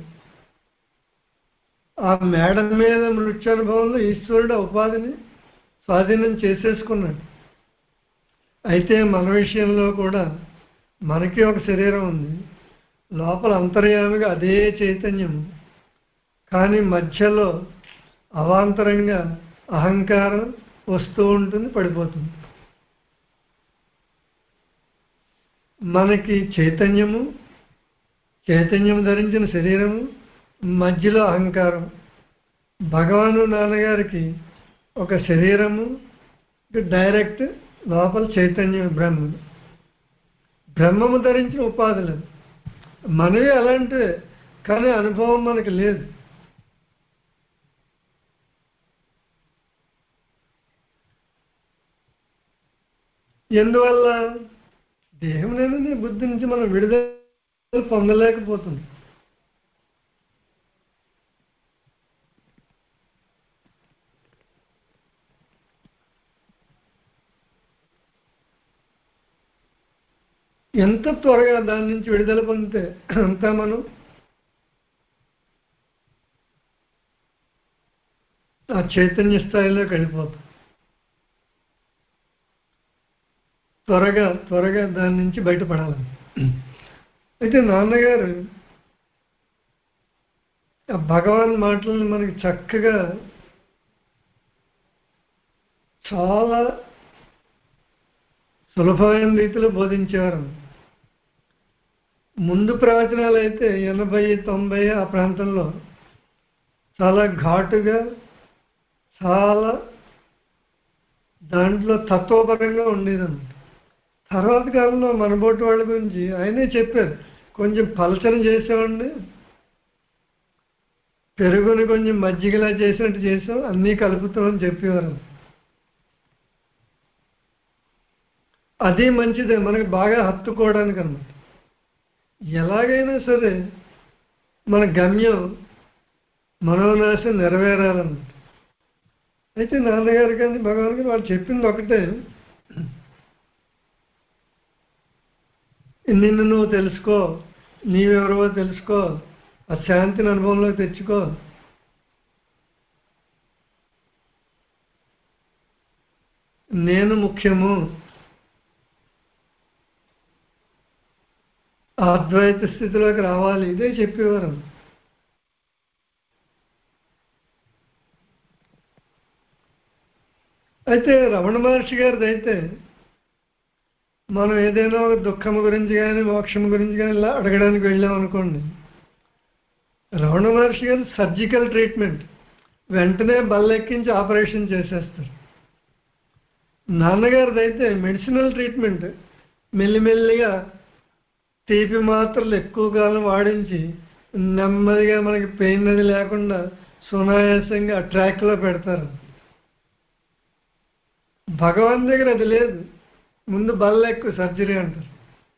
ఆ మేడ మీద మృత్యానుభవంలో ఈశ్వరుడు ఆ ఉపాధిని స్వాధీనం చేసేసుకున్నాడు అయితే మన విషయంలో కూడా మనకి ఒక శరీరం ఉంది లోపల అంతర్యామిగా అదే చైతన్యము కానీ మధ్యలో అవాంతరంగా అహంకారం వస్తూ ఉంటుంది పడిపోతుంది మనకి చైతన్యము చైతన్యం ధరించిన శరీరము మధ్యలో అహంకారం భగవాను నాన్నగారికి ఒక శరీరము డైరెక్ట్ లోపల చైతన్యం బ్రహ్మము బ్రహ్మము ధరించిన ఉపాధులు మనవి అలాంటివే కానీ అనుభవం మనకి లేదు ఎందువల్ల దేహం లేని బుద్ధి నుంచి మనం విడుదల పొందలేకపోతుంది ఎంత త్వరగా దాని నుంచి విడుదల పొందితే అంతా మనం ఆ చైతన్య స్థాయిలోకి వెళ్ళిపోతాం త్వరగా త్వరగా దాని నుంచి బయటపడాలని అయితే నాన్నగారు ఆ భగవాన్ మాటలను మనకి చక్కగా చాలా సులభమైన రీతిలో బోధించేవారు ముందు ప్రవచనాలు అయితే ఎనభై తొంభై ఆ ప్రాంతంలో చాలా ఘాటుగా చాలా దాంట్లో తత్వపరంగా ఉండేదన్నమాట తర్వాత కాలంలో మనబోటి వాళ్ళ గురించి ఆయనే చెప్పారు కొంచెం పలచన చేసామండి పెరుగుని కొంచెం మజ్జిగలా చేసినట్టు చేసాం అన్నీ కలుపుతామని చెప్పేవారు అది మంచిదే మనకి బాగా హత్తుకోవడానికి అన్నమాట ఎలాగైనా సరే మన గమ్యం మనోనాశం నెరవేరాలన్నమాట అయితే నాన్నగారు కానీ భగవాన్ గారు వాళ్ళు చెప్పింది ఒకటే నిన్ను నువ్వు తెలుసుకో నీవెవరవో తెలుసుకో ఆ శాంతిని అనుభవంలో తెచ్చుకో నేను ముఖ్యము ఆ అద్వైత స్థితిలోకి రావాలి ఇదే చెప్పేవారు అయితే రమణ మహర్షి గారిది అయితే మనం ఏదైనా ఒక దుఃఖం గురించి కానీ మోక్షం గురించి కానీ ఇలా అడగడానికి వెళ్ళాం అనుకోండి రమణ మహర్షి గారు సర్జికల్ ట్రీట్మెంట్ వెంటనే బల్లెక్కించి ఆపరేషన్ చేసేస్తారు నాన్నగారిది అయితే మెడిసినల్ ట్రీట్మెంట్ మెల్లిమెల్లిగా తీపి మాత్రలు ఎక్కువ కాలం వాడించి నెమ్మదిగా మనకి పెయిన్ అది లేకుండా సునాయాసంగా ట్రాక్లో పెడతారు భగవాన్ దగ్గర అది లేదు ముందు బల్ల ఎక్కువ సర్జరీ అంటారు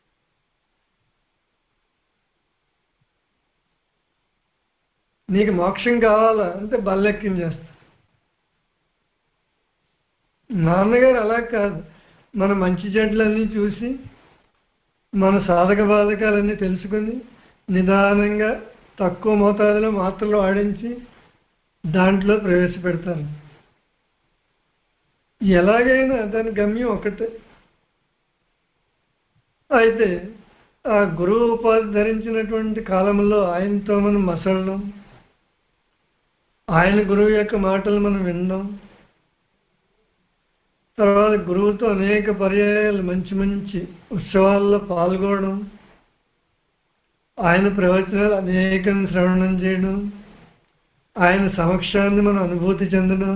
నీకు మోక్షం కావాలా అంటే బల్లెక్కించేస్తా నాన్నగారు అలా కాదు మన మంచి చెడ్లన్నీ చూసి మన సాధక బాధకాలన్నీ తెలుసుకొని నిదానంగా తక్కువ మోతాదులో మాత్రలు ఆడించి దాంట్లో ప్రవేశపెడతారు ఎలాగైనా దాని గమ్యం ఒకటే అయితే ఆ గురువు ఉపాధి ధరించినటువంటి కాలంలో ఆయనతో మనం మసలడం ఆయన గురువు యొక్క మాటలు మనం వినడం తర్వాత గురువుతో అనేక పర్యాయాలు మంచి మంచి ఉత్సవాల్లో పాల్గొనడం ఆయన ప్రవచనాలు అనేకం శ్రవణం చేయడం ఆయన సమక్షాన్ని మనం అనుభూతి చెందడం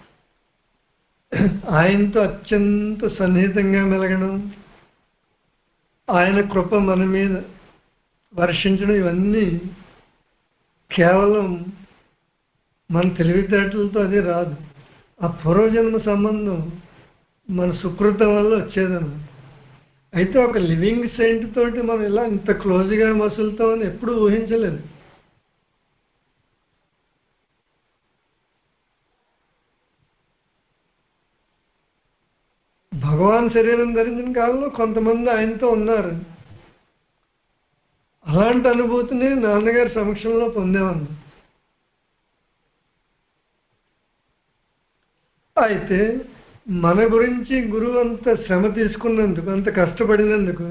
ఆయనతో అత్యంత సన్నిహితంగా మెలగడం ఆయన కృప మన మీద వర్షించడం ఇవన్నీ కేవలం మన తెలివితేటలతో అది రాదు ఆ పూర్వజన్మ సంబంధం మన సుకృతం వల్ల వచ్చేదన్నమాట అయితే ఒక లివింగ్ సెయింట్ తోటి మనం ఇలా ఇంత క్లోజ్గా మసులుతామని ఎప్పుడూ ఊహించలేదు భగవాన్ శరీరం ధరించిన కాలంలో కొంతమంది ఆయనతో ఉన్నారు అలాంటి అనుభూతిని నాన్నగారి సమక్షంలో పొందేవాన్ని అయితే మన గురించి గురువు అంత శ్రమ తీసుకున్నందుకు అంత కష్టపడినందుకు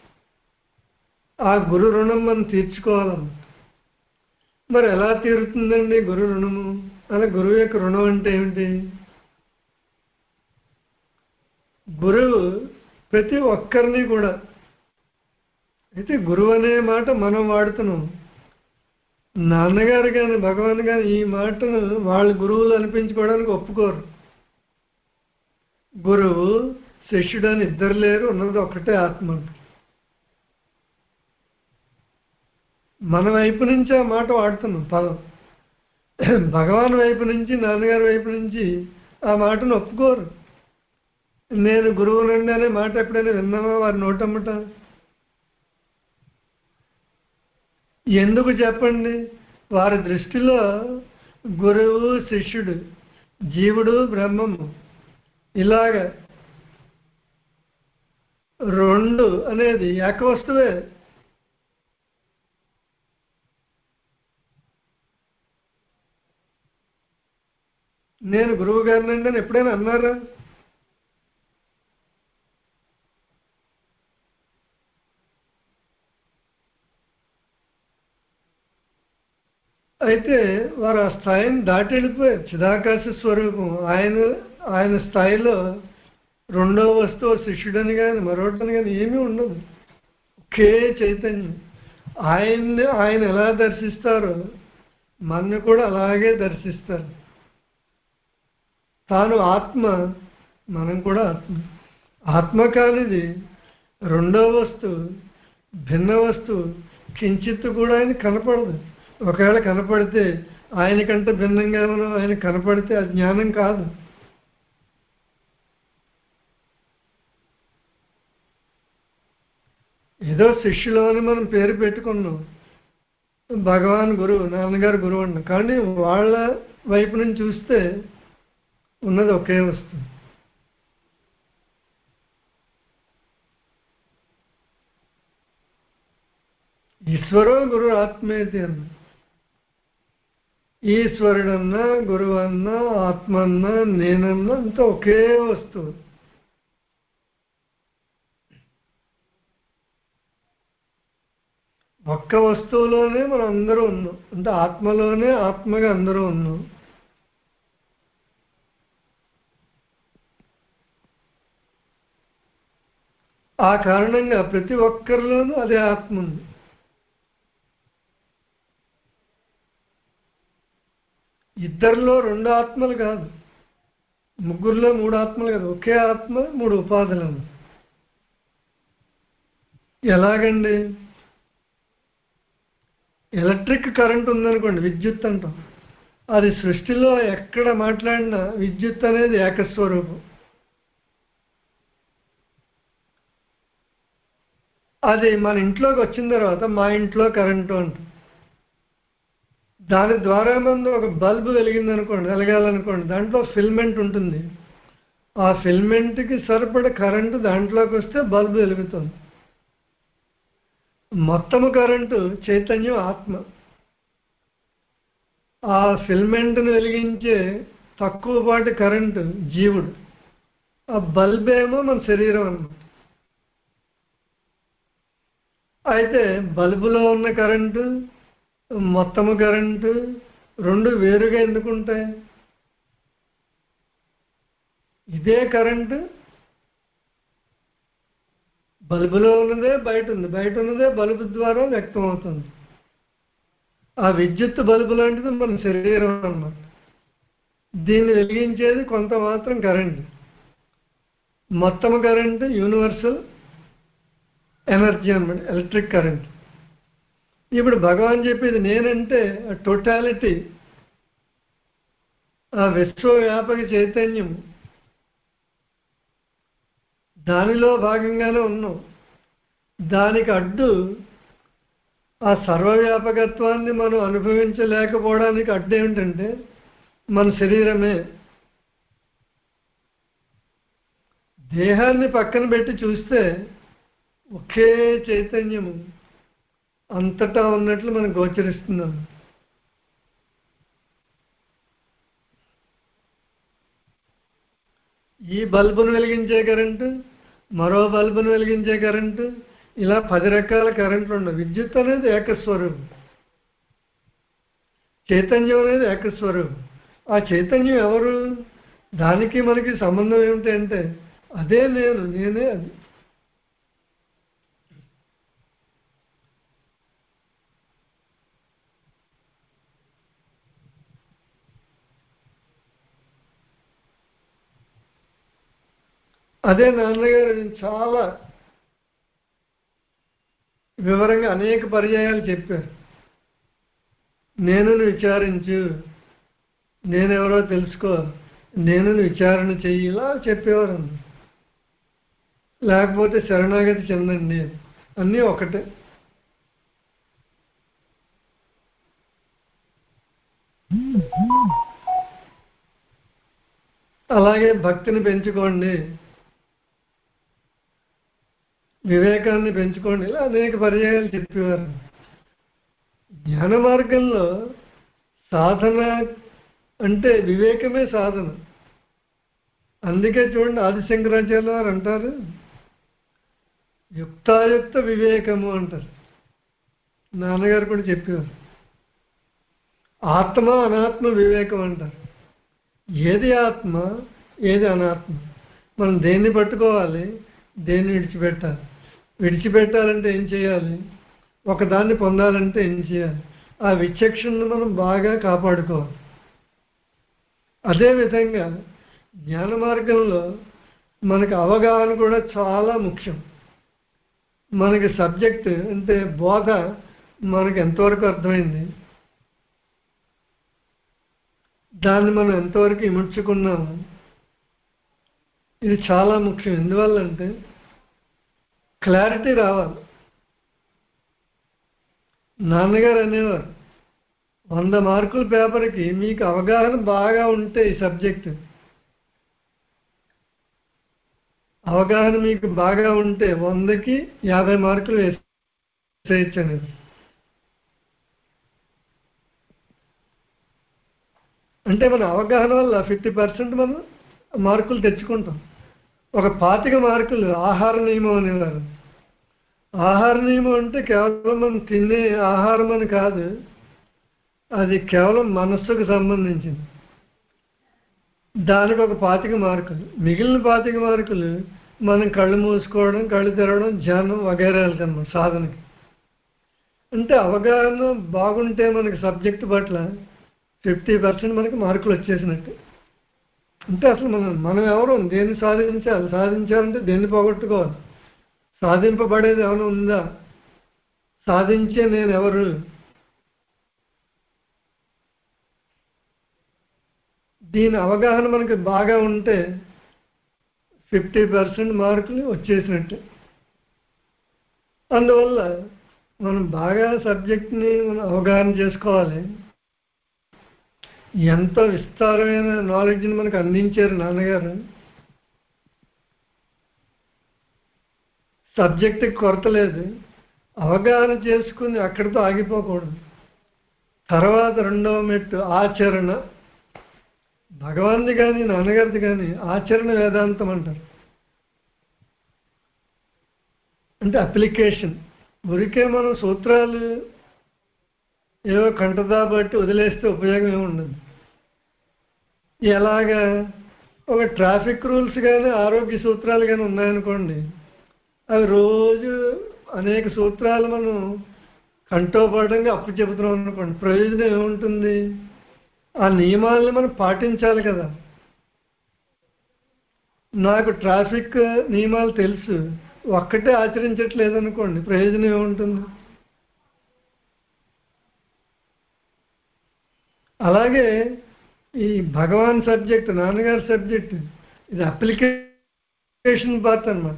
ఆ గురు రుణం మనం తీర్చుకోవాలన్నమాట మరి ఎలా తీరుతుందండి గురు రుణము అలా గురువు యొక్క రుణం అంటే ఏమిటి గురువు ప్రతి ఒక్కరిని కూడా అయితే గురువు అనే మాట మనం వాడుతున్నాం నాన్నగారు కానీ భగవాన్ కానీ ఈ మాటను వాళ్ళ గురువులు అనిపించుకోవడానికి ఒప్పుకోరు గురువు శిష్యుడు అని ఇద్దరు లేరు ఉన్నది ఒకటే ఆత్మ మన వైపు నుంచి ఆ మాట వాడుతున్నాం పదం భగవాన్ వైపు నుంచి నాన్నగారి వైపు నుంచి ఆ మాటను ఒప్పుకోరు నేను గురువునండి అనే మాట ఎప్పుడైనా విన్నామా వారి నోటమ్మట ఎందుకు చెప్పండి వారి దృష్టిలో గురువు శిష్యుడు జీవుడు బ్రహ్మము ఇలాగ రెండు అనేది ఏకవస్తువే నేను గురువు గారినండి అని ఎప్పుడైనా అన్నారా అయితే వారు ఆ స్థాయిని దాటి వెళ్ళిపోయారు చిదాకాశ స్వరూపం ఆయన ఆయన స్థాయిలో రెండో వస్తువు శిష్యుడని కానీ మరొకటని కానీ ఏమీ ఉండదు ఒకే చైతన్యం ఆయన్ని ఆయన ఎలా దర్శిస్తారో మన్ను కూడా అలాగే దర్శిస్తారు తాను ఆత్మ మనం కూడా ఆత్మ ఆత్మ కానిది రెండో వస్తువు భిన్న వస్తువు కించిత్తు కూడా ఆయన కనపడదు ఒకవేళ కనపడితే ఆయనకంటే భిన్నంగా మనం ఆయన కనపడితే అది జ్ఞానం కాదు ఏదో శిష్యులు అని మనం పేరు పెట్టుకున్నాం భగవాన్ గురువు నాన్నగారు గురువు అన్న కానీ వాళ్ళ వైపు నుంచి చూస్తే ఉన్నది ఒకే వస్తువు ఈశ్వరో గురు ఆత్మేతి అన్న ఈశ్వరుడన్నా గురువు అన్నా ఆత్మ అన్నా నేనన్నా అంతా ఒకే వస్తువు ఒక్క వస్తువులోనే మనం అందరూ ఉన్నాం అంటే ఆత్మలోనే ఆత్మగా అందరూ ఉన్నాం ఆ కారణంగా ప్రతి ఒక్కరిలోనూ అదే ఆత్మ ఉంది ఇద్దరిలో రెండు ఆత్మలు కాదు ముగ్గురులో మూడు ఆత్మలు కాదు ఒకే ఆత్మ మూడు ఉపాధులను ఎలాగండి ఎలక్ట్రిక్ కరెంట్ ఉందనుకోండి విద్యుత్ అంటాం అది సృష్టిలో ఎక్కడ మాట్లాడినా విద్యుత్ అనేది ఏకస్వరూపం అది మన ఇంట్లోకి వచ్చిన తర్వాత మా ఇంట్లో కరెంటు అంటాం దాని ద్వారా మనం ఒక బల్బ్ వెలిగిందనుకోండి వెలగాలనుకోండి దాంట్లో ఫిల్మెంట్ ఉంటుంది ఆ ఫిల్మెంట్కి సరిపడ కరెంటు దాంట్లోకి వస్తే బల్బ్ వెలుగుతుంది మొత్తము కరెంటు చైతన్యం ఆత్మ ఆ ఫిల్మెంట్ను వెలిగించే తక్కువపాటి కరెంటు జీవుడు ఆ బల్బ్ ఏమో మన శరీరం అన్నమాట అయితే బల్బులో ఉన్న కరెంటు మొత్తము కరెంటు రెండు వేరుగా ఎందుకుంటాయి ఇదే కరెంటు బల్బులో ఉన్నదే బయట ఉంది బయట ఉన్నదే బల్బు ద్వారా వ్యక్తం అవుతుంది ఆ విద్యుత్ బల్బు లాంటిది మన శరీరం అన్నమాట దీన్ని వెలిగించేది కొంత మాత్రం కరెంటు మొత్తం కరెంటు యూనివర్సల్ ఎనర్జీ అనమాట ఎలక్ట్రిక్ కరెంట్ ఇప్పుడు భగవాన్ చెప్పేది నేనంటే టోటాలిటీ ఆ విశ్వవ్యాపక చైతన్యం దానిలో భాగంగానే ఉన్నాం దానికి అడ్డు ఆ సర్వవ్యాపకత్వాన్ని మనం అనుభవించలేకపోవడానికి అడ్డు ఏమిటంటే మన శరీరమే దేహాన్ని పక్కన పెట్టి చూస్తే ఒకే చైతన్యము అంతటా ఉన్నట్లు మనం గోచరిస్తున్నాం ఈ బల్బును వెలిగించే కరెంటు మరో బల్బును వెలిగించే కరెంటు ఇలా పది రకాల కరెంట్లు ఉండవు విద్యుత్ అనేది ఏకస్వరూపం చైతన్యం అనేది ఏకస్వరూపం ఆ చైతన్యం ఎవరు దానికి మనకి సంబంధం ఏమిటి అంటే అదే నేను నేనే అది అదే నాన్నగారు చాలా వివరంగా అనేక పర్యాయాలు చెప్పారు నేను విచారించు నేనెవరో తెలుసుకో నేను విచారణ చెయ్యి ఇలా చెప్పేవారు లేకపోతే శరణాగతి చెందండి అన్నీ ఒకటే అలాగే భక్తిని పెంచుకోండి వివేకాన్ని పెంచుకోండి ఇలా అనేక పర్యాయాలు చెప్పేవారు జ్ఞాన మార్గంలో సాధన అంటే వివేకమే సాధన అందుకే చూడండి ఆదిశంకరాచార్య వారు అంటారు యుక్తాయుక్త వివేకము అంటారు నాన్నగారు కూడా చెప్పేవారు ఆత్మ అనాత్మ వివేకం అంటారు ఏది ఆత్మ ఏది అనాత్మ మనం దేన్ని పట్టుకోవాలి దేన్ని విడిచిపెట్టాలి విడిచిపెట్టాలంటే ఏం చేయాలి ఒకదాన్ని పొందాలంటే ఏం చేయాలి ఆ విచక్షణను మనం బాగా కాపాడుకోవాలి అదేవిధంగా జ్ఞాన మార్గంలో మనకు అవగాహన కూడా చాలా ముఖ్యం మనకి సబ్జెక్ట్ అంటే బోధ మనకు ఎంతవరకు అర్థమైంది దాన్ని మనం ఎంతవరకు ఇముడ్చుకున్నాము ఇది చాలా ముఖ్యం ఎందువల్లంటే క్లారిటీ రావాలి నాన్నగారు అనేవారు వంద మార్కుల పేపర్కి మీకు అవగాహన బాగా ఉంటే ఈ సబ్జెక్ట్ అవగాహన మీకు బాగా ఉంటే వందకి యాభై మార్కులు వేసేయచ్చు అనేది అంటే మన అవగాహన వల్ల ఫిఫ్టీ పర్సెంట్ మనం మార్కులు తెచ్చుకుంటాం ఒక పాతిక మార్కులు ఆహార నియమం అనేవారు ఆహార నియమం అంటే కేవలం మనం తినే ఆహారం అని కాదు అది కేవలం మనస్సుకు సంబంధించింది దానికి ఒక పాతిక మార్కులు మిగిలిన పాతిక మార్కులు మనం కళ్ళు మూసుకోవడం కళ్ళు తెరవడం ధ్యానం వగైరాలకి అన్నమాట సాధనకి అంటే అవగాహన బాగుంటే మనకి సబ్జెక్ట్ పట్ల ఫిఫ్టీ పర్సెంట్ మనకి మార్కులు వచ్చేసినట్టు అంటే అసలు మనం మనం ఎవరు దేన్ని సాధించాలి సాధించాలంటే దేన్ని పోగొట్టుకోవాలి సాధింపబడేది ఏమైనా ఉందా సాధించే నేను ఎవరు దీని అవగాహన మనకి బాగా ఉంటే ఫిఫ్టీ పర్సెంట్ మార్కులు వచ్చేసినట్టే అందువల్ల మనం బాగా సబ్జెక్ట్ని మనం అవగాహన చేసుకోవాలి ఎంతో విస్తారమైన నాలెడ్జ్ని మనకు అందించారు నాన్నగారు సబ్జెక్టుకి కొరత లేదు అవగాహన చేసుకుని అక్కడితో ఆగిపోకూడదు తర్వాత రెండవ మెట్టు ఆచరణ భగవాన్ది కానీ నాన్నగారిది కానీ ఆచరణ వేదాంతం అంటారు అంటే అప్లికేషన్ ఊరికే మనం సూత్రాలు ఏవో కంటదా బట్టి వదిలేస్తే ఉపయోగం ఏమి ఉండదు ఎలాగా ఒక ట్రాఫిక్ రూల్స్ కానీ ఆరోగ్య సూత్రాలు కానీ ఉన్నాయనుకోండి అవి రోజు అనేక సూత్రాలు మనం కంటోపాఠంగా అప్పు చెబుతున్నాం అనుకోండి ప్రయోజనం ఏముంటుంది ఆ నియమాలని మనం పాటించాలి కదా నాకు ట్రాఫిక్ నియమాలు తెలుసు ఒక్కటే ఆచరించట్లేదు అనుకోండి ప్రయోజనం ఏముంటుంది అలాగే ఈ భగవాన్ సబ్జెక్ట్ నాన్నగారి సబ్జెక్ట్ ఇది అప్లికేషన్ పార్ట్ అన్నమాట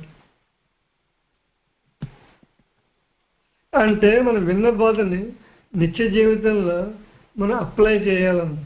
అంటే మనం విన్న బోధని నిత్య జీవితంలో మనం అప్లై చేయాలన్నమాట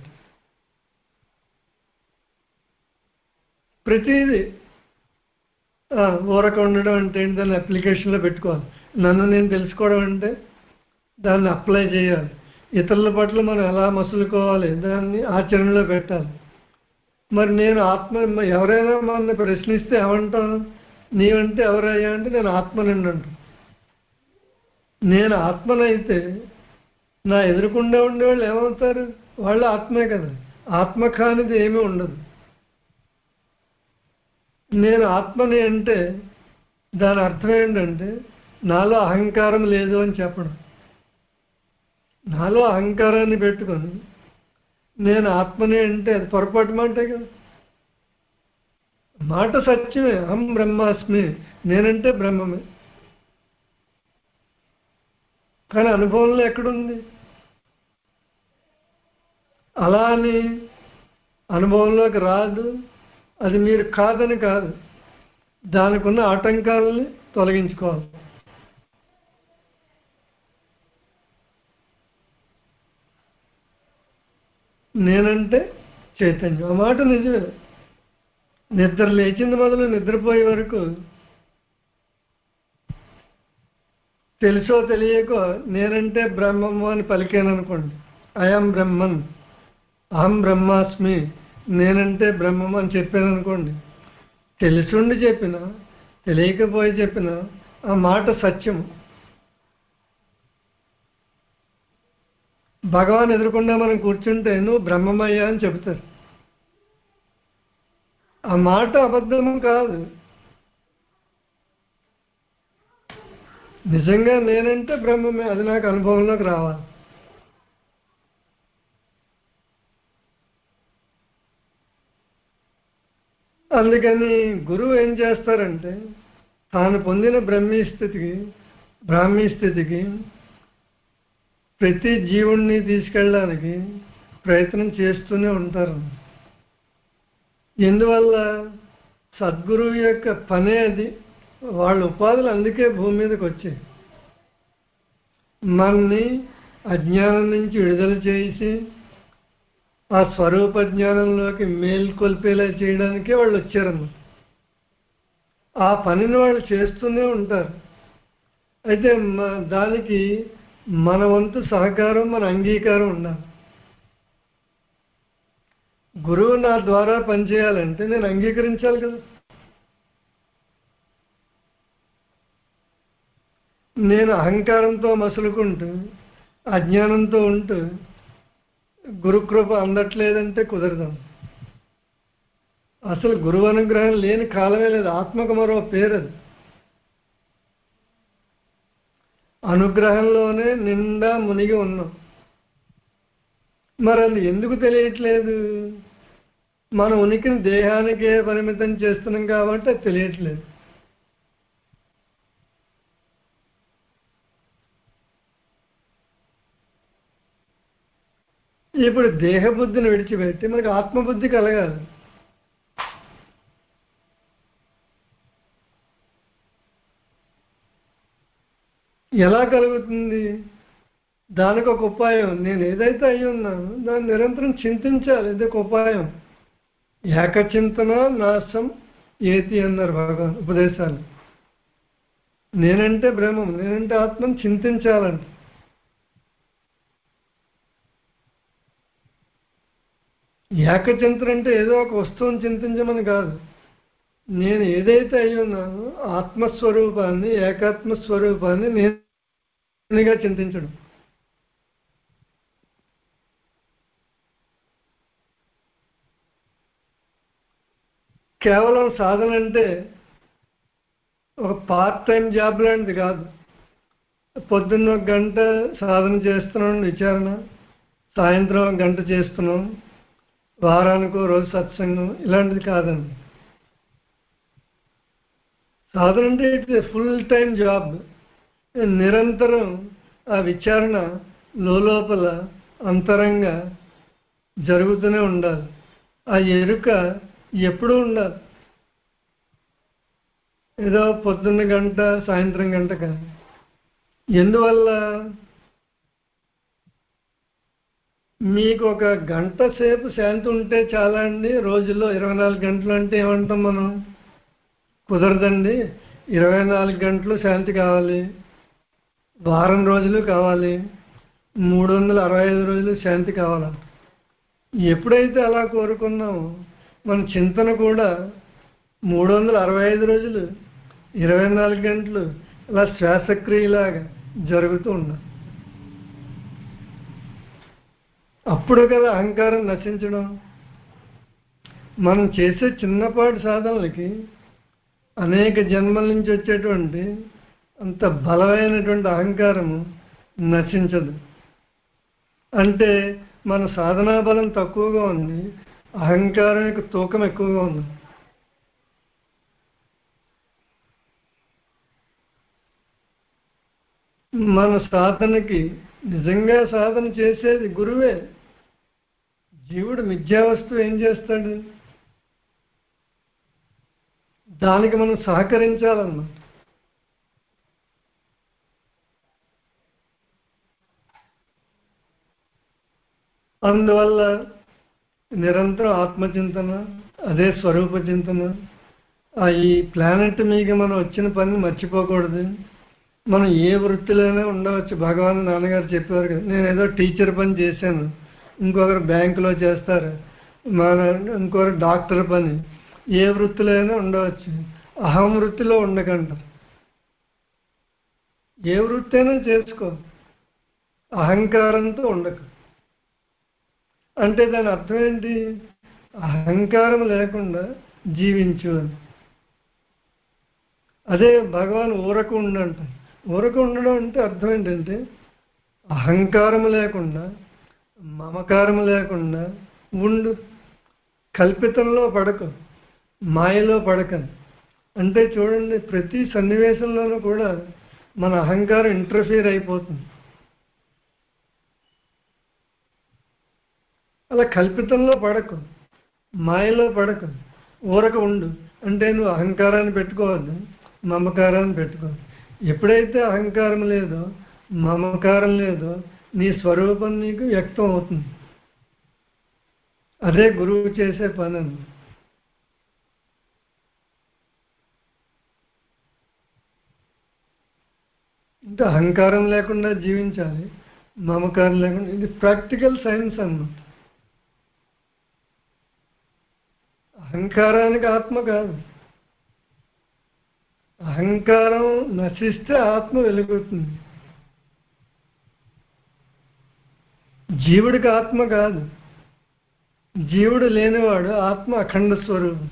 ప్రతిదీ ఆ, ఊరక ఉండడం అంటే ఏంటి దాన్ని అప్లికేషన్లో పెట్టుకోవాలి నన్ను నేను తెలుసుకోవడం అంటే దాన్ని అప్లై చేయాలి ఇతరుల పట్ల మనం ఎలా మసులుకోవాలి దాన్ని ఆచరణలో పెట్టాలి మరి నేను ఆత్మ ఎవరైనా మన ప్రశ్నిస్తే ఏమంటాం నీవంటే ఎవరయ్యా అంటే నేను ఆత్మనండి అంటాను నేను ఆత్మనైతే నా ఎదురుకుండా ఉండేవాళ్ళు ఏమవుతారు వాళ్ళు ఆత్మే కదా ఆత్మ కానిది ఏమీ ఉండదు నేను ఆత్మని అంటే దాని అర్థం ఏంటంటే నాలో అహంకారం లేదు అని చెప్పడం నాలో అహంకారాన్ని పెట్టుకొని నేను ఆత్మని అంటే అది పొరపాటు మాటే కదా మాట సత్యమే అహం బ్రహ్మాస్మి నేనంటే బ్రహ్మమే కానీ అనుభవంలో ఎక్కడుంది అలా అని అనుభవంలోకి రాదు అది మీరు కాదని కాదు దానికి ఉన్న ఆటంకాలని తొలగించుకోవాలి నేనంటే చైతన్యం ఆ మాట నిజమే నిద్ర లేచింది మొదలు నిద్రపోయే వరకు తెలుసో తెలియకో నేనంటే బ్రహ్మము అని పలికాను అనుకోండి అయం బ్రహ్మన్ అహం బ్రహ్మాస్మి నేనంటే బ్రహ్మం అని చెప్పాను అనుకోండి తెలుసుండి చెప్పిన తెలియకపోయి చెప్పిన ఆ మాట సత్యం భగవాన్ ఎదురకుండా మనం కూర్చుంటే నువ్వు బ్రహ్మమయ్యా అని చెబుతారు ఆ మాట అబద్ధము కాదు నిజంగా నేనంటే బ్రహ్మమే అది నాకు అనుభవంలోకి రావాలి అందుకని గురువు ఏం చేస్తారంటే తాను పొందిన బ్రహ్మీ స్థితికి బ్రాహ్మీ స్థితికి ప్రతి జీవుణ్ణి తీసుకెళ్ళడానికి ప్రయత్నం చేస్తూనే ఉంటారు ఎందువల్ల సద్గురువు యొక్క పనే అది వాళ్ళ ఉపాధులు అందుకే భూమి మీదకి వచ్చాయి మనని అజ్ఞానం నుంచి విడుదల చేసి ఆ స్వరూప జ్ఞానంలోకి మేల్కొల్పేలా చేయడానికే వాళ్ళు వచ్చారన్నమాట ఆ పనిని వాళ్ళు చేస్తూనే ఉంటారు అయితే మ- దానికి మన వంతు సహకారం మన అంగీకారం ఉండాలి గురువు నా ద్వారా పనిచేయాలంటే నేను అంగీకరించాలి కదా నేను అహంకారంతో మసులుకుంటూ అజ్ఞానంతో ఉంటూ గురుకృప అందట్లేదంటే కుదరదు అసలు గురువు అనుగ్రహం లేని కాలమే లేదు ఆత్మకు మరో పేరు అది అనుగ్రహంలోనే నిండా మునిగి ఉన్నాం మరి అది ఎందుకు తెలియట్లేదు మన ఉనికిని దేహానికే పరిమితం చేస్తున్నాం కాబట్టి అది తెలియట్లేదు ఇప్పుడు దేహబుద్ధిని విడిచిపెట్టి మనకి ఆత్మబుద్ధి కలగాలి ఎలా కలుగుతుంది దానికి ఒక ఉపాయం నేను ఏదైతే అయి ఉన్నానో దాన్ని నిరంతరం చింతించాలి ఇది ఒక ఉపాయం ఏకచింతన నాశం ఏతి అన్నారు భగవాన్ ఉపదేశాలు నేనంటే బ్రహ్మం నేనంటే ఆత్మను చింతించాలంట ఏకచింతన అంటే ఏదో ఒక వస్తువుని చింతించమని కాదు నేను ఏదైతే అయి ఉన్నానో ఆత్మస్వరూపాన్ని ఏకాత్మ స్వరూపాన్ని నేనుగా చింతించడం కేవలం సాధన అంటే ఒక పార్ట్ టైం జాబ్ లాంటిది కాదు పొద్దున్న ఒక గంట సాధన చేస్తున్నాం విచారణ సాయంత్రం ఒక గంట చేస్తున్నాం వారానికి రోజు సత్సంగం ఇలాంటిది కాదండి సాధన అంటే ఇట్స్ ఫుల్ టైం జాబ్ నిరంతరం ఆ విచారణ లోపల అంతరంగా జరుగుతూనే ఉండాలి ఆ ఎరుక ఎప్పుడూ ఉండాలి ఏదో పొద్దున్న గంట సాయంత్రం గంట కాదు ఎందువల్ల మీకు ఒక గంట సేపు శాంతి ఉంటే చాలా అండి రోజుల్లో ఇరవై నాలుగు గంటలు అంటే ఏమంటాం మనం కుదరదండి ఇరవై నాలుగు గంటలు శాంతి కావాలి వారం రోజులు కావాలి మూడు వందల అరవై ఐదు రోజులు శాంతి కావాలి ఎప్పుడైతే అలా కోరుకున్నామో మన చింతన కూడా మూడు వందల అరవై ఐదు రోజులు ఇరవై నాలుగు గంటలు ఇలా శ్వాసక్రియలాగా జరుగుతూ ఉండాలి అప్పుడు కదా అహంకారం నశించడం మనం చేసే చిన్నపాటి సాధనలకి అనేక జన్మల నుంచి వచ్చేటువంటి అంత బలమైనటువంటి అహంకారము నశించదు అంటే మన సాధనా బలం తక్కువగా ఉంది అహంకారం యొక్క తూకం ఎక్కువగా ఉంది మన సాధనకి నిజంగా సాధన చేసేది గురువే జీవుడు మిథ్యావస్తువు ఏం చేస్తాడు దానికి మనం సహకరించాలన్నమాట అందువల్ల నిరంతరం ఆత్మచింతన అదే స్వరూప చింతన ఆ ఈ ప్లానెట్ మీద మనం వచ్చిన పని మర్చిపోకూడదు మనం ఏ వృత్తిలోనే ఉండవచ్చు భగవాన్ నాన్నగారు చెప్పారు కదా నేను ఏదో టీచర్ పని చేశాను ఇంకొకరు బ్యాంకులో చేస్తారు మన ఇంకొకరు డాక్టర్ పని ఏ వృత్తిలో అయినా ఉండవచ్చు అహం వృత్తిలో ఉండకంట ఏ వృత్తి అయినా చేసుకో అహంకారంతో ఉండకు అంటే దాని అర్థం ఏంటి అహంకారం లేకుండా జీవించు అని అదే భగవాన్ ఊరకు ఉండంట ఊరకు ఉండడం అంటే అర్థం ఏంటంటే అహంకారం లేకుండా మమకారం లేకుండా ఉండు కల్పితంలో పడకు మాయలో పడకను అంటే చూడండి ప్రతి సన్నివేశంలోనూ కూడా మన అహంకారం ఇంటర్ఫియర్ అయిపోతుంది అలా కల్పితంలో పడకు మాయలో పడకు ఊరక ఉండు అంటే నువ్వు అహంకారాన్ని పెట్టుకోవద్దు మమకారాన్ని పెట్టుకోవద్దు ఎప్పుడైతే అహంకారం లేదో మమకారం లేదో నీ స్వరూపం నీకు వ్యక్తం అవుతుంది అదే గురువు చేసే పని అన్నమాట. అంటే అహంకారం లేకుండా జీవించాలి మమకారం లేకుండా ఇది ప్రాక్టికల్ సైన్స్ అన్నమాట అహంకారానికి ఆత్మ కాదు అహంకారం నశిస్తే ఆత్మ వెలుగుతుంది జీవుడికి ఆత్మ కాదు జీవుడు లేనివాడు ఆత్మ అఖండ స్వరూపం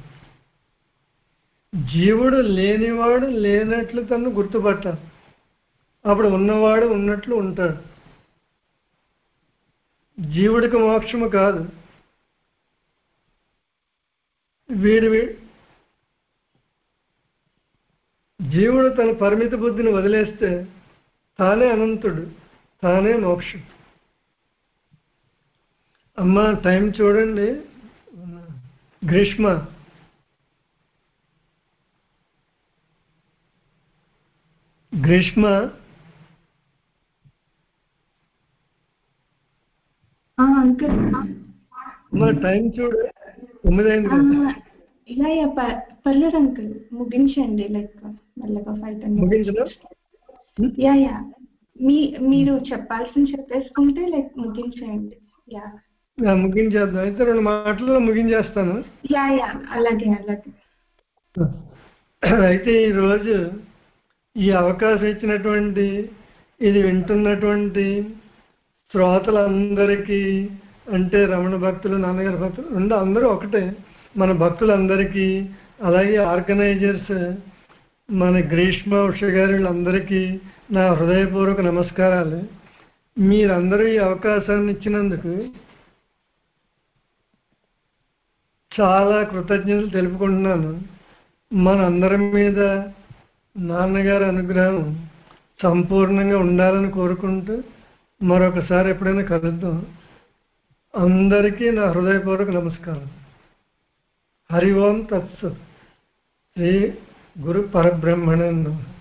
జీవుడు లేనివాడు లేనట్లు తను గుర్తుపట్టాలి అప్పుడు ఉన్నవాడు ఉన్నట్లు ఉంటాడు జీవుడికి మోక్షము కాదు వీడి వీ- జీవుడు తన పరిమిత బుద్ధిని వదిలేస్తే తానే అనంతుడు తానే మోక్షం అమ్మ టైం చూడండి గ్రీష్మ గ్రీష్మ ఆ, అంకుల్ అమ్మ టైం చూడు తొమ్మిది అయింది ఆ, కదా యా యా ప- పర్లేదు అంకుల్ ముగించండి లైక్ మెల్లగా ఫైవ్ టెన్ ముగించడం యా యా మీ మీరు చెప్పాల్సింది చెప్పేసుకుంటే లైక్ ముగించేయండి యా ఆ, ముగించేద్దాం అయితే రెండు మాటల్లో ముగించేస్తాను యా యా అలాగే అలాగే అయితే ఈరోజు ఈ అవకాశం ఇచ్చినటువంటి ఇది వింటున్నటువంటి శ్రోతలందరికీ అంటే రమణ భక్తులు నాన్నగారి భక్తులు రెండు అందరూ ఒకటే మన భక్తులందరికీ అలాగే ఆర్గనైజర్స్ మన గ్రీష్మ ఉష గారి వీళ్ళందరికీ నా హృదయపూర్వక నమస్కారాలు మీరందరూ ఈ అవకాశాన్ని ఇచ్చినందుకు చాలా కృతజ్ఞతలు తెలుపుకుంటున్నాను మన అందరి మీద నాన్నగారి అనుగ్రహం సంపూర్ణంగా ఉండాలని కోరుకుంటూ మరొకసారి ఎప్పుడైనా కలుద్దాం అందరికీ నా హృదయపూర్వక నమస్కారం హరి ఓం తత్సత్ శ్రీ గురు పరబ్రహ్మణం నమః